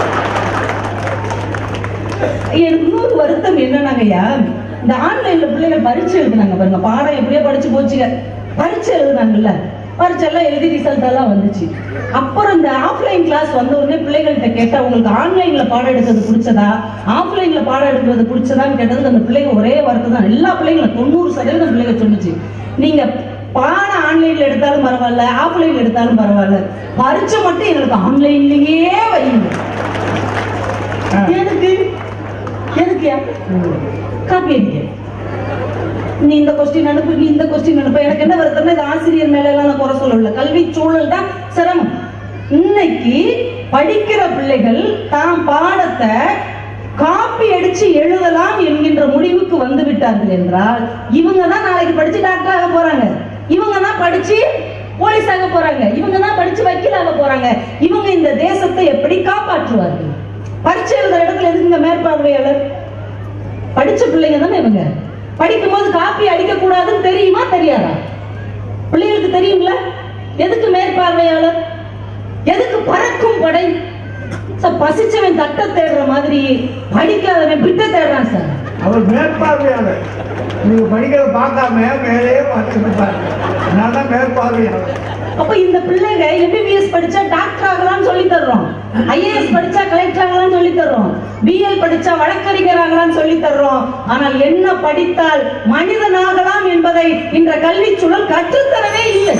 Speaker 2: எனக்கு இன்னொரு வருத்தம் என்னன்னாங்கய்யா இந்த ஆன்லைன்ல பிள்ளைகள் பரீட்சை எழுதுனாங்க பாருங்க பாடம் எப்படியோ படிச்சு போச்சுங்க பரீட்சை எழுதுனாங்கல்ல பரீட்சை எல்லாம் எழுதி ரிசல்ட் எல்லாம் வந்துச்சு அப்புறம் இந்த ஆஃப்லைன் கிளாஸ் வந்த உடனே பிள்ளைகள்கிட்ட கேட்டா உங்களுக்கு ஆன்லைன்ல பாடம் எடுக்கிறது பிடிச்சதா ஆஃப்லைன்ல பாடம் எடுக்கிறது பிடிச்சதான்னு கேட்டதுக்கு அந்த பிள்ளைங்க ஒரே வார்த்தை தான் எல்லா பிள்ளைங்களும் தொண்ணூறு சதவீதம் பிள்ளைங்க சொன்னுச்சு நீங்க பாடம் ஆன்லைன்ல எடுத்தாலும் பரவாயில்ல ஆஃப்லைன்ல எடுத்தாலும் பரவாயில்ல பரீட்சை மட்டும் எங்களுக்கு ஆன்லைன்லயே வையுங்க எதுக்கு எதுக்குயா காப்பி அடிக்க நீ இந்த கொஸ்டின் அனுப்பு நீ இந்த கொஸ்டின் அனுப்பு எனக்கு என்ன வருத்தம்னா இந்த ஆசிரியர் மேல எல்லாம் நான் குறை சொல்லல கல்வி சூழல் தான் சிரமம் இன்னைக்கு படிக்கிற பிள்ளைகள் தாம் பாடத்தை காப்பி அடிச்சு எழுதலாம் என்கின்ற முடிவுக்கு வந்து விட்டார்கள் என்றால் இவங்க தான் நாளைக்கு படிச்சு டாக்டர் ஆக போறாங்க இவங்க தான் படிச்சு போலீஸ் ஆக போறாங்க இவங்க தான் படிச்சு வக்கீல் ஆக போறாங்க இவங்க இந்த தேசத்தை எப்படி காப்பாற்றுவார்கள் பரீட்சை எழுதுற இடத்துல எதுக்குங்க மேற்பார்வையாளர் படிச்ச பிள்ளைங்க தானே இவங்க படிக்கும் போது காப்பி அடிக்க கூடாதுன்னு தெரியுமா தெரியாதா பிள்ளைகளுக்கு தெரியும்ல எதுக்கு மேற்பார்வையாளர் எதுக்கு பறக்கும் படை சார் பசிச்சவன் தட்ட தேடுற மாதிரி படிக்காதவன் பிட்ட தேடுறான் சார்
Speaker 5: அவர் மேற்பார்வையாளர் நீங்க படிக்கிறத பார்க்காம மேலேயே பார்த்துட்டு இருப்பாரு நான் தான் மேற்பார்வையாளர்
Speaker 2: அப்ப இந்த பிள்ளைங்க எம்பிபிஎஸ் படிச்சா டாக்டர் ஆகலாம்னு சொல்லி தர்றோம் ஐஏஎஸ் படிச்சா கலெக்டர் ஆகலாம்னு சொல்லி தர்றோம் பிஎல் படிச்சா வழக்கறிஞர் ஆகலாம்னு சொல்லி தர்றோம் ஆனால் என்ன படித்தால் மனிதனாகலாம் என்பதை இந்த கல்வி சூழல் கற்றுத்தரவே இல்லை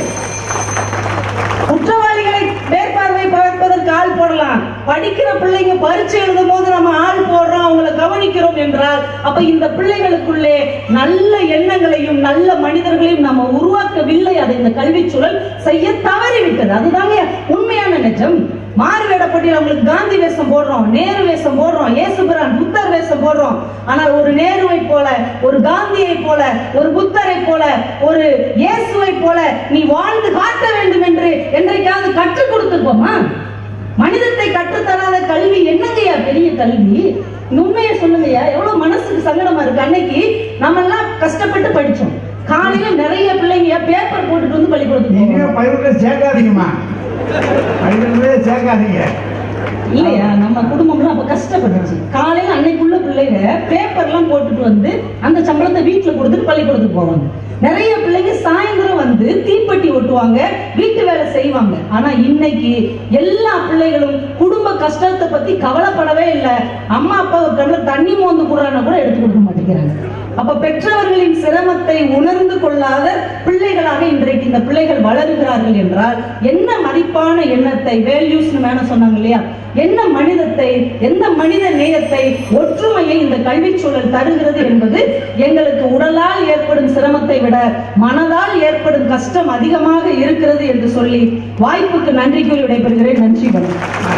Speaker 2: குற்றவாளிகளை மேற்பார்வை பார்ப்பதற்கு ஆள் போடலாம் படிக்கிற பிள்ளைங்க பரீட்சை எழுதும் போது நம்ம ஆள் போடுறோம் அவங்கள கவனிக்கிறோம் என்றால் அப்ப இந்த பிள்ளைகளுக்குள்ளே நல்ல எண்ணங்களையும் நல்ல மனிதர்களையும் நம்ம உருவாக்கவில்லை அதை இந்த கல்வி சூழல் செய்ய தவறிவிட்டது அதுதாங்க உண்மையான நிஜம் மாறு வேடப்பட்டியல் அவங்களுக்கு காந்தி வேஷம் போடுறோம் நேரு வேஷம் போடுறோம் இயேசுபிரான் புத்தர் வேஷம் போடுறோம் ஆனால் ஒரு நேருவை போல ஒரு காந்தியை போல ஒரு புத்தரை போல ஒரு இயேசுவை போல நீ வாழ்ந்து காட்ட வேண்டும் என்று என்றைக்காவது கற்றுக் கொடுத்துருப்போமா மனிதத்தை கற்றுத்தராத கல்வி என்னங்கய்யா பெரிய கல்வி இந்த உண்மையை சொல்லுங்கய்யா எவ்வளவு மனசுக்கு சங்கடமா இருக்கு அன்னைக்கு நம்ம எல்லாம் கஷ்டப்பட்டு படிச்சோம் காலையில நிறைய பிள்ளைங்க பேப்பர் போட்டுட்டு வந்து பள்ளிக்கூடத்துக்கு
Speaker 5: இனிமே
Speaker 2: போவாங்க.
Speaker 5: பயிர்களை சேர்க்காதீங்கம்மா பயிர்களே சேர்க்காதீங்க
Speaker 2: இல்லையா நம்ம குடும்பம்லாம் அப்ப கஷ்டப்பட்டுச்சு காலையில அன்னைக்குள்ள பிள்ளைங்க பேப்பர்லாம் போட்டுட்டு வந்து அந்த சம்பளத்தை வீட்டுல கொடுத்துட்டு பள்ளிக்கூடத்துக்கு போவாங்க நிறைய பிள்ளைங்க சாயந்தரம் வந்து தீப்பெட்டி ஒட்டுவாங்க வீட்டு வேலை செய்வாங்க ஆனா இன்னைக்கு எல்லா பிள்ளைகளும் குடும்ப கஷ்டத்தை பத்தி கவலைப்படவே இல்லை அம்மா அப்பா ஒரு டம்ளர் தண்ணி மோந்து குடுறான்னா கூட எடுத்து கொடுக்க மாட்டேங்கிறாங்க அப்ப பெற்றவர்களின் சிரமத்தை உணர்ந்து கொள்ளாத பிள்ளைகளாக இன்றைக்கு இந்த பிள்ளைகள் வளருகிறார்கள் என்றால் என்ன மதிப்பான எண்ணத்தை வேல்யூஸ் மேன சொன்னாங்க இல்லையா என்ன மனிதத்தை எந்த மனித நேயத்தை ஒற்றுமையை இந்த கல்விச் சூழல் தருகிறது என்பது எங்களுக்கு உடலால் ஏற்படும் சிரமத்தை விட மனதால் ஏற்படும் கஷ்டம் அதிகமாக இருக்கிறது என்று சொல்லி வாய்ப்புக்கு நன்றி கூறி விடைபெறுகிறேன் நன்றி வணக்கம்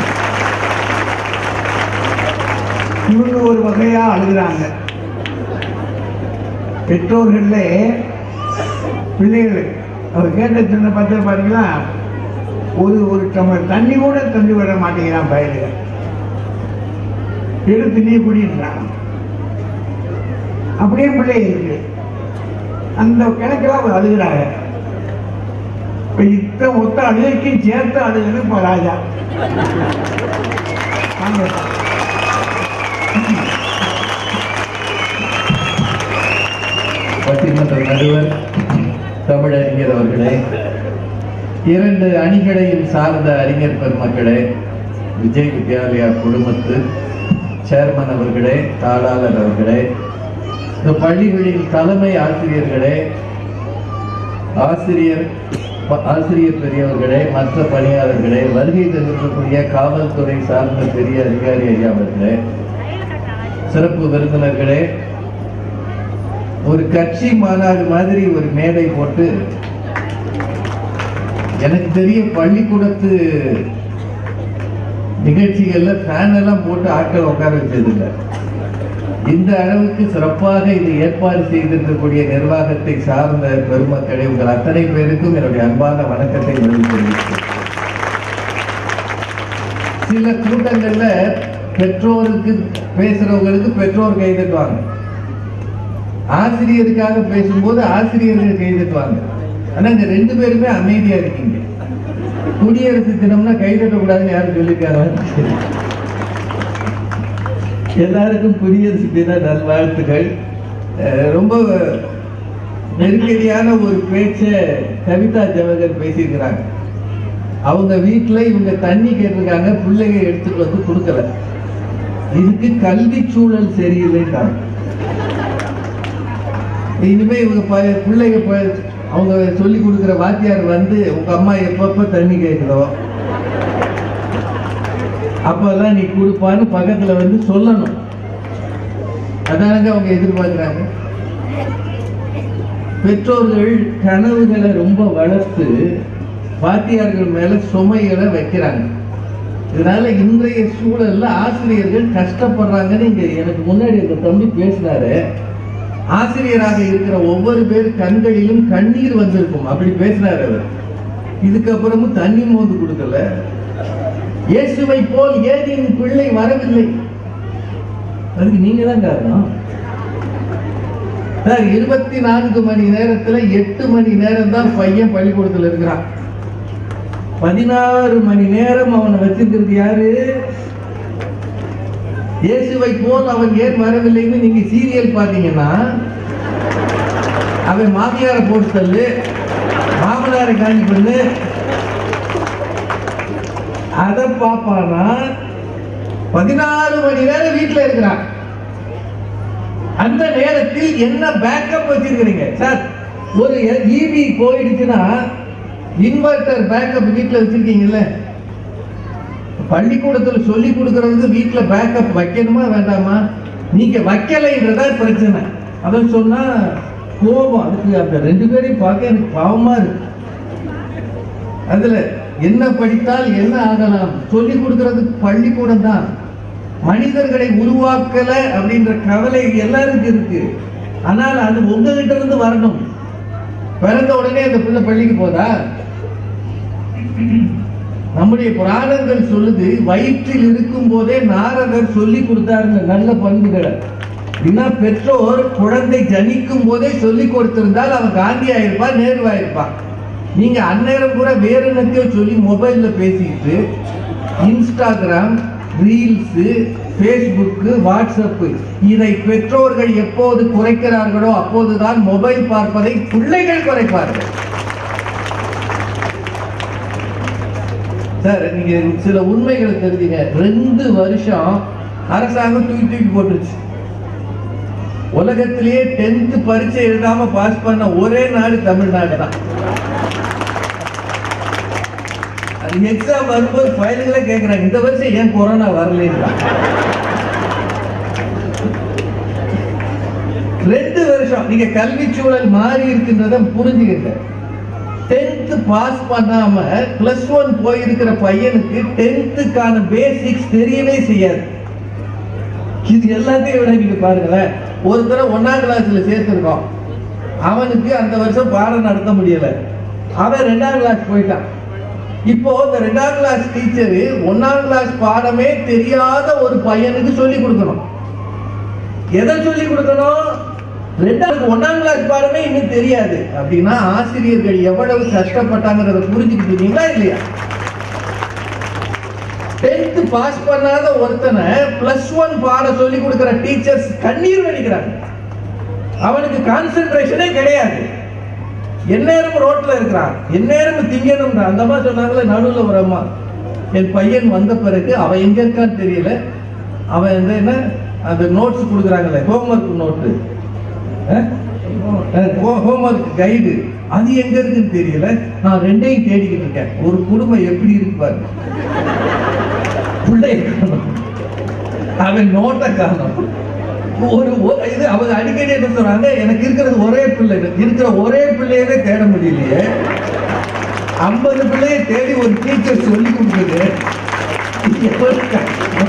Speaker 5: இவங்க ஒரு வகையா அழுகுறாங்க பெற்றோர்களே பிள்ளைகள் அவர் கேட்ட சின்ன பத்திர பாத்தீங்களா ஒரு ஒரு டம்ளர் தண்ணி கூட தண்ணி வர மாட்டேங்கிறான் பயலுக எடுத்து நீ குடின்றான் அப்படியே பிள்ளை இருக்கு அந்த கணக்கில் அவர் அழுகிறாங்க இப்ப இத்த மொத்த அழுகைக்கும் சேர்த்து அழுகுது இப்ப ராஜா வாங்க
Speaker 1: பட்டிமன்ற நடுவர் தமிழறிஞர் அவர்களே இரண்டு அணிகளையும் சார்ந்த அறிஞர் பெருமக்களே விஜய் வித்யாலயா குழுமத்து சேர்மன் அவர்களே தாளாளர் அவர்களே இந்த பள்ளிகளின் தலைமை ஆசிரியர்களே ஆசிரியர் ப- ஆசிரியர் பெரியவர்களே மற்ற பணியாளர்களே வருகை தந்திருக்கக்கூடிய காவல்துறை சார்ந்த பெரிய அதிகாரி ஐயா அவர்களே சிறப்பு விருந்தினர்களே ஒரு கட்சி மாநாடு மாதிரி ஒரு மேடை போட்டு எனக்கு தெரிய பள்ளிக்கூடத்து நிகழ்ச்சிகள்ல ஃபேன் எல்லாம் போட்டு ஆட்கள் உட்கார வச்சது இல்ல இந்த அளவுக்கு சிறப்பாக இது ஏற்பாடு செய்திருக்கக்கூடிய நிர்வாகத்தை சார்ந்த பெருமக்களே உங்கள் அத்தனை பேருக்கும் என்னுடைய அன்பான வணக்கத்தை பதிவு தெரிவிக்கிறேன் சில கூட்டங்கள்ல பெற்றோருக்கு பேசுறவங்களுக்கு பெற்றோர் கை தட்டுவாங்க ஆசிரியருக்காக பேசும்போது ஆசிரியர்கள் கை தட்டுவாங்க ஆனா இந்த ரெண்டு பேருமே அமைதியா இருக்கீங்க குடியரசு தினம்னா கை தட்டக்கூடாதுன்னு யாரும் சொல்லியிருக்காங்க எல்லாருக்கும் குடியரசு தின நல்வாழ்த்துக்கள் அஹ் ரொம்ப நெருக்கடியான ஒரு பேச்சை கவிதா ஜவஹர் பேசியிருக்கிறாங்க அவங்க வீட்டுல இவங்க தண்ணி கேட்டிருக்காங்க பிள்ளைங்க எடுத்துட்டு வந்து கொடுக்கல இதுக்கு கல்வி சூழல் சரியில்லைன்றாங்க இனிமே இவங்க ப- பிள்ளைங்க ப- அவங்க சொல்லி கொடுக்குற வாத்தியார் வந்து உங்க அம்மா எப்பப்ப தண்ணி கேட்குதோ அப்பெல்லாம் நீ கொடுப்பான்னு பக்கத்துல வந்து சொல்லணும் அதானங்க அவங்க எதிர்பார்க்குறாங்க பெற்றோர்கள் கனவுகளை ரொம்ப வளர்த்து வாத்தியார்கள் மேல சுமைகளை வைக்கிறாங்க இதனால இன்றைய சூழல்ல ஆசிரியர்கள் கஷ்டப்படுறாங்கன்னு இங்க எனக்கு முன்னாடி இந்த தம்பி பேசினாரு ஆசிரியராக இருக்கிற ஒவ்வொரு பேர் கண்களிலும் கண்ணீர் வந்திருக்கும் அப்படி பேசினார் அவர் இதுக்கப்புறமும் தண்ணி மோந்து கொடுக்கல இயேசுவை போல் ஏன் என் பிள்ளை வரவில்லை அதுக்கு நீங்க தான் காரணம் சார் இருபத்தி நான்கு மணி நேரத்துல எட்டு மணி நேரம் தான் பையன் பள்ளிக்கூடத்துல இருக்கிறான் பதினாறு மணி நேரம் அவனை வச்சிருக்கிறது யாரு இயேசுவை போல் அவன் ஏன் வரவில்லைன்னு நீங்க சீரியல் பாத்தீங்கன்னா அவன் மாமியாரை போட்டு தள்ளு மாமனாரை காஞ்சி பண்ணு அதை பாப்பானா பதினாறு மணி நேரம் வீட்டுல இருக்கிறான் அந்த நேரத்தில் என்ன பேக்கப் வச்சிருக்கிறீங்க சார் ஒரு ஈவி போயிடுச்சுன்னா இன்வெர்டர் பேக்கப் வீட்டுல வச்சிருக்கீங்கல்ல பள்ளிக்கூடத்துல சொல்லி கொடுக்கறது வீட்டுல பேக்கப் வைக்கணுமா வேண்டாமா நீங்க வைக்கலைன்றதா பிரச்சனை அதான் சொன்னா கோபம் அதுக்கு அந்த ரெண்டு பேரையும் பார்க்க எனக்கு பாவமா இருக்கு அதுல என்ன படித்தால் என்ன ஆகலாம் சொல்லி கொடுக்கிறது பள்ளிக்கூடம் தான் மனிதர்களை உருவாக்கல அப்படின்ற கவலை எல்லாருக்கும் இருக்கு ஆனால் அது உங்ககிட்ட இருந்து வரணும் பிறந்த உடனே அந்த பிள்ளை பள்ளிக்கு போதா நம்முடைய புராணங்கள் சொல்லுது வயிற்றில் இருக்கும் போதே நாரதர் சொல்லி கொடுத்தாருங்க நல்ல பண்புகளை அப்படின்னா பெற்றோர் குழந்தை ஜனிக்கும் போதே சொல்லி கொடுத்திருந்தால் அவன் காந்தி ஆயிருப்பான் நேருவாயிருப்பான் நீங்க அந்நேரம் கூட வேற என்னத்தையோ சொல்லி மொபைல்ல பேசிக்கிட்டு இன்ஸ்டாகிராம் ரீல்ஸு ஃபேஸ்புக்கு வாட்ஸ்அப்பு இதை பெற்றோர்கள் எப்போது குறைக்கிறார்களோ அப்போதுதான் மொபைல் பார்ப்பதை பிள்ளைகள் குறைப்பார்கள் சார் நீங்க சில உண்மைகளை தெரிஞ்சுங்க ரெண்டு வருஷம் அரசாங்கம் தூக்கி தூக்கி போட்டுருச்சு உலகத்திலேயே டென்த் பரீட்சை எழுதாம பாஸ் பண்ண ஒரே நாடு தமிழ்நாடு தான் அது எக்ஸாம் வரும்போது ஃபைலுங்களே கேட்குறாங்க இந்த வருஷம் ஏன் கொரோனா வரலன்னா ரெண்டு வருஷம் நீங்க கல்வி சூழல் மாறி இருக்கின்றத புரிஞ்சுக்கிட்ட டென்த் பாஸ் பண்ணாம பிளஸ் ஒன் போயிருக்கிற பையனுக்கு டென்த்துக்கான பேசிக்ஸ் தெரியவே செய்யாது இது எல்லாத்தையும் விட நீங்க பாருங்களேன் ஒரு தடவை ஒன்னாம் கிளாஸ்ல சேர்த்திருக்கோம் அவனுக்கு அந்த வருஷம் பாடம் நடத்த முடியல அவன் ரெண்டாம் கிளாஸ் போயிட்டான் இப்போ இந்த ரெண்டாம் கிளாஸ் டீச்சர் ஒன்னாம் கிளாஸ் பாடமே தெரியாத ஒரு பையனுக்கு சொல்லி கொடுக்கணும் எதை சொல்லி கொடுக்கணும் ரெண்டாவது ஒன்னாம் கிளாஸ் பாடமே இன்னும் தெரியாது அப்படின்னா ஆசிரியர்கள் எவ்வளவு கஷ்டப்பட்டாங்கிறத புரிஞ்சுக்கிட்டு இருக்கீங்களா இல்லையா டென்த் பாஸ் பண்ணாத ஒருத்தனை பிளஸ் ஒன் பாட சொல்லி கொடுக்கிற டீச்சர்ஸ் கண்ணீர் வடிக்கிறாங்க அவனுக்கு கான்சென்ட்ரேஷனே கிடையாது எந்நேரம் ரோட்ல இருக்கிறான் எந்நேரம் திங்கணும் அந்த அம்மா சொன்னாங்களே நடுவில் ஒரு அம்மா என் பையன் வந்த பிறகு அவன் எங்க இருக்கான்னு தெரியல அவன் வந்து என்ன அந்த நோட்ஸ் கொடுக்குறாங்களே ஹோம்ஒர்க் நோட்டு ஹோம்ஒர்க் கைடு அது எங்க இருக்குன்னு தெரியல நான் ரெண்டையும் தேடிக்கிட்டு இருக்கேன் ஒரு குடும்பம் எப்படி இருக்கு பாருங்க பிள்ளைய காணோம் அவன் நோட்டை காணோம் ஒரு ஒரு- இது அவங்க அடிக்கடி என்ன சொல்றாங்க எனக்கு இருக்கிறது ஒரே பிள்ளை இருக்கிற ஒரே பிள்ளையவே தேட முடியலையே ஐம்பது பிள்ளைய தேடி ஒரு டீச்சர் சொல்லி கொடுக்குது இது எவ்வளவு கஷ்டம்.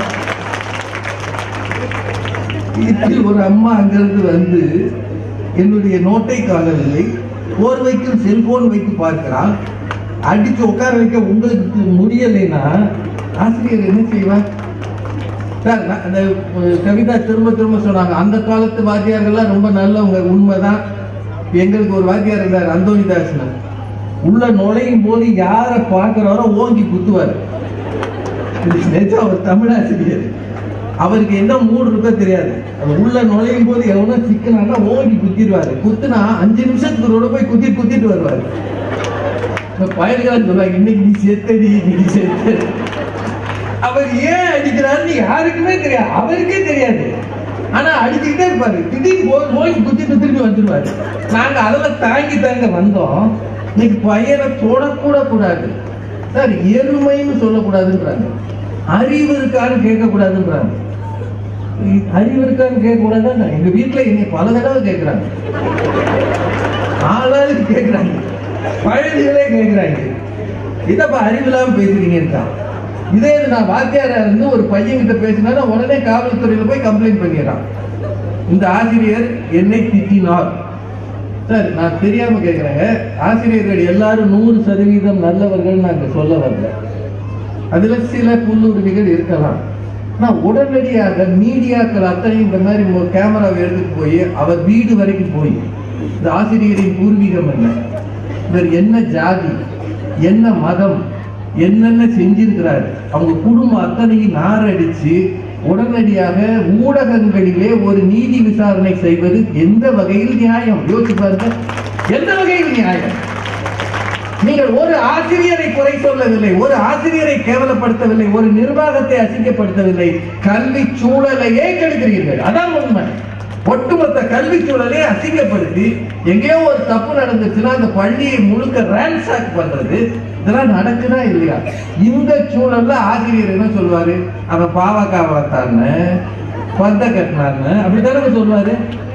Speaker 1: இப்படி ஒரு அம்மா அங்கிருந்து வந்து என்னுடைய நோட்டை காணவில்லை போர்வைக்கும் செல்போன் வைத்து பார்க்கிறான் அடிச்சு உட்கார வைக்க உங்களுக்கு முடியலைன்னா ஆசிரியர் என்ன செய்வார் சார் நான் அந்த அஹ், கவிதா திரும்ப திரும்ப சொன்னாங்க அந்த காலத்து வாத்தியார்கள்லாம் ரொம்ப நல்லவங்க உண்மைதான் எங்களுக்கு ஒரு வாத்தியார் இருந்தார் அந்தோனிதாசன் உள்ள நுழையும் போது யாரை பார்க்கிறாரோ ஓங்கி குத்துவார் இது நிஜம் அவர் தமிழாசிரியர் அவருக்கு என்ன மூடு இருக்கோ தெரியாது அவர் உள்ள நுழையும் போது எவனோ சிக்கனானா ஓங்கி குத்திடுவாரு குத்துனா அஞ்சு நிமிஷத்துக்கு ரோட போய் குத்திட்டு குத்திட்டு வருவாரு இந்த பயல்கள் சொல்லுவாங்க இன்னைக்கு நீ செத்தடி இன்னைக்கு செத்தடி அவர் ஏன் அடிக்கிறாருன்னு யாருக்குமே தெரியாது அவருக்கே தெரியாது ஆனா அடிச்சுக்கிட்டே இருப்பாரு திடீர்னு போய் நோய் குத்திட்டு திரும்பி வந்துருவாரு நாங்க அதெல்லாம் தாங்கி தாங்க வந்தோம் இன்னைக்கு பையனை தொடக்கூட கூடாது சார் எருமைன்னு சொல்லக்கூடாதுன்றாங்க அறிவு இருக்கான்னு கேட்கக்கூடாதுன்றாங்க அறிவு இருக்கான்னு கேட்கக்கூடாதுன்னா எங்க வீட்டுல என்னை பல தடவை கேட்கிறாங்க ஆளாளுக்கு கேட்கிறாங்க பழனிகளே கேட்கிறாங்க இதப்பா அறிவில்லாம பேசுறீங்கன்னு இதே இது நான் வாத்தியாரா இருந்து ஒரு பையன் கிட்ட பேசினா உடனே காவல்துறையில போய் கம்ப்ளைண்ட் பண்ணிடுறான் இந்த ஆசிரியர் என்னை திட்டினார் சார் நான் தெரியாம கேட்கிறேங்க ஆசிரியர்கள் எல்லாரும் நூறு சதவீதம் நல்லவர்கள் நாங்க சொல்ல வரல அதுல சில புல்லுரிமைகள் இருக்கலாம் நான் உடனடியாக மீடியாக்கள் அத்தனை இந்த மாதிரி ஒரு கேமராவை எடுத்துட்டு போய் அவர் வீடு வரைக்கும் போய் இந்த ஆசிரியரின் பூர்வீகம் என்ன இவர் என்ன ஜாதி என்ன மதம் என்னென்ன செஞ்சிருக்கிறார் அவங்க குடும்பம் அத்தனையும் நாரடிச்சு உடனடியாக ஊடகங்களிலே ஒரு நீதி விசாரணை செய்வது எந்த வகையில் நியாயம் யோசிச்சு பாருங்க எந்த வகையில் நியாயம் நீங்கள் ஒரு ஆசிரியரை குறை சொல்லவில்லை ஒரு ஆசிரியரை கேவலப்படுத்தவில்லை ஒரு நிர்வாகத்தை அசிங்கப்படுத்தவில்லை கல்வி சூழலையே கெடுக்கிறீர்கள் அதான் உண்மை ஒட்டுமொத்த கல்வி சூழலை அசிங்கப்படுத்தி எங்கேயோ ஒரு தப்பு நடந்துச்சுன்னா அந்த பள்ளியை முழுக்க ரேன்சாக் பண்றது இதெல்லாம் நடக்குதா இல்லையா இந்த சூழல்ல ஆசிரியர் என்ன சொல்வாரு அவன் பாவக்கா வளர்த்தான்னு பந்த கட்டினான்னு அப்படித்தானே சொல்லுவாரு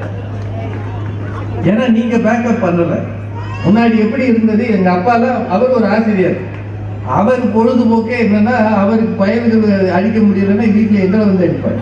Speaker 1: ஏன்னா நீங்க பேக்கப் பண்ணல முன்னாடி எப்படி இருந்தது எங்க அப்பால அவர் ஒரு ஆசிரியர் அவர் பொழுதுபோக்கே என்னன்னா அவருக்கு பயனுக்கு அடிக்க முடியலன்னா வீட்டுல எங்களை வந்து அடிப்பார்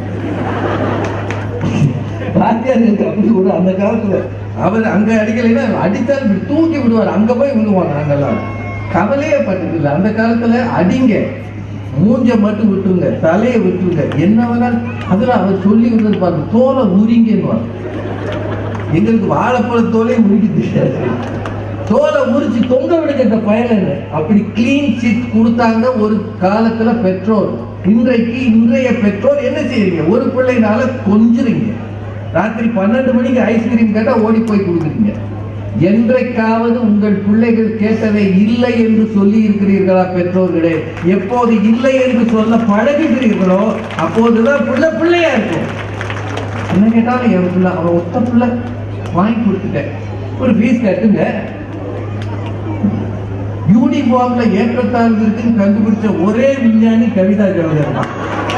Speaker 1: வாத்தியாருக்கு அப்படி ஒரு அந்த காலத்துல அவர் அங்க அடிக்கலைன்னா அடித்தால் இப்படி தூக்கி விடுவார் அங்க போய் விழுவாங்க நாங்கெல்லாம் கவலையே பட்டதில்லை அந்த காலத்துல அடிங்க மூஞ்ச மட்டும் விட்டுருங்க தலையை விட்டுருங்க என்ன வேணாலும் அதுல அவர் சொல்லி வந்தது பாருங்க தோலை உரிங்கன்னு எங்களுக்கு வாழைப்பழ தோலே உரிக்க தெரியாது தோலை உரிச்சு தொங்க விடுங்க இந்த பயலன்னு அப்படி கிளீன் சிட் கொடுத்தாங்க ஒரு காலத்துல பெற்றோர் இன்றைக்கு இன்றைய பெற்றோர் என்ன செய்றீங்க ஒரு பிள்ளைனால கொஞ்சுறீங்க ராத்திரி பன்னெண்டு மணிக்கு ஐஸ்கிரீம் கேட்டா ஓடி போய் கொடுக்குறீங்க என்றைக்காவது உங்கள் பிள்ளைகள் கேட்டதை இல்லை என்று சொல்லி இருக்கிறீர்களா பெற்றோர்களே எப்போது இல்லை என்று சொல்ல பழகுகிறீர்களோ அப்போதுதான் பிள்ளை பிள்ளையா இருக்கும் என்ன கேட்டாலும் என் பிள்ளை அவன் ஒத்த பிள்ளை வாங்கி கொடுத்துட்டேன் ஒரு ஃபீஸ் கட்டுங்க யூனிஃபார்ம்ல ஏற்றத்தாழ்வு இருக்குன்னு கண்டுபிடிச்ச ஒரே விஞ்ஞானி கவிதா ஜவஹர் தான்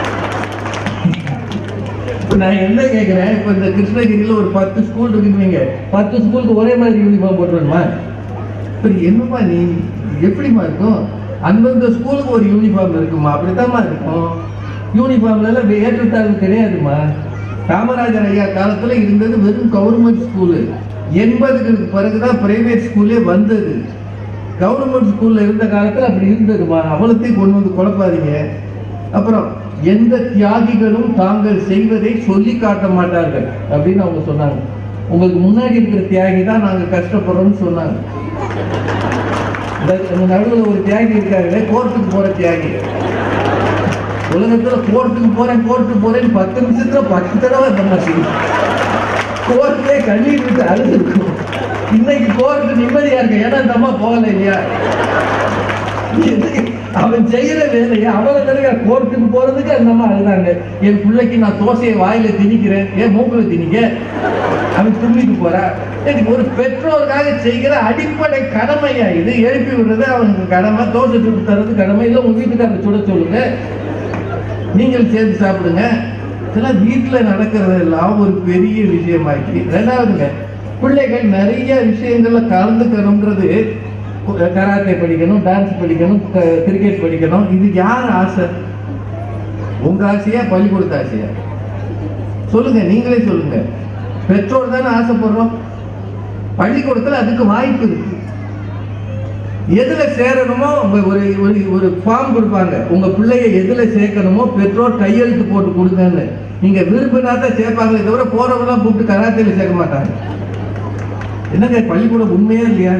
Speaker 1: இப்ப நான் என்ன கேட்கிறேன் இப்ப இந்த கிருஷ்ணகிரியில ஒரு பத்து ஸ்கூல் இருக்குங்க பத்து ஸ்கூலுக்கு ஒரே மாதிரி யூனிஃபார்ம் போட்டுருமா இப்ப என்னப்பா நீ எப்படிமா இருக்கும் அந்தந்த ஸ்கூலுக்கு ஒரு யூனிஃபார்ம் இருக்குமா அப்படித்தாம்மா இருக்கும் யூனிஃபார்ம்ல எல்லாம் ஏற்றத்தாழ்வு கிடையாதுமா காமராஜர் ஐயா காலத்துல இருந்தது வெறும் கவர்மெண்ட் ஸ்கூலு எண்பதுகளுக்கு பிறகுதான் பிரைவேட் ஸ்கூலே வந்தது கவர்மெண்ட் ஸ்கூல்ல இருந்த காலத்துல அப்படி இருந்ததுமா அவ்வளோத்தையும் கொண்டு வந்து குழப்பாதீங்க அப்புறம் எந்த தியாகிகளும் தாங்கள் செய்வதை சொல்லி காட்ட மாட்டார்கள் அப்படின்னு அவங்க சொன்னாங்க உங்களுக்கு முன்னாடி இருக்கிற தியாகி தான் நாங்க கஷ்டப்படுறோம்னு சொன்னாங்க இந்த இந்த நடுவுல ஒரு தியாகி இருக்காங்களே கோர்ட்டுக்கு போற தியாகி உலகத்துல கோர்ட்டுக்கு போறேன் கோர்ட்டுக்கு போறேன்னு பத்து நிமிஷத்துல பத்து தடவை பண்ண செய்யும் கோர்ட்லயே கண்ணீர் விட்டு அழுது இருக்கும் இன்னைக்கு கோர்ட்டு நிம்மதியா இருக்கு ஏன்னா இந்த அம்மா போகல இல்லையா எதுக்கு? அவன் செய்யற வேலையை அவளை தடவை கோர்ட்டுக்கு போறதுக்கு அந்த அம்மா அழுதாங்க என் பிள்ளைக்கு நான் தோசையை வாயில திணிக்கிறேன் ஏன் மூக்குல திணிக்க அவன் தும்மிட்டு போறா இதுக்கு ஒரு பெற்றோருக்காக செய்கிற அடிப்படை கடமையா இது எழுப்பி விடுறது அவனுக்கு கடமை தோசை சுட்டு தர்றது கடமை இல்லை உங்க வீட்டுக்காரர் சுட சொல்லுங்க நீங்கள் சேர்ந்து சாப்பிடுங்க இதெல்லாம் வீட்டுல நடக்கிறது எல்லாம் ஒரு பெரிய விஷயமாக்கி ரெண்டாவதுங்க பிள்ளைகள் நிறைய விஷயங்கள்ல கலந்துக்கணும்ன்றது கராத்தே படிக்கணும் டான்ஸ் படிக்கணும் க- கிரிக்கெட் படிக்கணும் இது யார் ஆசை உங்க ஆசையா பள்ளிக்கூடத்து ஆசையா சொல்லுங்க நீங்களே சொல்லுங்க பெற்றோர் தானே ஆசைப்படுறோம் பள்ளிக்கூடத்துல அதுக்கு வாய்ப்பு இருக்கு எதுல சேரணுமோ உங்க ஒரு ஒரு ஒரு ஃபார்ம் கொடுப்பாங்க உங்க பிள்ளைய எதுல சேர்க்கணுமோ பெற்றோர் கையெழுத்து போட்டு கொடுங்கன்னு நீங்க விரும்பினா தான் சேர்ப்பாங்களே தவிர போறவங்களாம் கூப்பிட்டு கராத்தேல சேர்க்க மாட்டாங்க என்னங்க பள்ளிக்கூடம் உண்மையா இல்லையா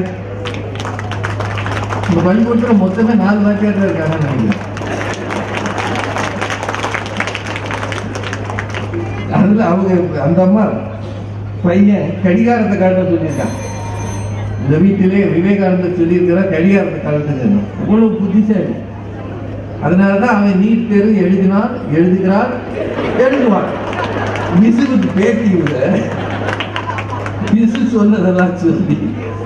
Speaker 1: இந்த பள்ளிக்கூடத்துல மொத்தமே நாலு வாத்தியார் தான் இருக்காங்கன்னு நினைக்கிறேன் அதுல அவங்க அந்த அம்மா பையன் கடிகாரத்தை காட்ட சொல்லியிருக்கான் இந்த வீட்டிலே விவேகானந்தர் சொல்லியிருக்கிறார் கடிகாரத்தை கலந்துக்கணும் இவ்வளவு புத்திசாலி அதனாலதான் அவன் நீட் தேர்வு எழுதினான் எழுதுகிறான் எழுதுவான் மிசுக்கு பேத்தி விட மிசு சொன்னதெல்லாம் சொல்லி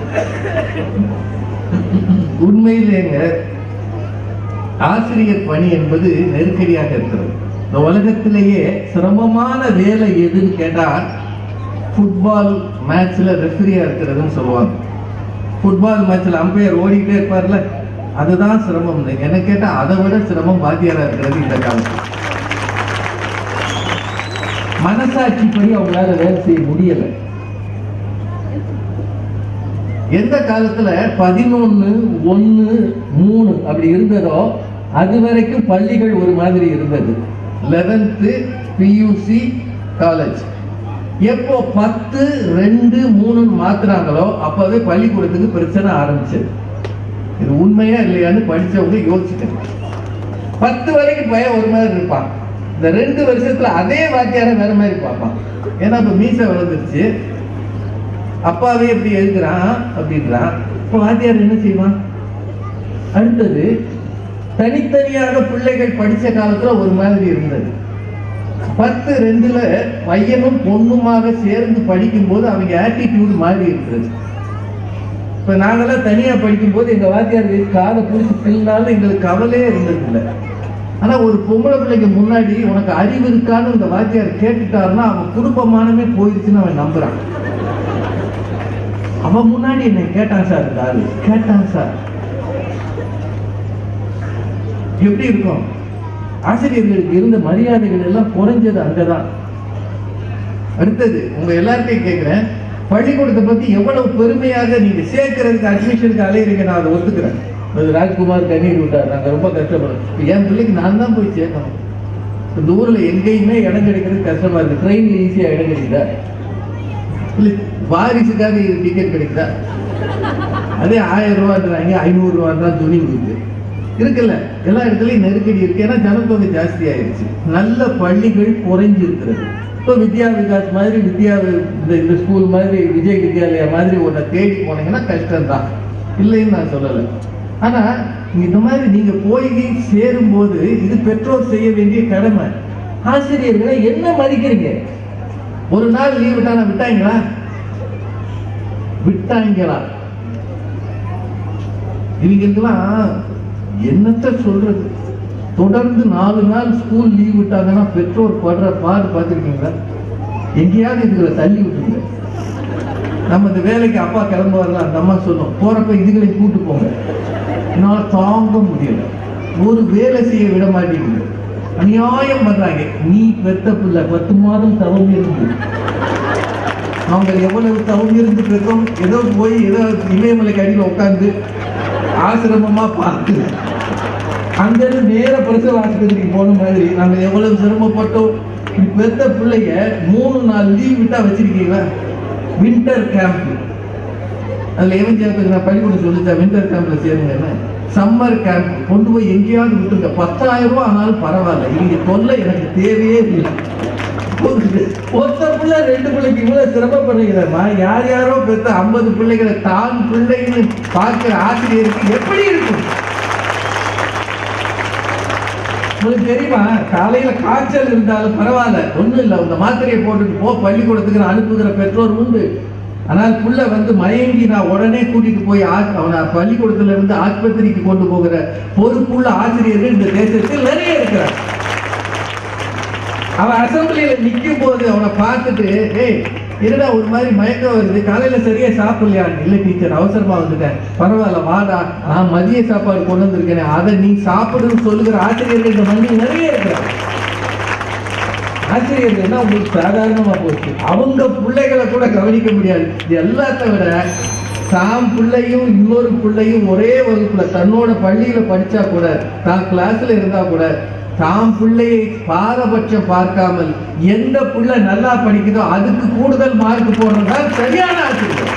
Speaker 1: உண்மையிலேங்க ஆசிரியர் பணி என்பது நெருக்கடியாக இருக்கிறது இந்த உலகத்திலேயே சிரமமான வேலை எதுன்னு கேட்டா ஃபுட்பால் மேட்ச்ல ரெஃபரியா இருக்கிறதுன்னு சொல்லுவாங்க ஃபுட்பால் மேட்ச்ல அம்பையர் ஓடிக்கிட்டே இருப்பார்ல அதுதான் சிரமம் எனக்கு கேட்டா அதை விட சிரமம் வாத்தியாரா இருக்கிறது இந்த காலத்துல மனசாட்சிப்படி அவங்களால வேலை செய்ய முடியல எந்த காலத்துல பதினொன்னு ஒன்னு மூணு அப்படி இருந்ததோ அது வரைக்கும் பள்ளிகள் ஒரு மாதிரி இருந்தது லெவன்த்து பியூசி காலேஜ் எப்போ பத்து ரெண்டு மூணு மாத்துறாங்களோ அப்பவே பள்ளிக்கூடத்துக்கு பிரச்சனை ஆரம்பிச்சது இது உண்மையா இல்லையான்னு படிச்சவங்க யோசிக்கணும் பத்து வரைக்கும் பையன் ஒரு மாதிரி இருப்பான் இந்த ரெண்டு வருஷத்துல அதே வாத்தியார வேற மாதிரி பார்ப்பான் ஏன்னா இப்ப மீசை வளர்ந்துருச்சு அப்பாவே எப்படி எழுதுறான் அப்படின்றான் இப்போ வாத்தியார் என்ன செய்வான் அடுத்தது தனித்தனியாக பிள்ளைகள் படிச்ச காலத்துல ஒரு மாதிரி இருந்தது பத்து ரெண்டுல பையனும் பொண்ணுமாக சேர்ந்து படிக்கும்போது அவங்க ஆட்டிடியூட் மாறி இருக்கிறது இப்ப நாங்கெல்லாம் தனியா படிக்கும்போது எங்க வாத்தியார் காதை பிடிச்சி பின்னாலும் எங்களுக்கு கவலையே இருந்தது இல்லை ஆனா ஒரு பொம்பளை பிள்ளைக்கு முன்னாடி உனக்கு அறிவு இருக்கான்னு இந்த வாத்தியார் கேட்டுட்டாருன்னா அவன் குடும்பமானமே போயிடுச்சுன்னு அவன் நம்புறான் அவன் முன்னாடி என்ன கேட்டான் சார் இந்த ஆளு கேட்டான் சார் எப்படி இருக்கும் ஆசிரியர்களுக்கு இருந்த மரியாதைகள் எல்லாம் குறைஞ்சது அங்கதான் அடுத்தது உங்க எல்லார்ட்டையும் கேட்கிறேன் பள்ளிக்கூடத்தை பத்தி எவ்வளவு பெருமையாக நீங்க சேர்க்கறதுக்கு அட்மிஷனுக்கு அலையிறீங்க நான் அதை ஒத்துக்கிறேன் அது ராஜ்குமார் கண்ணீர் விட்டார் நாங்க ரொம்ப கஷ்டப்படுறோம் இப்ப என் பிள்ளைக்கு நான் தான் போய் சேர்க்கணும் இந்த ஊர்ல எங்கேயுமே இடம் கிடைக்கிறது கஷ்டமா இருக்கு ட்ரெயின்ல ஈஸியா இடம் கிடைக்குதா இல்ல வாரிசுக்காக டிக்கெட் கிடைக்குதா அதே ஆயிரம் ரூபான்றாங்க ஐநூறு ரூபான் தான் துணி இருக்கு இருக்குல்ல எல்லா இடத்துலயும் நெருக்கடி இருக்கு ஏன்னா ஜனத்தொகை ஜாஸ்தி ஆயிடுச்சு நல்ல பள்ளிகள் குறைஞ்சு இருக்கிறது இப்போ வித்யா விகாஸ் மாதிரி வித்யா இந்த இந்த ஸ்கூல் மாதிரி விஜய் வித்யாலயா மாதிரி ஒன்றை தேடி போனீங்கன்னா கஷ்டம்தான் இல்லைன்னு நான் சொல்லலை ஆனா இந்த மாதிரி நீங்க போய் சேரும்போது இது பெற்றோர் செய்ய வேண்டிய கடமை ஆசிரியர்களை என்ன மதிக்கிறீங்க ஒரு நாள் லீவ் விட்டானா விட்டாங்களா விட்டாங்களா இவங்களுக்கெல்லாம் என்னத்த சொல்றது தொடர்ந்து நாலு நாள் ஸ்கூல் லீவ் விட்டாங்கன்னா பெற்றோர் படுற பாடு பார்த்துருக்கீங்களா எங்கேயாவது இதுகளை தள்ளி விட்டுருங்க நம்ம இந்த வேலைக்கு அப்பா கிளம்ப வரலாம் அந்த அம்மா சொல்லும் போறப்ப இதுகளை கூட்டு போங்க என்னால் தாங்க முடியல ஒரு வேலை செய்ய விட மாட்டேங்குது அநியாயம் பண்றாங்க நீ பெத்த பிள்ளை பத்து மாதம் தவம் இருந்து அவங்க எவ்வளவு தவம் இருந்து பெற்றோம் ஏதோ போய் ஏதோ இமயமலைக்கு அடியில் உட்காந்து ஆசிரமமா பார்த்து அங்கிருந்து நேர பிரசவ ஆஸ்பத்திரிக்கு போன மாதிரி நாங்க எவ்வளவு சிரமப்பட்டோம் இப்ப பெத்த பிள்ளைய மூணு நாள் லீவ் விட்டா வச்சிருக்கீங்களா வின்டர் கேம்ப் அதுல எவன் சேர்த்துக்கு நான் பள்ளிக்கூடம் சொல்லிச்சா வின்டர் கேம்ப்ல சேருங்க என்ன சம்மர் கேம்ப் கொண்டு போய் எங்கேயாவது விட்டுருங்க பத்தாயிரம் ரூபாய் ஆனாலும் பரவாயில்ல இங்க தொல்லை எனக்கு தேவையே இல்லை ஒரு- ஒத்த பிள்ளை ரெண்டு பிள்ளைக்கு இவ்வளவு சிரமப்படுகிறமா யார் யாரோ பெத்த ஐம்பது பிள்ளைகளை தான் பிள்ளைன்னு பார்க்கிற ஆசிரியருக்கு எப்படி இருக்கும் உங்களுக்கு தெரியுமா காலையில காய்ச்சல் இருந்தாலும் பரவாயில்ல ஒண்ணும் இல்லை இந்த மாத்திரையை போட்டுட்டு போ பள்ளிக்கூடத்துக்கு நான் அனுப்புகிற பெற்றோர் உண்டு ஆனால் புள்ள வந்து மயங்கி நான் உடனே கூட்டிட்டு போய் ஆ- அவனை பள்ளிக்கூடத்துல இருந்து ஆஸ்பத்திரிக்கு கொண்டு போகிற பொறுப்புள்ள ஆசிரியர்கள் இந்த தேசத்தில் நிறைய இருக்கிறார் அவன் அசம்பிளியில நிக்கும் போது அவனை பார்த்துட்டு ஏய் என்னடா ஒரு மாதிரி மயக்கம் வருது காலையில சரியா சாப்பிடலையா இல்ல டீச்சர் அவசரமா வந்துட்டேன் பரவாயில்ல வாடா நான் மதிய சாப்பாடு கொண்டு வந்திருக்கேன் அதை நீ சாப்பிடுன்னு சொல்லுகிற ஆசிரியர்கள் இந்த மண்ணில் நிறைய இருக்கிறாங்க ஆசிரியர்கள்னா உங்களுக்கு சாதாரணமா போச்சு அவங்க பிள்ளைகளை கூட கவனிக்க முடியாது இது எல்லாத்த விட தாம் பிள்ளையும் இன்னொரு பிள்ளையும் ஒரே வகுப்புல தன்னோட பள்ளியில படிச்சா கூட தான் கிளாஸ்ல இருந்தா கூட தாம் பிள்ளையை பாரபட்சம் பார்க்காமல் எந்த பிள்ளை நல்லா படிக்குதோ அதுக்கு கூடுதல் மார்க் போடுறதுதான் சரியான ஆசிரியர்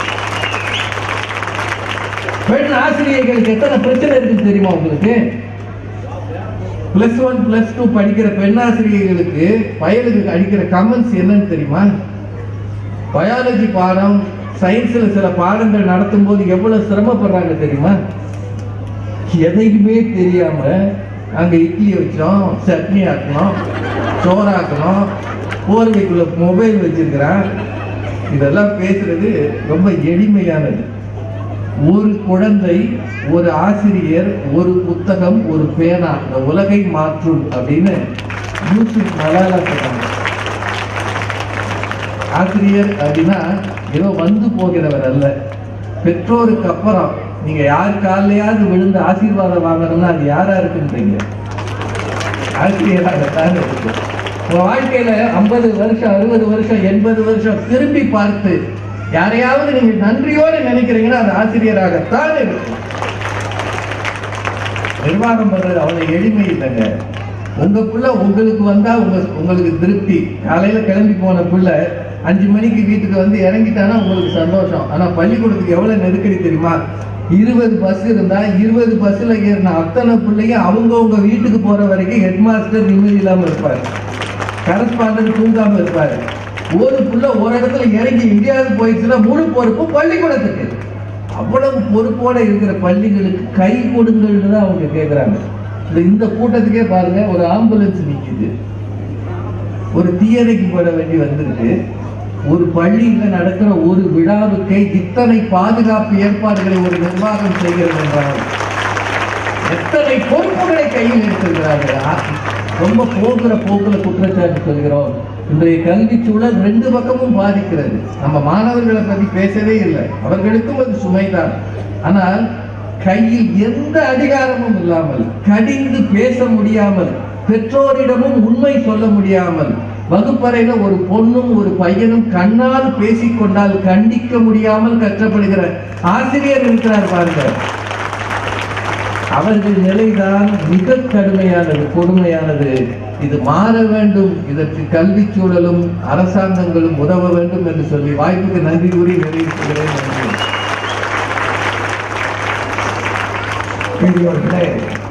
Speaker 1: பெண் ஆசிரியர்களுக்கு எத்தனை பிரச்சனை இருக்குன்னு தெரியுமா உங்களுக்கு பிளஸ் ஒன் பிளஸ் டூ படிக்கிற பெண்ணாசிரியர்களுக்கு பயலுக்கு அடிக்கிற கமெண்ட்ஸ் என்னன்னு தெரியுமா பயாலஜி பாடம் சயின்ஸ்ல சில பாடங்கள் நடத்தும் போது எவ்வளவு சிரமப்படுறாங்க தெரியுமா எதையுமே தெரியாம அங்க இட்லி வச்சோம் சட்னி ஆக்கணும் சோறாக்கணும் போர்வைக்குள்ள மொபைல் வச்சிருக்கிறான் இதெல்லாம் பேசுறது ரொம்ப எளிமையானது ஒரு குழந்தை ஒரு ஆசிரியர் ஒரு புத்தகம் ஒரு பேனா இந்த உலகை மாற்றும் அப்படின்னு யூசுப் மலாலா சொன்னாங்க ஆசிரியர் அப்படின்னா ஏதோ வந்து போகிறவர் அல்ல பெற்றோருக்கு அப்புறம் நீங்க யார் காலையாவது விழுந்து ஆசீர்வாதம் வாங்கணும்னா அது யாரா இருக்குன்றீங்க ஆசிரியராகத்தான் இருக்கு உங்க வாழ்க்கையில ஐம்பது வருஷம் அறுபது வருஷம் எண்பது வருஷம் திரும்பி பார்த்து யாரையாவது நீங்க நன்றியோடு நினைக்கிறீங்கன்னா அது ஆசிரியராகத்தான் இருக்கும் நிர்வாகம் பண்றது அவ்வளவு எளிமை இல்லைங்க உங்க புள்ள உங்களுக்கு வந்தா உங்க உங்களுக்கு திருப்தி காலையில கிளம்பி போன புள்ள அஞ்சு மணிக்கு வீட்டுக்கு வந்து இறங்கிட்டானா உங்களுக்கு சந்தோஷம் ஆனா பள்ளிக்கூடத்துக்கு எவ்வளவு நெருக்கடி தெரியுமா இருபது பஸ் இருந்தா இருபது பஸ்ல ஏறின அத்தனை பிள்ளையும் அவங்கவங்க வீட்டுக்கு போற வரைக்கும் ஹெட் மாஸ்டர் நிம்மதி இல்லாம இருப்பாரு கரஸ்பாண்டன்ட் தூங்காம இருப்பாரு ஒரு புள்ள ஒரு இடத்துல இறங்கி எங்கேயாவது போயிடுச்சுன்னா முழு பொறுப்பு பள்ளிக்கூடத்துக்கு அவ்வளவு பொறுப்போட இருக்கிற பள்ளிகளுக்கு கை கொடுங்கள்னு தான் அவங்க கேட்குறாங்க இந்த இந்த கூட்டத்துக்கே பாருங்க ஒரு ஆம்புலன்ஸ் நிக்குது ஒரு தீயணைக்கு போட வேண்டி வந்திருக்கு ஒரு பள்ளியில நடக்கிற ஒரு விழாவுக்கு இத்தனை பாதுகாப்பு ஏற்பாடுகளை ஒரு நிர்வாகம் செய்கிறது என்றால் எத்தனை பொறுப்புகளை கையில் எடுத்திருக்கிறார்கள் ஆ- ரொம்ப போகிற போக்குல குற்றச்சாட்டு சொல்கிறோம் இன்றைய கல்வி சூழல் ரெண்டு பக்கமும் பாதிக்கிறது நம்ம மாணவர்களை பத்தி பேசவே இல்லை அவர்களுக்கும் அது சுமைதான் ஆனால் கையில் எந்த அதிகாரமும் இல்லாமல் கடிந்து பேச முடியாமல் பெற்றோரிடமும் உண்மை சொல்ல முடியாமல் வகுப்பறையில ஒரு பொண்ணும் ஒரு பையனும் கண்ணால் பேசிக்கொண்டால் கண்டிக்க முடியாமல் கற்றப்படுகிற ஆசிரியர் இருக்கிறார் பாருங்க அவர்கள் நிலைதான் மிக கடுமையானது கொடுமையானது இது மாற வேண்டும் இதற்கு கல்வி சூழலும் அரசாங்கங்களும் உதவ வேண்டும் என்று சொல்லி வாய்ப்புக்கு நன்றி கூறி நிறைவு செய்கிறேன் நன்றி
Speaker 5: பெரியவர்களே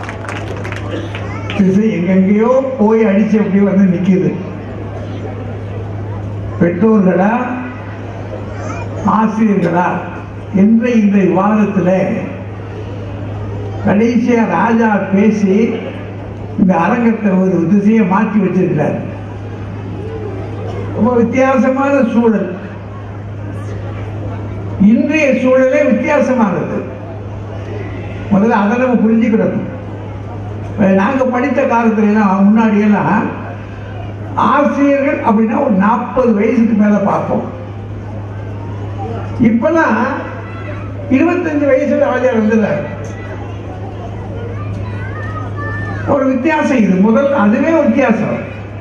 Speaker 5: திசை எங்கெங்கேயோ போய் அடிச்சு அப்படியே வந்து நிக்குது பெற்றோர்களா ஆசிரியர்களா என்ற இந்த விவாதத்தில் கடைசியா ராஜா பேசி இந்த அரங்கத்தை ஒரு திசையை மாற்றி வச்சிருக்கிறார் ரொம்ப வித்தியாசமான சூழல் இன்றைய சூழலே வித்தியாசமானது முதல்ல அதை நம்ம புரிஞ்சுக்கிடணும் இப்ப நாங்க படித்த காலத்துல எல்லாம் முன்னாடி எல்லாம் ஆசிரியர்கள் அப்படின்னா ஒரு நாற்பது வயசுக்கு மேல பார்ப்போம் இப்பெல்லாம் இருபத்தஞ்சு வயசுல ஆஜர் வந்துடுறாரு ஒரு வித்தியாசம் இது முதல் அதுவே ஒரு வித்தியாசம்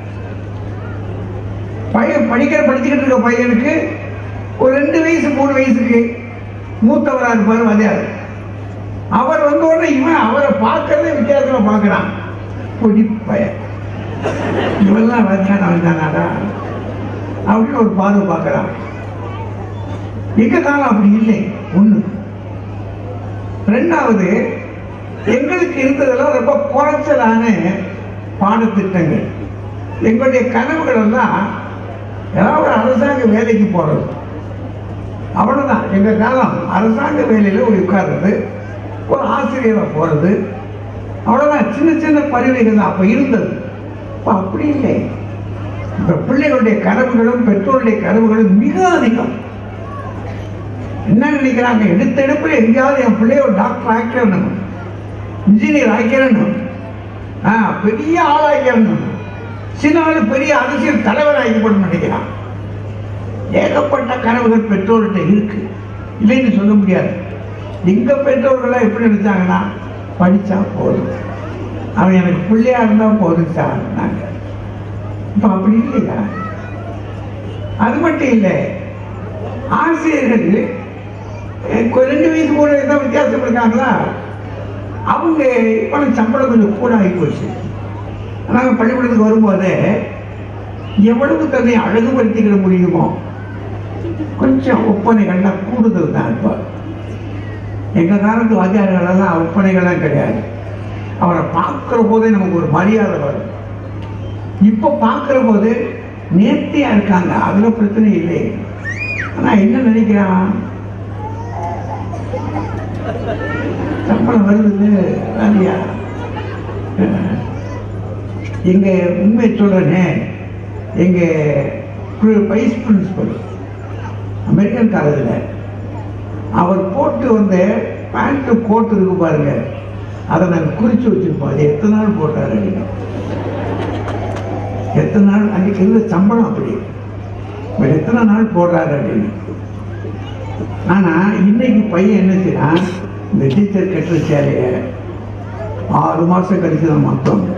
Speaker 5: பையன் படிக்கிற படிச்சுக்கிட்டு இருக்க பையனுக்கு ஒரு ரெண்டு வயசு மூணு வயசுக்கு மூத்தவரா இருப்பார் வாத்தியார் அவர் வந்த உடனே இவன் அவரை பார்க்கறதே வித்தியாசமா பார்க்கறான் பொடி பையன் இவெல்லாம் வந்தானா வந்தானாடா அப்படின்னு ஒரு பார்வை பார்க்கறான் எங்க காலம் அப்படி இல்லை ஒண்ணு ரெண்டாவது எங்களுக்கு இருந்ததெல்லாம் ரொம்ப குறைச்சலான பாடத்திட்டங்கள் எங்களுடைய கனவுகள் எல்லாம் ஏதாவது ஒரு அரசாங்க வேலைக்கு போறது அவ்வளவுதான் எங்க காலம் அரசாங்க வேலையில ஒரு உட்கார்றது ஒரு ஆசிரியரா போறது அவ்வளவுதான் சின்ன சின்ன பரிவைகள் தான் அப்ப இருந்தது இப்ப அப்படி இல்லை இப்ப பிள்ளைகளுடைய கனவுகளும் பெற்றோருடைய கனவுகளும் மிக அதிகம் என்ன நினைக்கிறாங்க எடுத்த எடுப்புல எங்கேயாவது என் பிள்ளைய ஒரு டாக்டர் ஆக்கிடணும் இன்ஜினியர் ஆக்கிடணும் ஆ, பெரிய ஆளாக்கிடணும் சின்ன ஆளு பெரிய அரசியல் தலைவர் ஆகிப்படும் நினைக்கிறான் ஏகப்பட்ட கனவுகள் பெற்றோர்கிட்ட இருக்கு இல்லைன்னு சொல்ல முடியாது எங்க பெற்றோர்கள்லாம் எப்படி நினைச்சாங்கன்னா படிச்சா போதும் அவன் எனக்கு பிள்ளையா இருந்தா போதும் சார் நாங்க இப்ப அப்படி இல்லையா அது மட்டும் இல்லை ஆசிரியர்கள் அஹ், கொ- ரெண்டு வயசு மூணு வயசு தான் வித்தியாசம் இருக்காங்களா அவங்க இப்ப சம்பளம் கொஞ்சம் கூட ஆகி போச்சு நாங்கள் பள்ளிக்கூடத்துக்கு வரும்போதே எவ்வளவு தன்னை அழகுபடுத்திக்கிட முடியுமோ கொஞ்சம் ஒப்பனைகள்லாம் கூடுதல் தான் இப்போ எங்க காலத்து வாத்தியார்களெல்லாம் ஒப்பனைகள்லாம் கிடையாது அவரை பார்க்கிற போதே நமக்கு ஒரு மரியாதை வரும் இப்போ பார்க்கிற போது நேர்த்தியா இருக்காங்க அதுல பிரச்சனை இல்லை ஆனா என்ன நினைக்கிறான் சம்பளம் வருது வேலையா எங்க உண்மை சொல்றேனே எங்க வைஸ் பிரின்சிபல் அமெரிக்கன் காலேஜில் அவர் போட்டு வந்த பேண்ட் கோட் இருக்கு பாருங்க அதை நாங்கள் குறிச்சு வச்சிருப்போம் அது எத்தனை நாள் போட்டாரு அப்படின்னு. எத்தனை நாள் அன்னைக்கு இருந்த சம்பளம் அப்படி இவர் எத்தனை நாள் போடுறாரு அப்படின்னு ஆனா இன்னைக்கு பையன் என்ன செய்யறான் இந்த டீச்சர் கட்டுற சேலைய ஆறு மாசம் கழிச்சு தான் மாற்றுவாங்க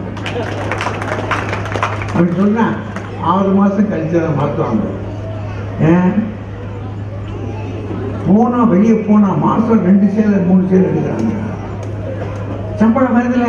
Speaker 5: அப்படி சொன்னா ஆறு மாசம் கழிச்சு தான் மாற்றுவாங்க ஏன் போனா வெளியே போனா மாசம் ரெண்டு சேலை மூணு சேலை எடுக்கிறாங்க சம்பளம் வருதுல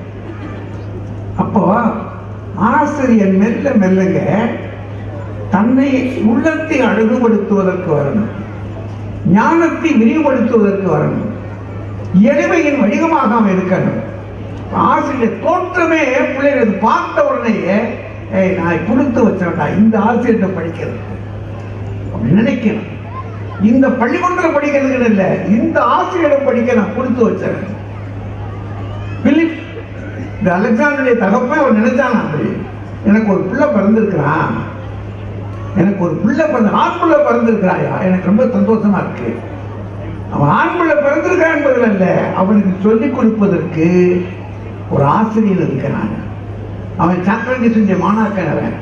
Speaker 5: அப்போ ஆசிரியர் மெல்ல மெல்லங்க தன்னை உள்ளத்தை அழகுபடுத்துவதற்கு வரணும் ஞானத்தை விரிவுபடுத்துவதற்கு வரணும் எளிமையின் வடிவமாக அவன் இருக்கணும் ஆசிரியர் தோற்றமே பிள்ளைகள் பார்த்த உடனேயே ஏய் நான் கொடுத்து வச்சேன்டா இந்த ஆசிரியர்கிட்ட படிக்கிறது அப்படி நினைக்கணும் இந்த பள்ளிக்கூடத்தில் படிக்கிறதுக்கு இல்ல இந்த ஆசிரியரிடம் படிக்க நான் கொடுத்து வச்சேன் பிலிப் இந்த அலெக்சாண்டருடைய தகப்பன் அவன் நினைச்சான் அப்படி எனக்கு ஒரு பிள்ளை பிறந்திருக்கிறான் எனக்கு ஒரு பிள்ளை பிறந்த ஆண் பிள்ளை பிறந்திருக்கிறாயா எனக்கு ரொம்ப சந்தோஷமா இருக்கு அவன் ஆண் பிள்ளை பிறந்திருக்கான் என்பதில் அல்ல அவனுக்கு சொல்லிக் கொடுப்பதற்கு ஒரு ஆசிரியர் இருக்கிறான் அவன் சாக்ரட்டிஸுடைய மாணாக்கன் அவன்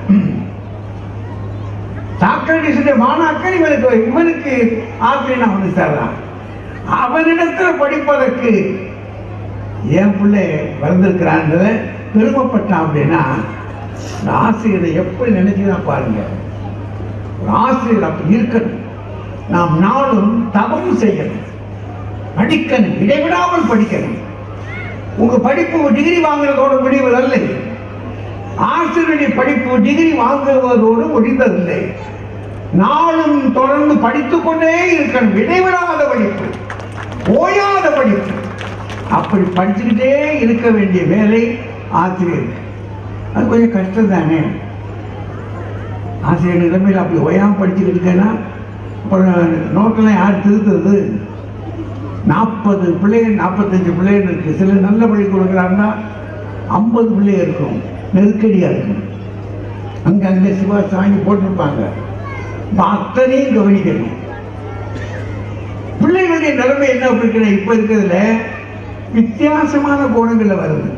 Speaker 5: சாக்ரட்டிஸுடைய மாணாக்கன் இவனுக்கு இவனுக்கு ஆசிரியர் வந்து சேர்றான் அவனிடத்துல படிப்பதற்கு என் பிள்ளை பிறந்திருக்கிறான்றத பெருமைப்பட்டான் அப்படின்னா இந்த ஆசிரியரை எப்படி நினைச்சுதான் பாருங்க ஒரு ஆசிரியர் அப்படி இருக்கணும் நாம் நாளும் தவம் செய்யணும் படிக்கணும் இடைவிடாமல் படிக்கணும் உங்க படிப்பு டிகிரி வாங்குறதோட முடிவதில்லை ஆசிரியருடைய படிப்பு டிகிரி வாங்குவதோடு முடிந்ததில்லை நாளும் தொடர்ந்து படித்துக் கொண்டே இருக்கணும் இடைவிடாத படிப்பு ஓயாத படிப்பு அப்படி படிச்சுக்கிட்டே இருக்க வேண்டிய வேலை ஆசிரியருக்கு அது கொஞ்சம் கஷ்டம் தானே ஆசிரியர் நிலைமையில் அப்படி ஓயாம படிச்சுக்கிட்டு இருக்கேன்னா அப்புறம் நோட்டெல்லாம் யார் திருத்துறது நாற்பது பிள்ளைகள் நாற்பத்தஞ்சு பிள்ளைகள் இருக்கு சில நல்ல பள்ளி கொடுக்குறாங்கன்னா ஐம்பது பிள்ளைகள் இருக்கும் நெருக்கடியாக இருக்கும் அங்கே அங்கே சிவாசி வாங்கி போட்டிருப்பாங்க இப்ப அத்தனையும் கவனிக்கணும் பிள்ளைகளுடைய நிலைமை என்ன அப்படின்னா இப்ப இருக்கிறதுல வித்தியாசமான கோணங்கள்ல வருது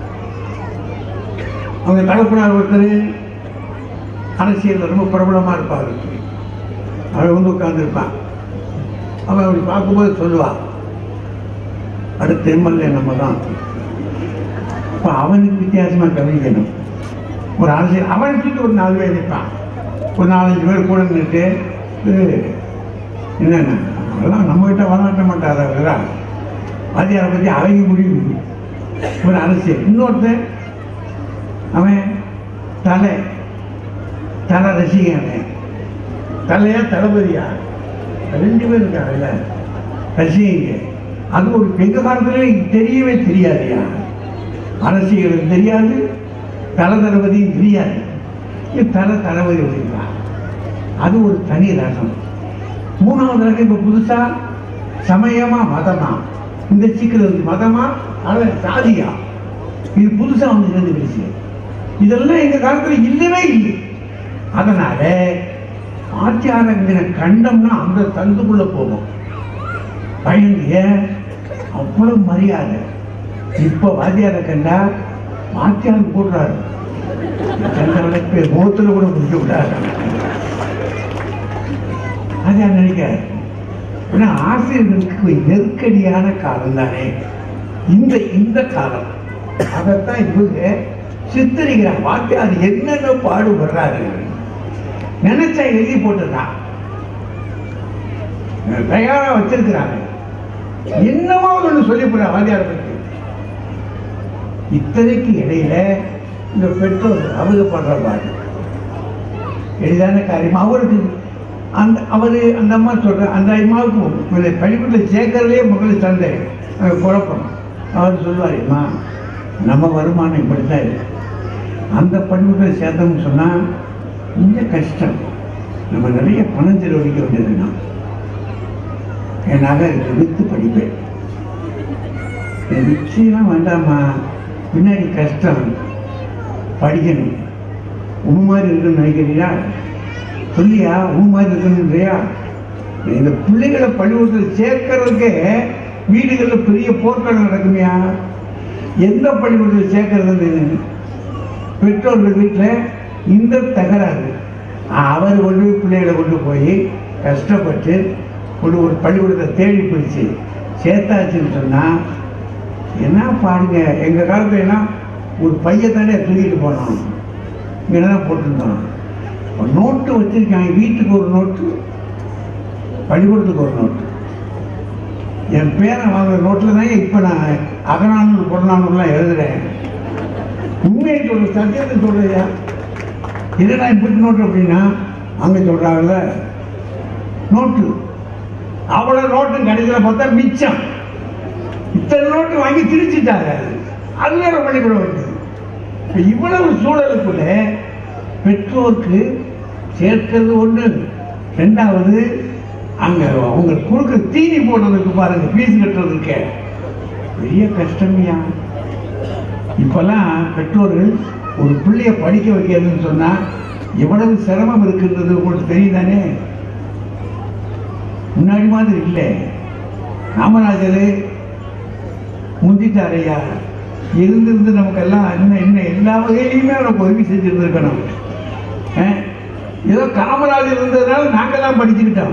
Speaker 5: அவங்க கலப்பினார் ஒருத்தர் அரசியல் ரொம்ப பிரபலமா இருப்பாரு அவர் வந்து உட்கார்ந்துருப்பான் அவன் அப்படி பார்க்கும்போது சொல்லுவான் அடுத்த எம்எல்ஏ நம்ம தான் இப்போ அவனுக்கு வித்தியாசமா கவனிக்கணும் ஒரு அரசியல் அவனை சுற்றி ஒரு நாலு பேர் நிற்பான் ஒரு நாலஞ்சு பேர் கூட நின்றுட்டு இது என்னென்ன அதெல்லாம் நம்மகிட்ட வளர்த்த மாட்டார் அவரா வாத்தியாரை பற்றி அவங்க முடிவு ஒரு அரசியல் இன்னொருத்தன் அவன் தலை தலை ரசிகன் அவன். தலையா தளபதியா ரெண்டு பேர் இருக்காங்கல்ல ரசிகங்க அது ஒரு எங்க காலத்துல தெரியவே தெரியாதுயா அரசியலும் தெரியாது தல தளபதியும் தெரியாது இது தல தளபதி வச்சிருக்கான் அது ஒரு தனி ரகம் மூணாவது ரகம் இப்ப புதுசா சமயமா மதமா இந்த சிக்கிறது மதமா அல்ல சாதியா இது புதுசா வந்து சேர்ந்துருச்சு இதெல்லாம் எங்க காலத்துல இல்லவே இல்லை அதனால ஆச்சாரங்கிற கண்டம்னா அந்த தந்துக்குள்ள போகும் பயங்க அவ்வளவு மரியாதை இப்ப வாத்தியாரை கண்டா வாத்தியார் போடுறாரு சந்திரனுக்கு முகத்துல கூட முடிக்க விடாது வாத்தியார் நினைக்கிறார் ஏன்னா ஆசிரியர்களுக்கு நெருக்கடியான காலம் தானே இந்த இந்த காலம் அதைத்தான் இவங்க சித்தரிக்கிறாங்க வாத்தியார் என்னென்ன பாடுபடுறாரு நினைச்சா எழுதி போட்டுருக்கான் தயாரா வச்சிருக்கிறாங்க என்னமோ ஒன்று சொல்லி போடுற வாத்தியார் பற்றி இத்தனைக்கு இடையில இந்த பெற்றோர் அவதப்படுற பாடு எளிதான காரியம் அவருக்கு அந்த அவரு அந்த அம்மா சொல்ற அந்த அம்மாவுக்கு பள்ளிக்கூடத்தில் சேர்க்கறதுலே முதல்ல சண்டை அஹ் குழப்பம் அவர் சொல்லுவார் அம்மா நம்ம வருமானம் இப்படித்தான் இருக்கு அந்த பள்ளிக்கூடத்தில் சேர்த்தோம்னு சொன்னா கொஞ்சம் கஷ்டம் நம்ம நிறைய பணம் செலவழிக்க வேண்டியதுன்னா என் நகை இருக்கு வித்து படிப்பேன் என் விச்சையெல்லாம் வேண்டாமா பின்னாடி கஷ்டம் படிக்கணும் உன் மாதிரி இருக்குன்னு நினைக்கிறீங்களா சொல்லியா உன் மாதிரி இருக்கணுன்றியா இந்த பிள்ளைகளை பள்ளிக்கூடத்தில் சேர்க்கறதுக்கு வீடுகளில் பெரிய போர்க்களம் நடக்குமையா எந்த பள்ளிக்கூடத்தில் சேர்க்கறது பெற்றோர்கள் வீட்டில் இந்த தகராறு அவர் கொண்டு போய் பிள்ளைகளை கொண்டு போய் கஷ்டப்பட்டு கொண்டு ஒரு பள்ளிக்கூடத்தை தேடி போயிடுச்சு சேர்த்தாச்சுன்னு சொன்னா என்ன பாருங்க எங்க காலத்துல எல்லாம் ஒரு பைய தானே தூக்கிட்டு போனோம் இங்கே தான் போட்டிருந்தோம் ஒரு நோட்டு வச்சிருக்காங்க வீட்டுக்கு ஒரு நோட்டு பள்ளிக்கூடத்துக்கு ஒரு நோட்டு என் பேரை வாங்குற நோட்டில் தான் இப்போ நான் அகநானூறு புறநானூறுலாம் எழுதுறேன் உண்மையை சொல்ற சத்தியத்தை சொல்றியா இது நான் இப்படி நோட்டு அப்படின்னா அங்கே சொல்றாங்கல்ல நோட்டு அவ்வளவு நோட்டு கடைசியில் பார்த்தா மிச்சம் இத்தனை நோட்டு வாங்கி திரிச்சிட்டாங்க அது வேற பள்ளிக்கூட வேண்டியது இப்ப இவ்வளவு சூழலுக்குள்ள பெற்றோருக்கு சேர்க்கிறது ஒண்ணு ரெண்டாவது அங்க அவங்க கொடுக்குற தீனி போடுறதுக்கு பாருங்க ஃபீஸ் கட்டுறதுக்கு பெரிய கஷ்டமையா இப்பெல்லாம் பெற்றோர்கள் ஒரு பிள்ளைய படிக்க வைக்கிறதுன்னு சொன்னா எவ்வளவு சிரமம் இருக்குன்றது உங்களுக்கு தெரியுதானே முன்னாடி மாதிரி இல்லை காமராஜர் முந்திட்டாரையா இருந்திருந்து நமக்கு எல்லாம் இன்னும் என்ன எல்லா வகையிலையுமே நமக்கு உதவி செஞ்சிருந்திருக்கணும் அஹ், ஏதோ காமராஜர் இருந்ததுனால நாங்கெல்லாம் படிச்சுக்கிட்டோம்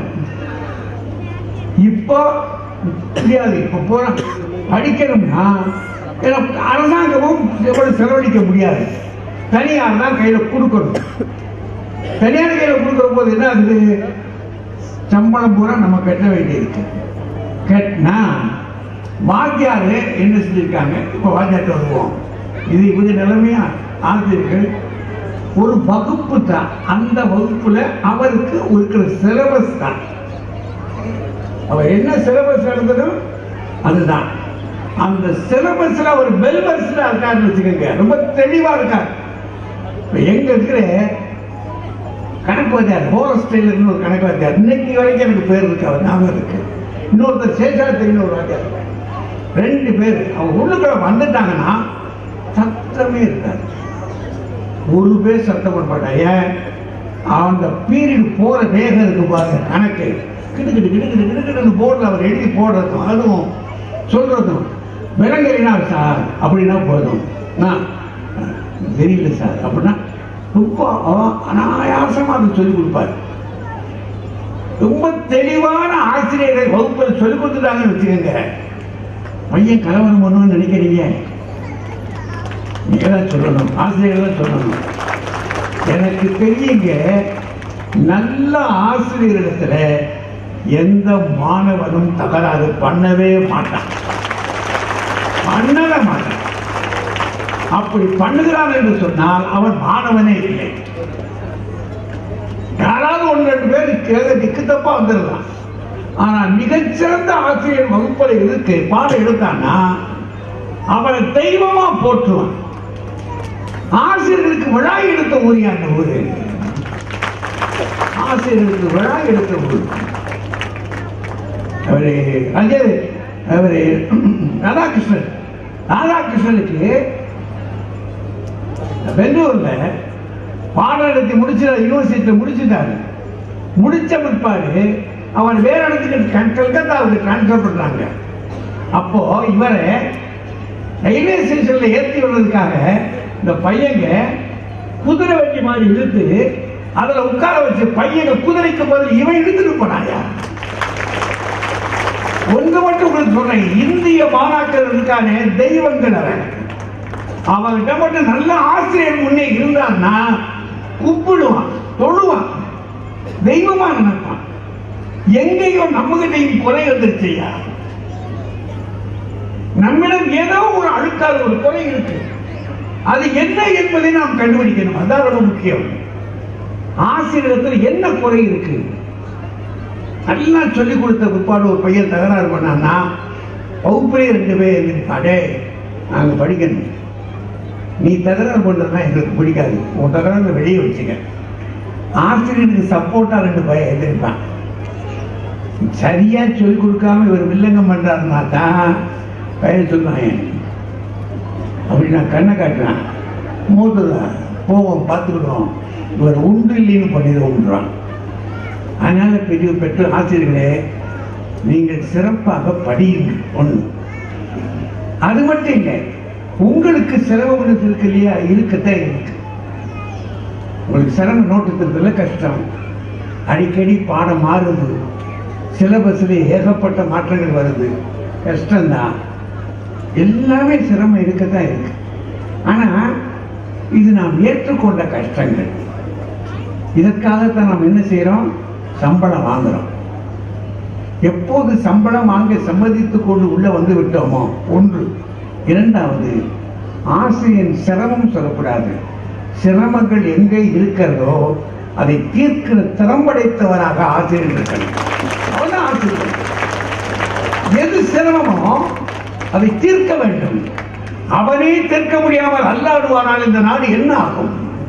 Speaker 5: இப்போ முடியாது இப்போ போறோம் படிக்கணும்னா ஏன்னா அரசாங்கமும் எவ்வளவு செலவழிக்க முடியாது தனியார் தான் கையில கொடுக்கணும் தனியார் கையில கொடுக்கிற போது என்ன ஆகுது சம்பளம் பூரா நம்ம கட்ட வேண்டியிருக்கு கட்டினா வாத்தியார் என்ன செஞ்சிருக்காங்க இப்போ வாத்தியார்ட்ட வருவோம் இது இவங்க நிலைமையா ஆசிரியர்கள் ஒரு வகுப்பு தான் அந்த வகுப்புல அவருக்கு இருக்கிற சிலபஸ் தான் அவர் என்ன சிலபஸ் நடந்ததோ அதுதான் அந்த சிலபஸ்ல ஒரு பெல்பஸ்ல இருக்காருன்னு வச்சுக்கோங்க ரொம்ப தெளிவா இருக்கார் இப்ப எங்க இருக்கிற கணக்கு வாத்தியார் போரஸ் டெய்லர்னு ஒரு கணக்கு வாத்தியார் இன்னைக்கு வரைக்கும் எனக்கு பேர் இருக்கு அவர் ஞாபகம் இருக்கு இன்னொருத்தர் சேஷாத்திரின்னு ஒரு வாத்தியார் ரெண்டு பேர் அவங்க உள்ளுக்குள்ள வந்துட்டாங்கன்னா சத்தமே இருக்காது ஒரு பேர் சத்தம் பண்ண மாட்டான் ஏன் அந்த பீரியட் போற வேகம் இருக்கு பாருங்க கணக்கு கிடுக்கிட்டு கிடுக்கிட்டு கிடுக்கிட்டு போர்டில் அவர் எழுதி போடுறதும் அதுவும் சொல்றதும் விலங்கறினா சார் அப்படின்னா போதும் நான் தெரியல சார் அப்படின்னா ரொம்ப அ- அனாயாசமா அதை சொல்லிக் கொடுப்பார் ரொம்ப தெளிவான ஆசிரியர்கள் வகுப்பில் சொல்லிக் கொடுத்துட்டாங்கன்னு வச்சுக்கோங்க பையன் கலவரம் பண்ணுவோம்னு நினைக்கிறீங்க நீங்க தான் சொல்லணும் ஆசிரியர்கள் தான் சொல்லணும் எனக்கு தெரியுங்க நல்ல ஆசிரியரிடத்துல எந்த மாணவனும் தகராறு பண்ணவே மாட்டான் பண்ணவே மாட்டான் அப்படி பண்ணுகிறான் என்று சொன்னால் அவன் மாணவனே இல்லை யாராவது ஒன்று ரெண்டு பேர் கேட்க திக்கு தப்பா வந்துடலாம் ஆனா மிகச்சிறந்த ஆசிரியர் வகுப்பில் இருக்கு பாடம் எடுத்தான்னா அவனை தெய்வமா போற்றுவான் ஆசிரியர்களுக்கு விழா எடுத்த ஊர் அந்த ஊரு ஆசிரியர்களுக்கு விழா எடுத்த ஊர் அவரு அங்கே அவரு ராதாகிருஷ்ணன் ராதாகிருஷ்ணனுக்கு பெங்களூர்ல பாடம் எடுத்து முடிச்சு யூனிவர்சிட்டியில் முடிச்சுட்டாரு முடிச்ச பிற்பாடு அவன் வேற இடத்துக்கு கல்- கல்கத்தாவுக்கு டிரான்ஸ்ஃபர் பண்றாங்க அப்போ இவரை ரயில்வே ஸ்டேஷன்ல ஏற்றி விடுறதுக்காக இந்த பையங்க குதிரை வண்டி மாதிரி இழுத்து அதுல உட்கார வச்சு பையங்க குதிரைக்கு பதில் இவன் இழுத்துட்டு போனாயா ஒன்று மட்டும் உங்களுக்கு சொல்றேன் இந்திய மாணாக்கர் இருக்கானே தெய்வங்கள் அவன் அவன்கிட்ட மட்டும் நல்ல ஆசிரியர் முன்னே இருந்தான்னா கூப்பிடுவான் தொழுவான் தெய்வமா நினைப்பான் எங்கேயோ நம்மகிட்டையும் குறை வந்துருச்சையா நம்மிடம் ஏதோ ஒரு அழுக்காத ஒரு குறை இருக்கு அது என்ன என்பதை நாம் கண்டுபிடிக்கணும் அதான் ரொம்ப முக்கியம் ஆசிரியத்தில் என்ன குறை இருக்கு நல்லா சொல்லிக் கொடுத்த பிற்பாடு ஒரு பையன் தகராறு பண்ணான்னா வகுப்பிலே ரெண்டு பேர் இருப்பாடே நாங்க படிக்கணும் நீ தகராறு பண்றதுனா எங்களுக்கு பிடிக்காது உன் தகராறு வெளியே வச்சுக்க ஆசிரியருக்கு சப்போர்ட்டா ரெண்டு பையன் எதிர்ப்பான் சரியா சொல்லிக் கொடுக்காம இவர் வில்லங்கம் பண்றாருன்னா தான் பையன் சொல்லுவாங்க அப்படி நான் கண்ணை காட்டுறேன் மூத்ததான் போவோம் பார்த்துக்கிடுவோம் இவர் உண்டு இல்லைன்னு பண்ணிடுவோம்ன்றான் அதனால பெரிய பெற்றோர் ஆசிரியர்களே நீங்கள் சிறப்பாக படியுங்க ஒண்ணு அது மட்டும் இல்லை உங்களுக்கு சிரமம் இருக்கு இல்லையா இருக்கத்தான் இருக்கு உங்களுக்கு சிரமம் நோட்டத்திற்குள்ள கஷ்டம் அடிக்கடி பாடம் மாறுது சிலபஸ்ல ஏகப்பட்ட மாற்றங்கள் வருது கஷ்டம்தான் எல்லாமே சிரமம் இருக்கத்தான் இருக்கு ஆனா இது நாம் ஏற்றுக்கொண்ட கஷ்டங்கள் இதற்காகத்தான் நாம் என்ன செய்யறோம் சம்பளம் வாங்குறோம் எப்போது சம்பளம் வாங்க சம்மதித்துக் கொண்டு உள்ள வந்து விட்டோமோ ஒன்று இரண்டாவது ஆசிரியர் சிரமம் சொல்லக்கூடாது சிரமங்கள் எங்கே இருக்கிறதோ அதை தீர்க்கிற திறம்படைத்தவராக ஆசிரியர் இருக்கணும் அவன்தான் ஆசிரியர் எது சிரமமோ அதை தீர்க்க வேண்டும் அவனே தீர்க்க முடியாமல் அல்லாடுவானால் இந்த நாடு என்ன ஆகும்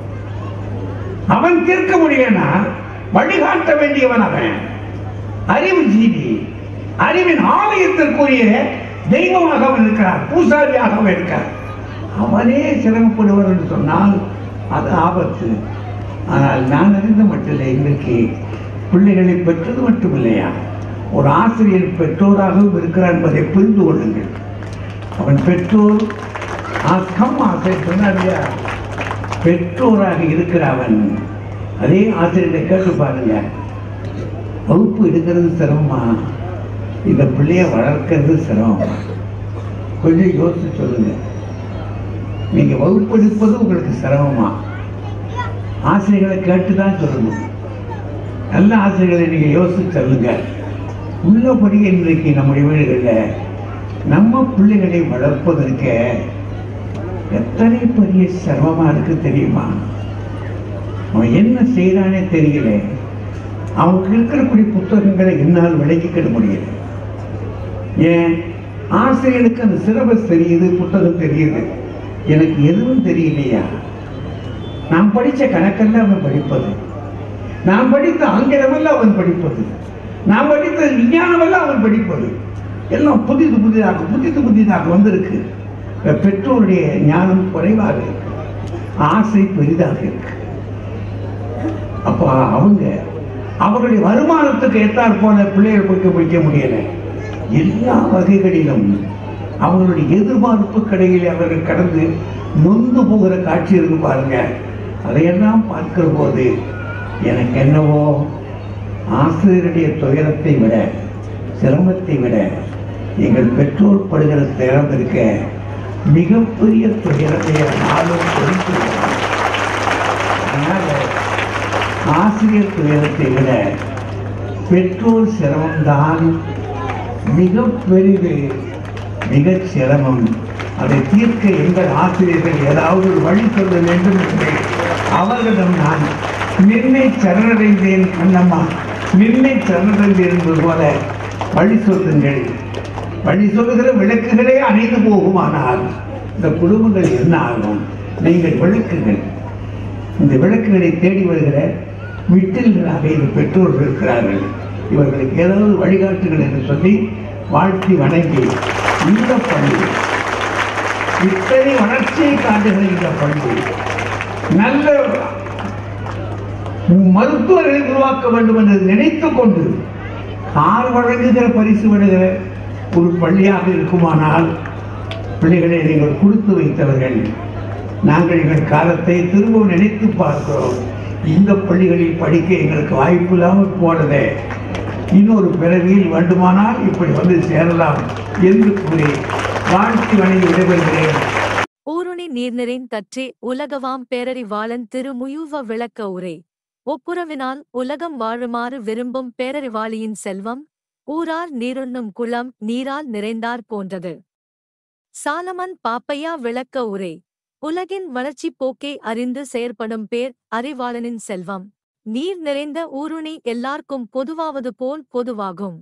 Speaker 5: அவன் தீர்க்க முடியலனா வழிகாட்ட வேண்டியவன் அவன் அறிவு ஜீவி அறிவின் ஆலயத்திற்குரிய தெய்வமாக அவன் இருக்கிறார் பூசாரியாக அவன் இருக்கிறார் அவனே சிரமப்படுவர் என்று சொன்னால் அது ஆபத்து ஆனால் நான் அறிந்த மட்டில்லை இன்றைக்கு பிள்ளைகளை பெற்றது மட்டுமில்லையா ஒரு ஆசிரியர் பெற்றோராகவும் இருக்கிறார் என்பதை புரிந்து கொள்ளுங்கள் அவன் பெற்றோர் கம் ஆசை சொன்னாரியா பெற்றோராக இருக்கிற அவன் அதே ஆசிரியரை கேட்டு பாருங்க வகுப்பு எடுக்கிறது சிரமமா இந்த பிள்ளைய வளர்க்கறது சிரமமா கொஞ்சம் யோசிச்சு சொல்லுங்க நீங்க வகுப்பு எடுப்பது உங்களுக்கு சிரமமா ஆசிரியர்களை கேட்டு தான் சொல்லணும் நல்ல ஆசிரியர்களை நீங்க யோசிச்சு சொல்லுங்க உள்ளபடி இன்றைக்கு நம்முடைய வீடுகளில் நம்ம பிள்ளைகளை வளர்ப்பதற்கு எத்தனை பெரிய சிரமமா இருக்கு தெரியுமா அவன் என்ன செய்யறானே தெரியல அவனுக்கு இருக்கக்கூடிய புத்தகங்களை என்னால் விளக்கிக்கிட முடியல ஏன் ஆசிரியனுக்கு அந்த சிலபஸ் தெரியுது புத்தகம் தெரியுது எனக்கு எதுவும் தெரியலையா நான் படிச்ச கணக்கெல்லாம் அவன் படிப்பது நான் படித்த ஆங்கிலமெல்லாம் அவன் படிப்பது நான் படித்த விஞ்ஞானமெல்லாம் அவன் படிப்பது எல்லாம் புதிது புதிதாக புதிது புதிதாக வந்திருக்கு இந்த பெற்றோருடைய ஞானம் குறைவாக இருக்கு ஆசை பெரிதாக இருக்கு அப்ப அவங்க அவர்களுடைய வருமானத்துக்கு ஏற்றாற் போல பிள்ளைகள் படிக்க வைக்க முடியல எல்லா வகைகளிலும் அவங்களுடைய எதிர்பார்ப்பு கடையில் அவர்கள் கடந்து நொந்து போகிற காட்சி இருக்கு பாருங்க அதையெல்லாம் பார்க்கிற போது எனக்கு என்னவோ ஆசிரியருடைய துயரத்தை விட சிரமத்தை விட எங்கள் பெற்றோர் படுகிற சிரமம் இருக்க மிகப்பெரிய துயரத்தை நாளும் கொடுத்து அதனால ஆசிரியர் துயரத்தை விட பெற்றோர் சிரமம்தான் மிக பெரிது மிகச் சிரமம் அதை தீர்க்க எங்கள் ஆசிரியர்கள் ஏதாவது ஒரு வழி சொல்ல வேண்டும் என்று அவர்களிடம் நான் நின்னை சரணடைந்தேன் கண்ணம்மா நின்னை சரணடைந்தேன் என்பது போல வழி சொல்லுங்கள் வழி சொல்லுகிற விளக்குகளே அணைந்து போகுமானால் இந்த குடும்பங்கள் என்ன ஆகும் நீங்கள் விளக்குகள் இந்த விளக்குகளை தேடி வருகிற விட்டில்களாக இந்த பெற்றோர்கள் இருக்கிறார்கள் இவர்களுக்கு ஏதாவது வழிகாட்டுகள் என்று சொல்லி வாழ்த்தி வணங்கி இந்த பள்ளி இத்தனை வளர்ச்சியை காட்டுகிற இந்த பள்ளி நல்ல மருத்துவர்களை உருவாக்க வேண்டும் என்று நினைத்துக் கொண்டு கார் வழங்குகிற பரிசு விடுகிற ஒரு பள்ளியாக இருக்குமானால் பிள்ளைகளை நீங்கள் கொடுத்து வைத்தவர்கள் நாங்கள் எங்கள் காலத்தை திரும்பவும் நினைத்து பார்க்கிறோம் இந்த பள்ளிகளில் படிக்க எங்களுக்கு வாய்ப்பு இல்லாமல் போனதே இன்னொரு பிறவியில் வேண்டுமானால் இப்படி வந்து சேரலாம் என்று கூறி வாழ்த்தி வணங்கி விடைபெறுகிறேன்
Speaker 8: ஊருணி நீர்நிறைன் தற்றே உலகவாம் பேரறிவாளன் திருமுயுவ விளக்க உரை ஒப்புரவினால் உலகம் வாழுமாறு விரும்பும் பேரறிவாளியின் செல்வம் ஊரார் நீருண்ணும் குளம் நீரால் நிறைந்தார் போன்றது சாலமன் பாப்பையா விளக்க உரை உலகின் வளர்ச்சிப் போக்கை அறிந்து செயற்படும் பேர் அறிவாளனின் செல்வம் நீர் நிறைந்த ஊருணி எல்லார்க்கும் பொதுவாவது போல் பொதுவாகும்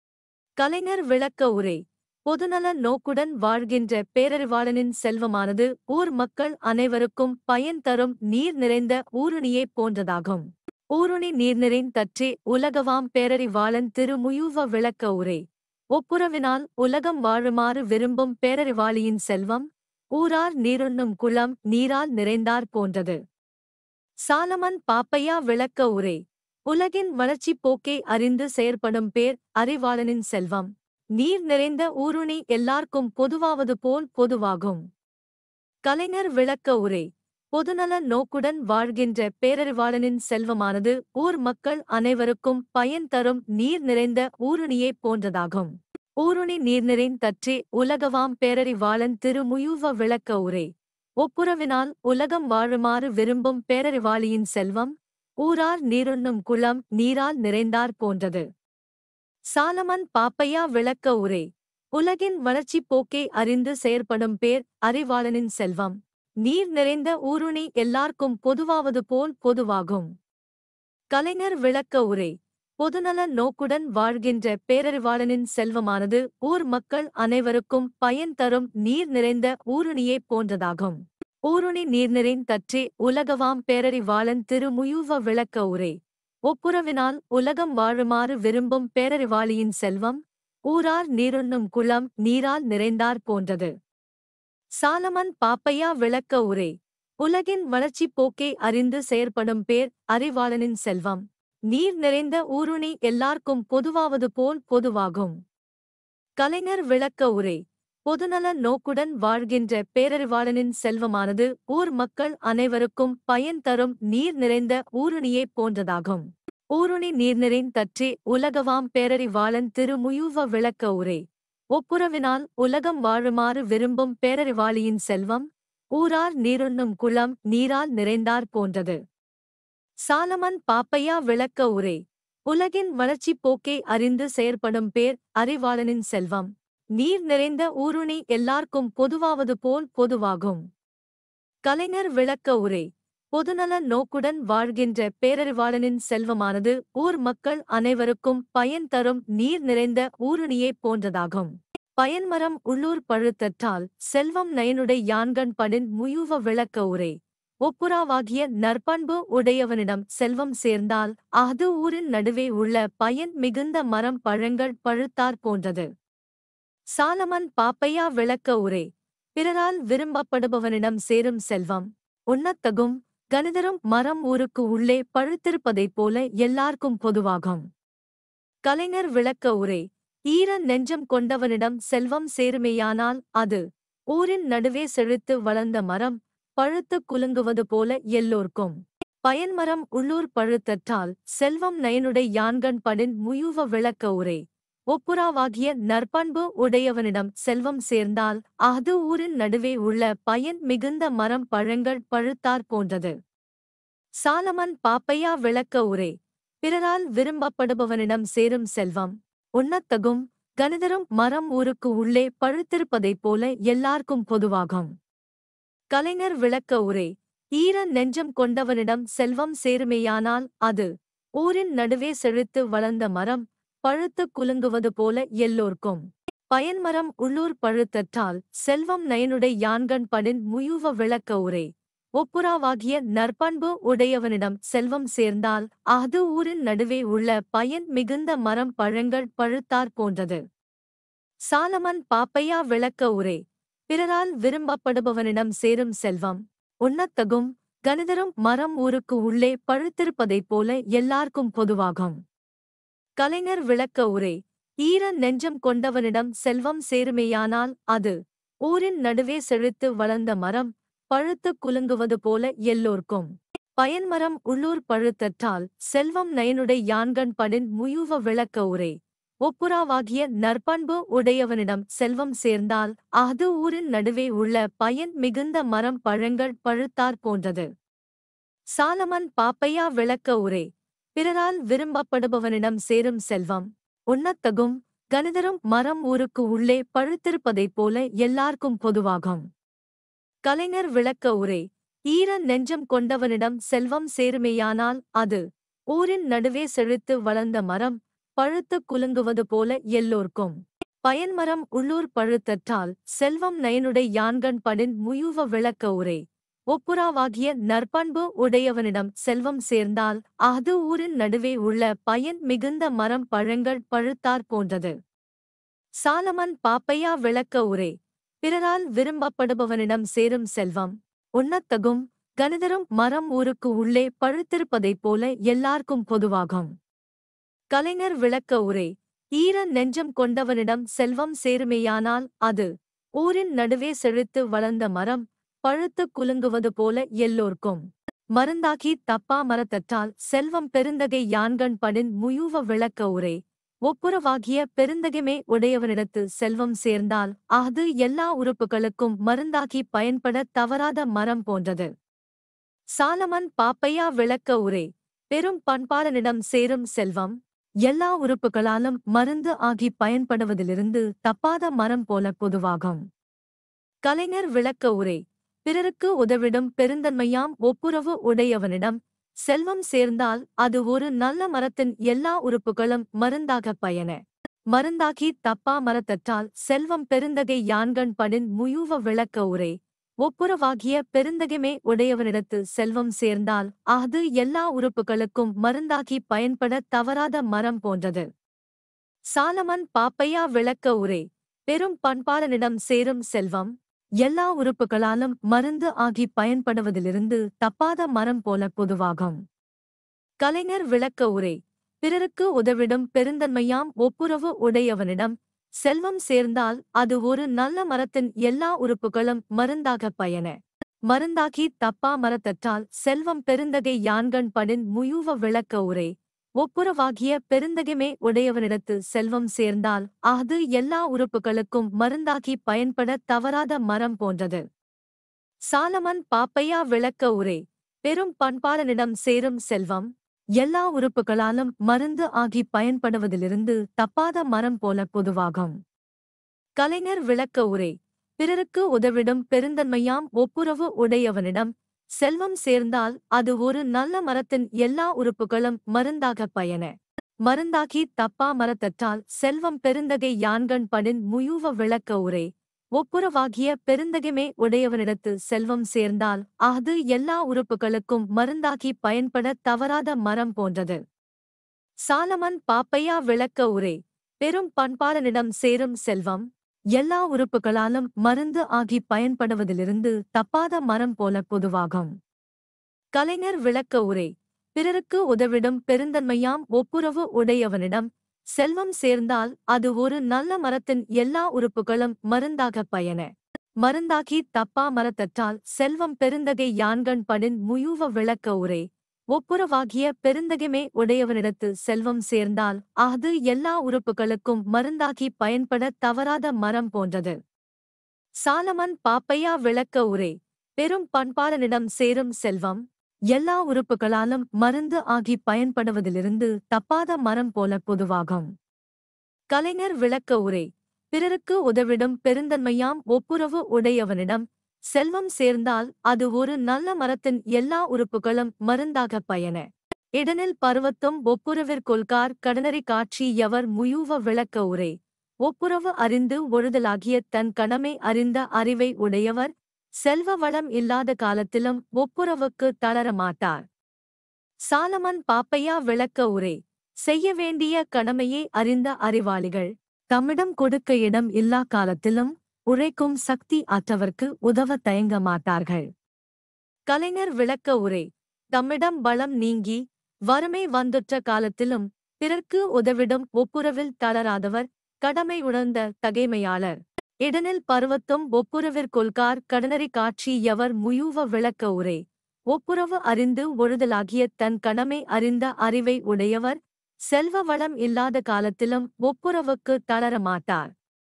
Speaker 8: கலைஞர் விளக்க உரை பொதுநல நோக்குடன் வாழ்கின்ற பேரறிவாளனின் செல்வமானது ஊர் மக்கள் அனைவருக்கும் பயன் தரும் நீர் நிறைந்த ஊருணியே போன்றதாகும் ஊருணி நீர்நிறைன் தற்றே உலகவாம் பேரறிவாளன் திருமுயுவ விளக்க உரை ஒப்புரவினால் உலகம் வாழுமாறு விரும்பும் பேரறிவாளியின் செல்வம் ஊரார் நீருண்ணும் குளம் நீரால் நிறைந்தார் போன்றது சாலமன் பாப்பையா விளக்க உரை உலகின் வளர்ச்சிப் போக்கை அறிந்து செயற்படும் பேர் அறிவாளனின் செல்வம் நீர் நிறைந்த ஊருணி எல்லார்க்கும் பொதுவாவது போல் பொதுவாகும் கலைஞர் விளக்க உரை பொதுநல நோக்குடன் வாழ்கின்ற பேரறிவாளனின் செல்வமானது ஊர் மக்கள் அனைவருக்கும் பயன் தரும் நீர் நிறைந்த ஊருணியே போன்றதாகும் ஊருணி நீர்நிறைன் தற்றே உலகவாம் பேரறிவாளன் திருமுயுவ விளக்க உரை ஒப்புரவினால் உலகம் வாழுமாறு விரும்பும் பேரறிவாளியின் செல்வம் ஊரார் நீருண்ணும் குளம் நீரால் நிறைந்தார் போன்றது சாலமன் பாப்பையா விளக்க உரை உலகின் வளர்ச்சிப் போக்கை அறிந்து செயற்படும் பேர் அறிவாளனின் செல்வம் நீர் நிறைந்த ஊருணி எல்லார்க்கும் பொதுவாவது போல் பொதுவாகும் கலைஞர் விளக்க உரை பொதுநல நோக்குடன் வாழ்கின்ற பேரறிவாளனின் செல்வமானது ஊர் மக்கள் அனைவருக்கும் பயன் தரும் நீர் நிறைந்த ஊருணியே போன்றதாகும் ஊருணி நீர்நிறைன் தற்றே உலகவாம் பேரறிவாளன் திருமுயுவ விளக்க உரை ஒப்புரவினால் உலகம் வாழுமாறு விரும்பும் பேரறிவாளியின் செல்வம் ஊரார் நீருண்ணும் குளம் நீரால் நிறைந்தார் போன்றது சாலமன் பாப்பையா விளக்க உரை உலகின் வளர்ச்சிப் போக்கை அறிந்து செயற்படும் பேர் அறிவாளனின் செல்வம் நீர் நிறைந்த ஊருணி எல்லார்க்கும் பொதுவாவது போல் பொதுவாகும் கலைஞர் விளக்க உரை பொதுநல நோக்குடன் வாழ்கின்ற பேரறிவாளனின் செல்வமானது ஊர் மக்கள் அனைவருக்கும் பயன் தரும் நீர் நிறைந்த ஊருணியே போன்றதாகும் ஊருணி நீர்நிறைன் தற்றே உலகவாம் பேரறிவாளன் திருமுயுவ விளக்க உரை ஒப்புரவினால் உலகம் வாழுமாறு விரும்பும் பேரறிவாளியின் செல்வம் ஊரார் நீருண்ணும் குளம் நீரால் நிறைந்தார் போன்றது சாலமன் பாப்பையா விளக்க உரை உலகின் வளர்ச்சிப் போக்கை அறிந்து செயற்படும் பேர் அறிவாளனின் செல்வம் நீர் நிறைந்த ஊருணி எல்லார்க்கும் பொதுவாவது போல் பொதுவாகும் கலைஞர் விளக்க உரை பொதுநல நோக்குடன் வாழ்கின்ற பேரறிவாளனின் செல்வமானது ஊர் மக்கள் அனைவருக்கும் பயன் தரும் நீர் நிறைந்த ஊருணியே போன்றதாகும் பயன்மரம் உள்ளூர் பழுத்தற்றால் செல்வம் நயனுடை யான்கண் படின் முயுவ விளக்க உரை ஒப்புராவாகிய நற்பண்பு உடையவனிடம் செல்வம் சேர்ந்தால் அது ஊரின் நடுவே உள்ள பயன் மிகுந்த மரம் பழங்கள் பழுத்தார் போன்றது சாலமன் பாப்பையா விளக்க உரை பிறரால் விரும்பப்படுபவனிடம் சேரும் செல்வம் உண்ணத்தகும் கணிதரும் மரம் ஊருக்கு உள்ளே பழுத்திருப்பதைப் போல எல்லார்க்கும் பொதுவாகும் கலைஞர் விளக்க உரை ஈர நெஞ்சம் கொண்டவனிடம் செல்வம் சேருமேயானால் அது ஊரின் நடுவே செழித்து வளர்ந்த மரம் பழுத்து குலுங்குவது போல எல்லோர்க்கும் பயன்மரம் உள்ளூர் பழுத்தற்றால் செல்வம் நயனுடை யான்கண் படின் முயுவ விளக்க உரை ஒப்புராவாகிய நற்பண்பு உடையவனிடம் செல்வம் சேர்ந்தால் அது ஊரின் நடுவே உள்ள பயன் மிகுந்த மரம் பழங்கள் பழுத்தார் போன்றது சாலமன் பாப்பையா விளக்க உரை பிறரால் விரும்பப்படுபவனிடம் சேரும் செல்வம் உண்ணத்தகும் கணிதரும் மரம் ஊருக்கு உள்ளே பழுத்திருப்பதைப் போல எல்லார்க்கும் பொதுவாகும் கலைஞர் விளக்க உரை ஈர நெஞ்சம் கொண்டவனிடம் செல்வம் சேருமேயானால் அது ஊரின் நடுவே செழித்து வளர்ந்த மரம் பழுத்து குலுங்குவது போல எல்லோர்க்கும் பயன்மரம் உள்ளூர் பழுத்தற்றால் செல்வம் நயனுடை யான்கண் படின் முயுவ விளக்க உரை ஒப்புராவாகிய நற்பண்பு உடையவனிடம் செல்வம் சேர்ந்தால் அது ஊரின் நடுவே உள்ள பயன் மிகுந்த மரம் பழங்கள் பழுத்தார் போன்றது சாலமன் பாப்பையா விளக்க உரை பிறரால் விரும்பப்படுபவனிடம் சேரும் செல்வம் உண்ணத்தகும் கணிதரும் மரம் ஊருக்கு உள்ளே பழுத்திருப்பதைப் போல எல்லார்க்கும் பொதுவாகும் கலைஞர் விளக்க உரை ஈர நெஞ்சம் கொண்டவனிடம் செல்வம் சேருமேயானால் அது ஊரின் நடுவே செழித்து வளர்ந்த மரம் பழுத்து குலுங்குவது போல எல்லோர்க்கும் பயன்மரம் உள்ளூர் பழுத்தற்றால் செல்வம் நயனுடை யான்கண் படின் முயுவ விளக்க உரை ஒப்புராவாகிய நற்பண்பு உடையவனிடம் செல்வம் சேர்ந்தால் அது ஊரின் நடுவே உள்ள பயன் மிகுந்த மரம் பழங்கள் பழுத்தார் போன்றது சாலமன் பாப்பையா விளக்க உரை பிறரால் விரும்பப்படுபவனிடம் சேரும் செல்வம் உண்ணத்தகும் கணிதரும் மரம் ஊருக்கு உள்ளே பழுத்திருப்பதைப் போல எல்லார்க்கும் பொதுவாகும் கலைஞர் விளக்க உரை ஈர நெஞ்சம் கொண்டவனிடம் செல்வம் சேருமேயானால் அது ஊரின் நடுவே செழித்து வளர்ந்த மரம் பழுத்து குலுங்குவது போல எல்லோர்க்கும் பயன்மரம் உள்ளூர் பழுத்தற்றால் செல்வம் நயனுடை யான்கண் படின் முயுவ விளக்க உரை ஒப்புராவாகிய நற்பண்பு உடையவனிடம் செல்வம் சேர்ந்தால் அது ஊரின் நடுவே உள்ள பயன் மிகுந்த மரம் பழங்கள் பழுத்தார் போன்றது சாலமன் பாப்பையா விளக்க உரை பிறரால் விரும்பப்படுபவனிடம் சேரும் செல்வம் உண்ணத்தகும் கணிதரும் மரம் ஊருக்கு உள்ளே பழுத்திருப்பதைப் போல எல்லார்க்கும் பொதுவாகும் கலைஞர் விளக்க உரை ஈர நெஞ்சம் கொண்டவனிடம் செல்வம் சேருமேயானால் அது ஊரின் நடுவே செழித்து வளர்ந்த மரம் பழுத்து குலுங்குவது போல எல்லோர்க்கும் மருந்தாகி தப்பா மரத்தற்றால் செல்வம் பெருந்தகை யான்கண் படின் முயுவ விளக்க உரை ஒப்புரவாகிய பெருந்தகைமே உடையவனிடத்து செல்வம் சேர்ந்தால் அது எல்லா உறுப்புகளுக்கும் மருந்தாகி பயன்பட தவறாத மரம் போன்றது சாலமன் பாப்பையா விளக்க உரை பெரும் பண்பாளனிடம் சேரும் செல்வம் எல்லா உறுப்புகளாலும் மருந்து ஆகி பயன்படுவதிலிருந்து தப்பாத மரம் போல பொதுவாகும் கலைஞர் விளக்க உரை பிறருக்கு உதவிடும் பெருந்தன்மையாம் ஒப்புரவு உடையவனிடம் செல்வம் சேர்ந்தால் அது ஒரு நல்ல மரத்தின் எல்லா உறுப்புகளும் மருந்தாக பயன மருந்தாகி தப்பா மரத்தற்றால் செல்வம் பெருந்தகை யான்கண் படின் முயுவ விளக்க உரை ஒப்புரவாகிய பெருந்தகைமே உடையவனிடத்து செல்வம் சேர்ந்தால் அது எல்லா உறுப்புகளுக்கும் மருந்தாகி பயன்பட தவறாத மரம் போன்றது சாலமன் பாப்பையா விளக்க உரை பெரும் பண்பாளனிடம் சேரும் செல்வம் எல்லா உறுப்புகளாலும் மருந்து ஆகி பயன்படுவதிலிருந்து தப்பாத மரம் போல பொதுவாகும் கலைஞர் விளக்க உரை பிறருக்கு உதவிடும் பெருந்தன்மையாம் ஒப்புரவு உடையவனிடம் செல்வம் சேர்ந்தால் அது ஒரு நல்ல மரத்தின் எல்லா உறுப்புகளும் மருந்தாக பயன மருந்தாகி தப்பா மரத்தற்றால் செல்வம் பெருந்தகை யான்கண் படின் முயுவ விளக்க உரை ஒப்புரவாகிய பெருந்தகைமே உடையவனிடத்து செல்வம் சேர்ந்தால் அது எல்லா உறுப்புகளுக்கும் மருந்தாகி பயன்பட தவறாத மரம் போன்றது சாலமன் பாப்பையா விளக்க உரை பெரும் பண்பாளனிடம் சேரும் செல்வம் எல்லா உறுப்புகளாலும் மருந்து ஆகி பயன்படுவதிலிருந்து தப்பாத மரம் போல பொதுவாகும் கலைஞர் விளக்க உரை பிறருக்கு உதவிடும் பெருந்தன்மையாம் ஒப்புரவு உடையவனிடம் செல்வம் சேர்ந்தால் அது ஒரு நல்ல மரத்தின் எல்லா உறுப்புகளும் மருந்தாக பயன மருந்தாகி தப்பா மரத்தற்றால் செல்வம் பெருந்தகை யான்கண் படின் முயூவ விளக்க உரை ஒப்புரவாகிய பெருந்தகைமே உடையவனிடத்து செல்வம் சேர்ந்தால் அது எல்லா உறுப்புகளுக்கும் மருந்தாகி பயன்பட தவறாத மரம் போன்றது சாலமன் பாப்பையா விளக்க உரை பெரும் பண்பாளனிடம் சேரும் செல்வம் எல்லா உறுப்புகளாலும் மருந்து ஆகி பயன்படுவதிலிருந்து தப்பாத மரம் போல பொதுவாகும் கலைஞர் விளக்க உரை பிறருக்கு உதவிடும் பெருந்தன்மையாம் ஒப்புரவு உடையவனிடம் செல்வம் சேர்ந்தால் அது ஒரு நல்ல மரத்தின் எல்லா உறுப்புகளும் மருந்தாக பயன மருந்தாகி தப்பா மரத்தற்றால் செல்வம் பெருந்தகை யான்கண் படின் முயூவ விளக்க உரை ஒப்புரவாகிய பெருந்தகைமே உடையவனிடத்து செல்வம் சேர்ந்தால் அது எல்லா உறுப்புகளுக்கும் மருந்தாகி பயன்பட தவறாத மரம் போன்றது சாலமன் பாப்பையா விளக்க உரை பெரும் பண்பாளனிடம் சேரும் செல்வம் எல்லா உறுப்புகளாலும் மருந்து ஆகி பயன்படுவதிலிருந்து தப்பாத மரம் போல பொதுவாகும் கலைஞர் விளக்க உரை பிறருக்கு உதவிடும் பெருந்தன்மையாம் ஒப்புரவு உடையவனிடம் செல்வம் சேர்ந்தால் அது ஒரு நல்ல மரத்தின் எல்லா உறுப்புகளும் மருந்தாக பயன இடனில் பருவத்தும் ஒப்புரவிற்கொள்கார் கடனரி காட்சி எவர் முயூவ விளக்க உரை ஒப்புரவு அறிந்து ஒழுதலாகிய தன் கடமை அறிந்த அறிவை உடையவர் செல்வ வளம் இல்லாத காலத்திலும் ஒப்புரவுக்கு தளர மாட்டார் சாலமன் பாப்பையா விளக்க உரை செய்ய வேண்டிய கடமையை அறிந்த அறிவாளிகள் தம்மிடம் கொடுக்க இடம் இல்லா காலத்திலும் உழைக்கும் சக்தி அற்றவர்க்கு உதவ தயங்க மாட்டார்கள் கலைஞர் விளக்க உரை தம்மிடம் பலம் நீங்கி வறுமை வந்துற்ற காலத்திலும் பிறர்க்கு உதவிடும் ஒப்புரவில் தளராதவர் கடமை உணர்ந்த தகைமையாளர் இடனில் பருவத்தும் ஒப்புரவிற்கொள்கார் கடனரி காட்சி எவர் முயூவ விளக்க உரை ஒப்புரவு அறிந்து ஒழுதலாகிய தன் கடமை அறிந்த அறிவை உடையவர் செல்வ வளம் இல்லாத காலத்திலும் ஒப்புரவுக்கு தளர மாட்டார்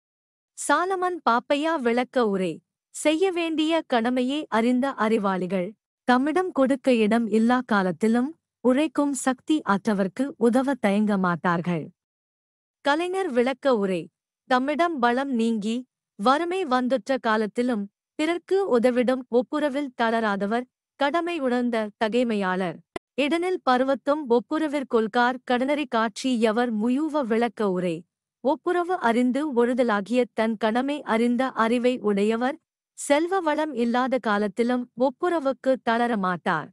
Speaker 8: சாலமன் பாப்பையா விளக்க உரை செய்ய வேண்டிய கடமையை அறிந்த அறிவாளிகள் தம்மிடம் கொடுக்க இடம் இல்லா காலத்திலும் உழைக்கும் சக்தி அற்றவர்க்கு உதவ தயங்க மாட்டார்கள் கலைஞர் விளக்க உரை தம்மிடம் பலம் நீங்கி வறுமை வந்துற்ற காலத்திலும் பிறர்க்கு உதவிடும் ஒப்புரவில் தளராதவர் கடமை உணர்ந்த தகைமையாளர் இடனில் பருவத்தும் ஒப்புரவிற்கொள்கார் கடனரி காட்சி எவர் முயூவ விளக்க உரை ஒப்புரவு அறிந்து ஒழுதலாகிய தன் கடமை அறிந்த அறிவை உடையவர் செல்வ வளம் இல்லாத காலத்திலும் ஒப்புரவுக்கு தளர மாட்டார்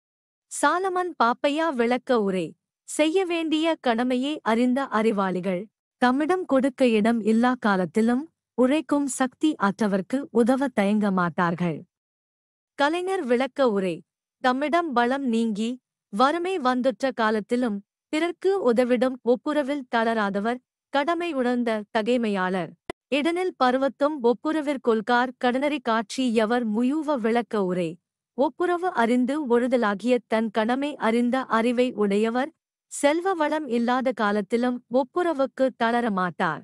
Speaker 8: சாலமன் பாப்பையா விளக்க உரை செய்ய வேண்டிய கடமையை அறிந்த அறிவாளிகள் தம்மிடம் கொடுக்க இடம் இல்லா காலத்திலும் உழைக்கும் சக்தி அற்றவர்க்கு உதவ தயங்க மாட்டார்கள் கலைஞர் விளக்க உரை தம்மிடம் பலம் நீங்கி வறுமை வந்துற்ற காலத்திலும் பிறர்க்கு உதவிடும் ஒப்புரவில் தளராதவர் கடமை உணர்ந்த தகைமையாளர் இடனில் பருவத்தும் ஒப்புரவிற்கொள்கார் கடனரி காட்சி எவர் முயூவ விளக்க உரை ஒப்புரவு அறிந்து ஒழுதலாகிய தன் கடமை அறிந்த அறிவை உடையவர் செல்வ வளம் இல்லாத காலத்திலும் ஒப்புரவுக்கு தளர மாட்டார்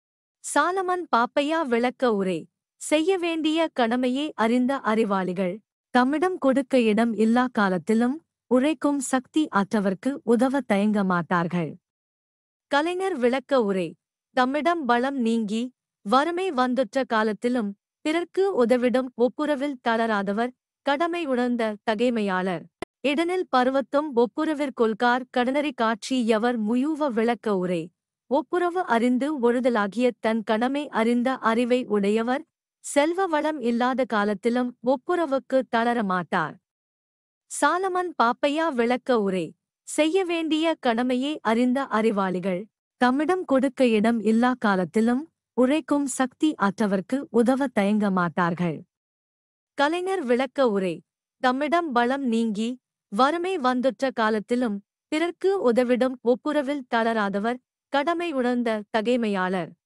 Speaker 8: சாலமன் பாப்பையா விளக்க உரை செய்ய வேண்டிய கடமையை அறிந்த அறிவாளிகள் தம்மிடம் கொடுக்க இடம் இல்லா காலத்திலும் உழைக்கும் சக்தி அற்றவர்க்கு உதவ தயங்க மாட்டார்கள் கலைஞர் விளக்க உரை தம்மிடம் பலம் நீங்கி வறுமை வந்துற்ற காலத்திலும் பிறர்க்கு உதவிடும் ஒப்புரவில் தளராதவர் கடமை உணர்ந்த தகைமையாளர் இடனில் பருவத்தும் ஒப்புரவிற்கொள்கார் கடனரி காட்சி எவர் முயூவ விளக்க உரை ஒப்புரவு அறிந்து ஒழுதலாகிய தன் கடமை அறிந்த அறிவை உடையவர் செல்வ வளம் இல்லாத காலத்திலும் ஒப்புரவுக்கு தளர மாட்டார் சாலமன் பாப்பையா விளக்க உரை செய்ய வேண்டிய கடமையை அறிந்த அறிவாளிகள் தம்மிடம் கொடுக்க இடம் இல்லா காலத்திலும் உழைக்கும் சக்தி அற்றவர்க்கு உதவ தயங்க மாட்டார்கள் கலைஞர் விளக்க உரை தம்மிடம் பலம் நீங்கி வறுமை வந்துற்ற காலத்திலும் பிறர்க்கு உதவிடும் ஒப்புரவில் தளராதவர் கடமை உணர்ந்த தகைமையாளர்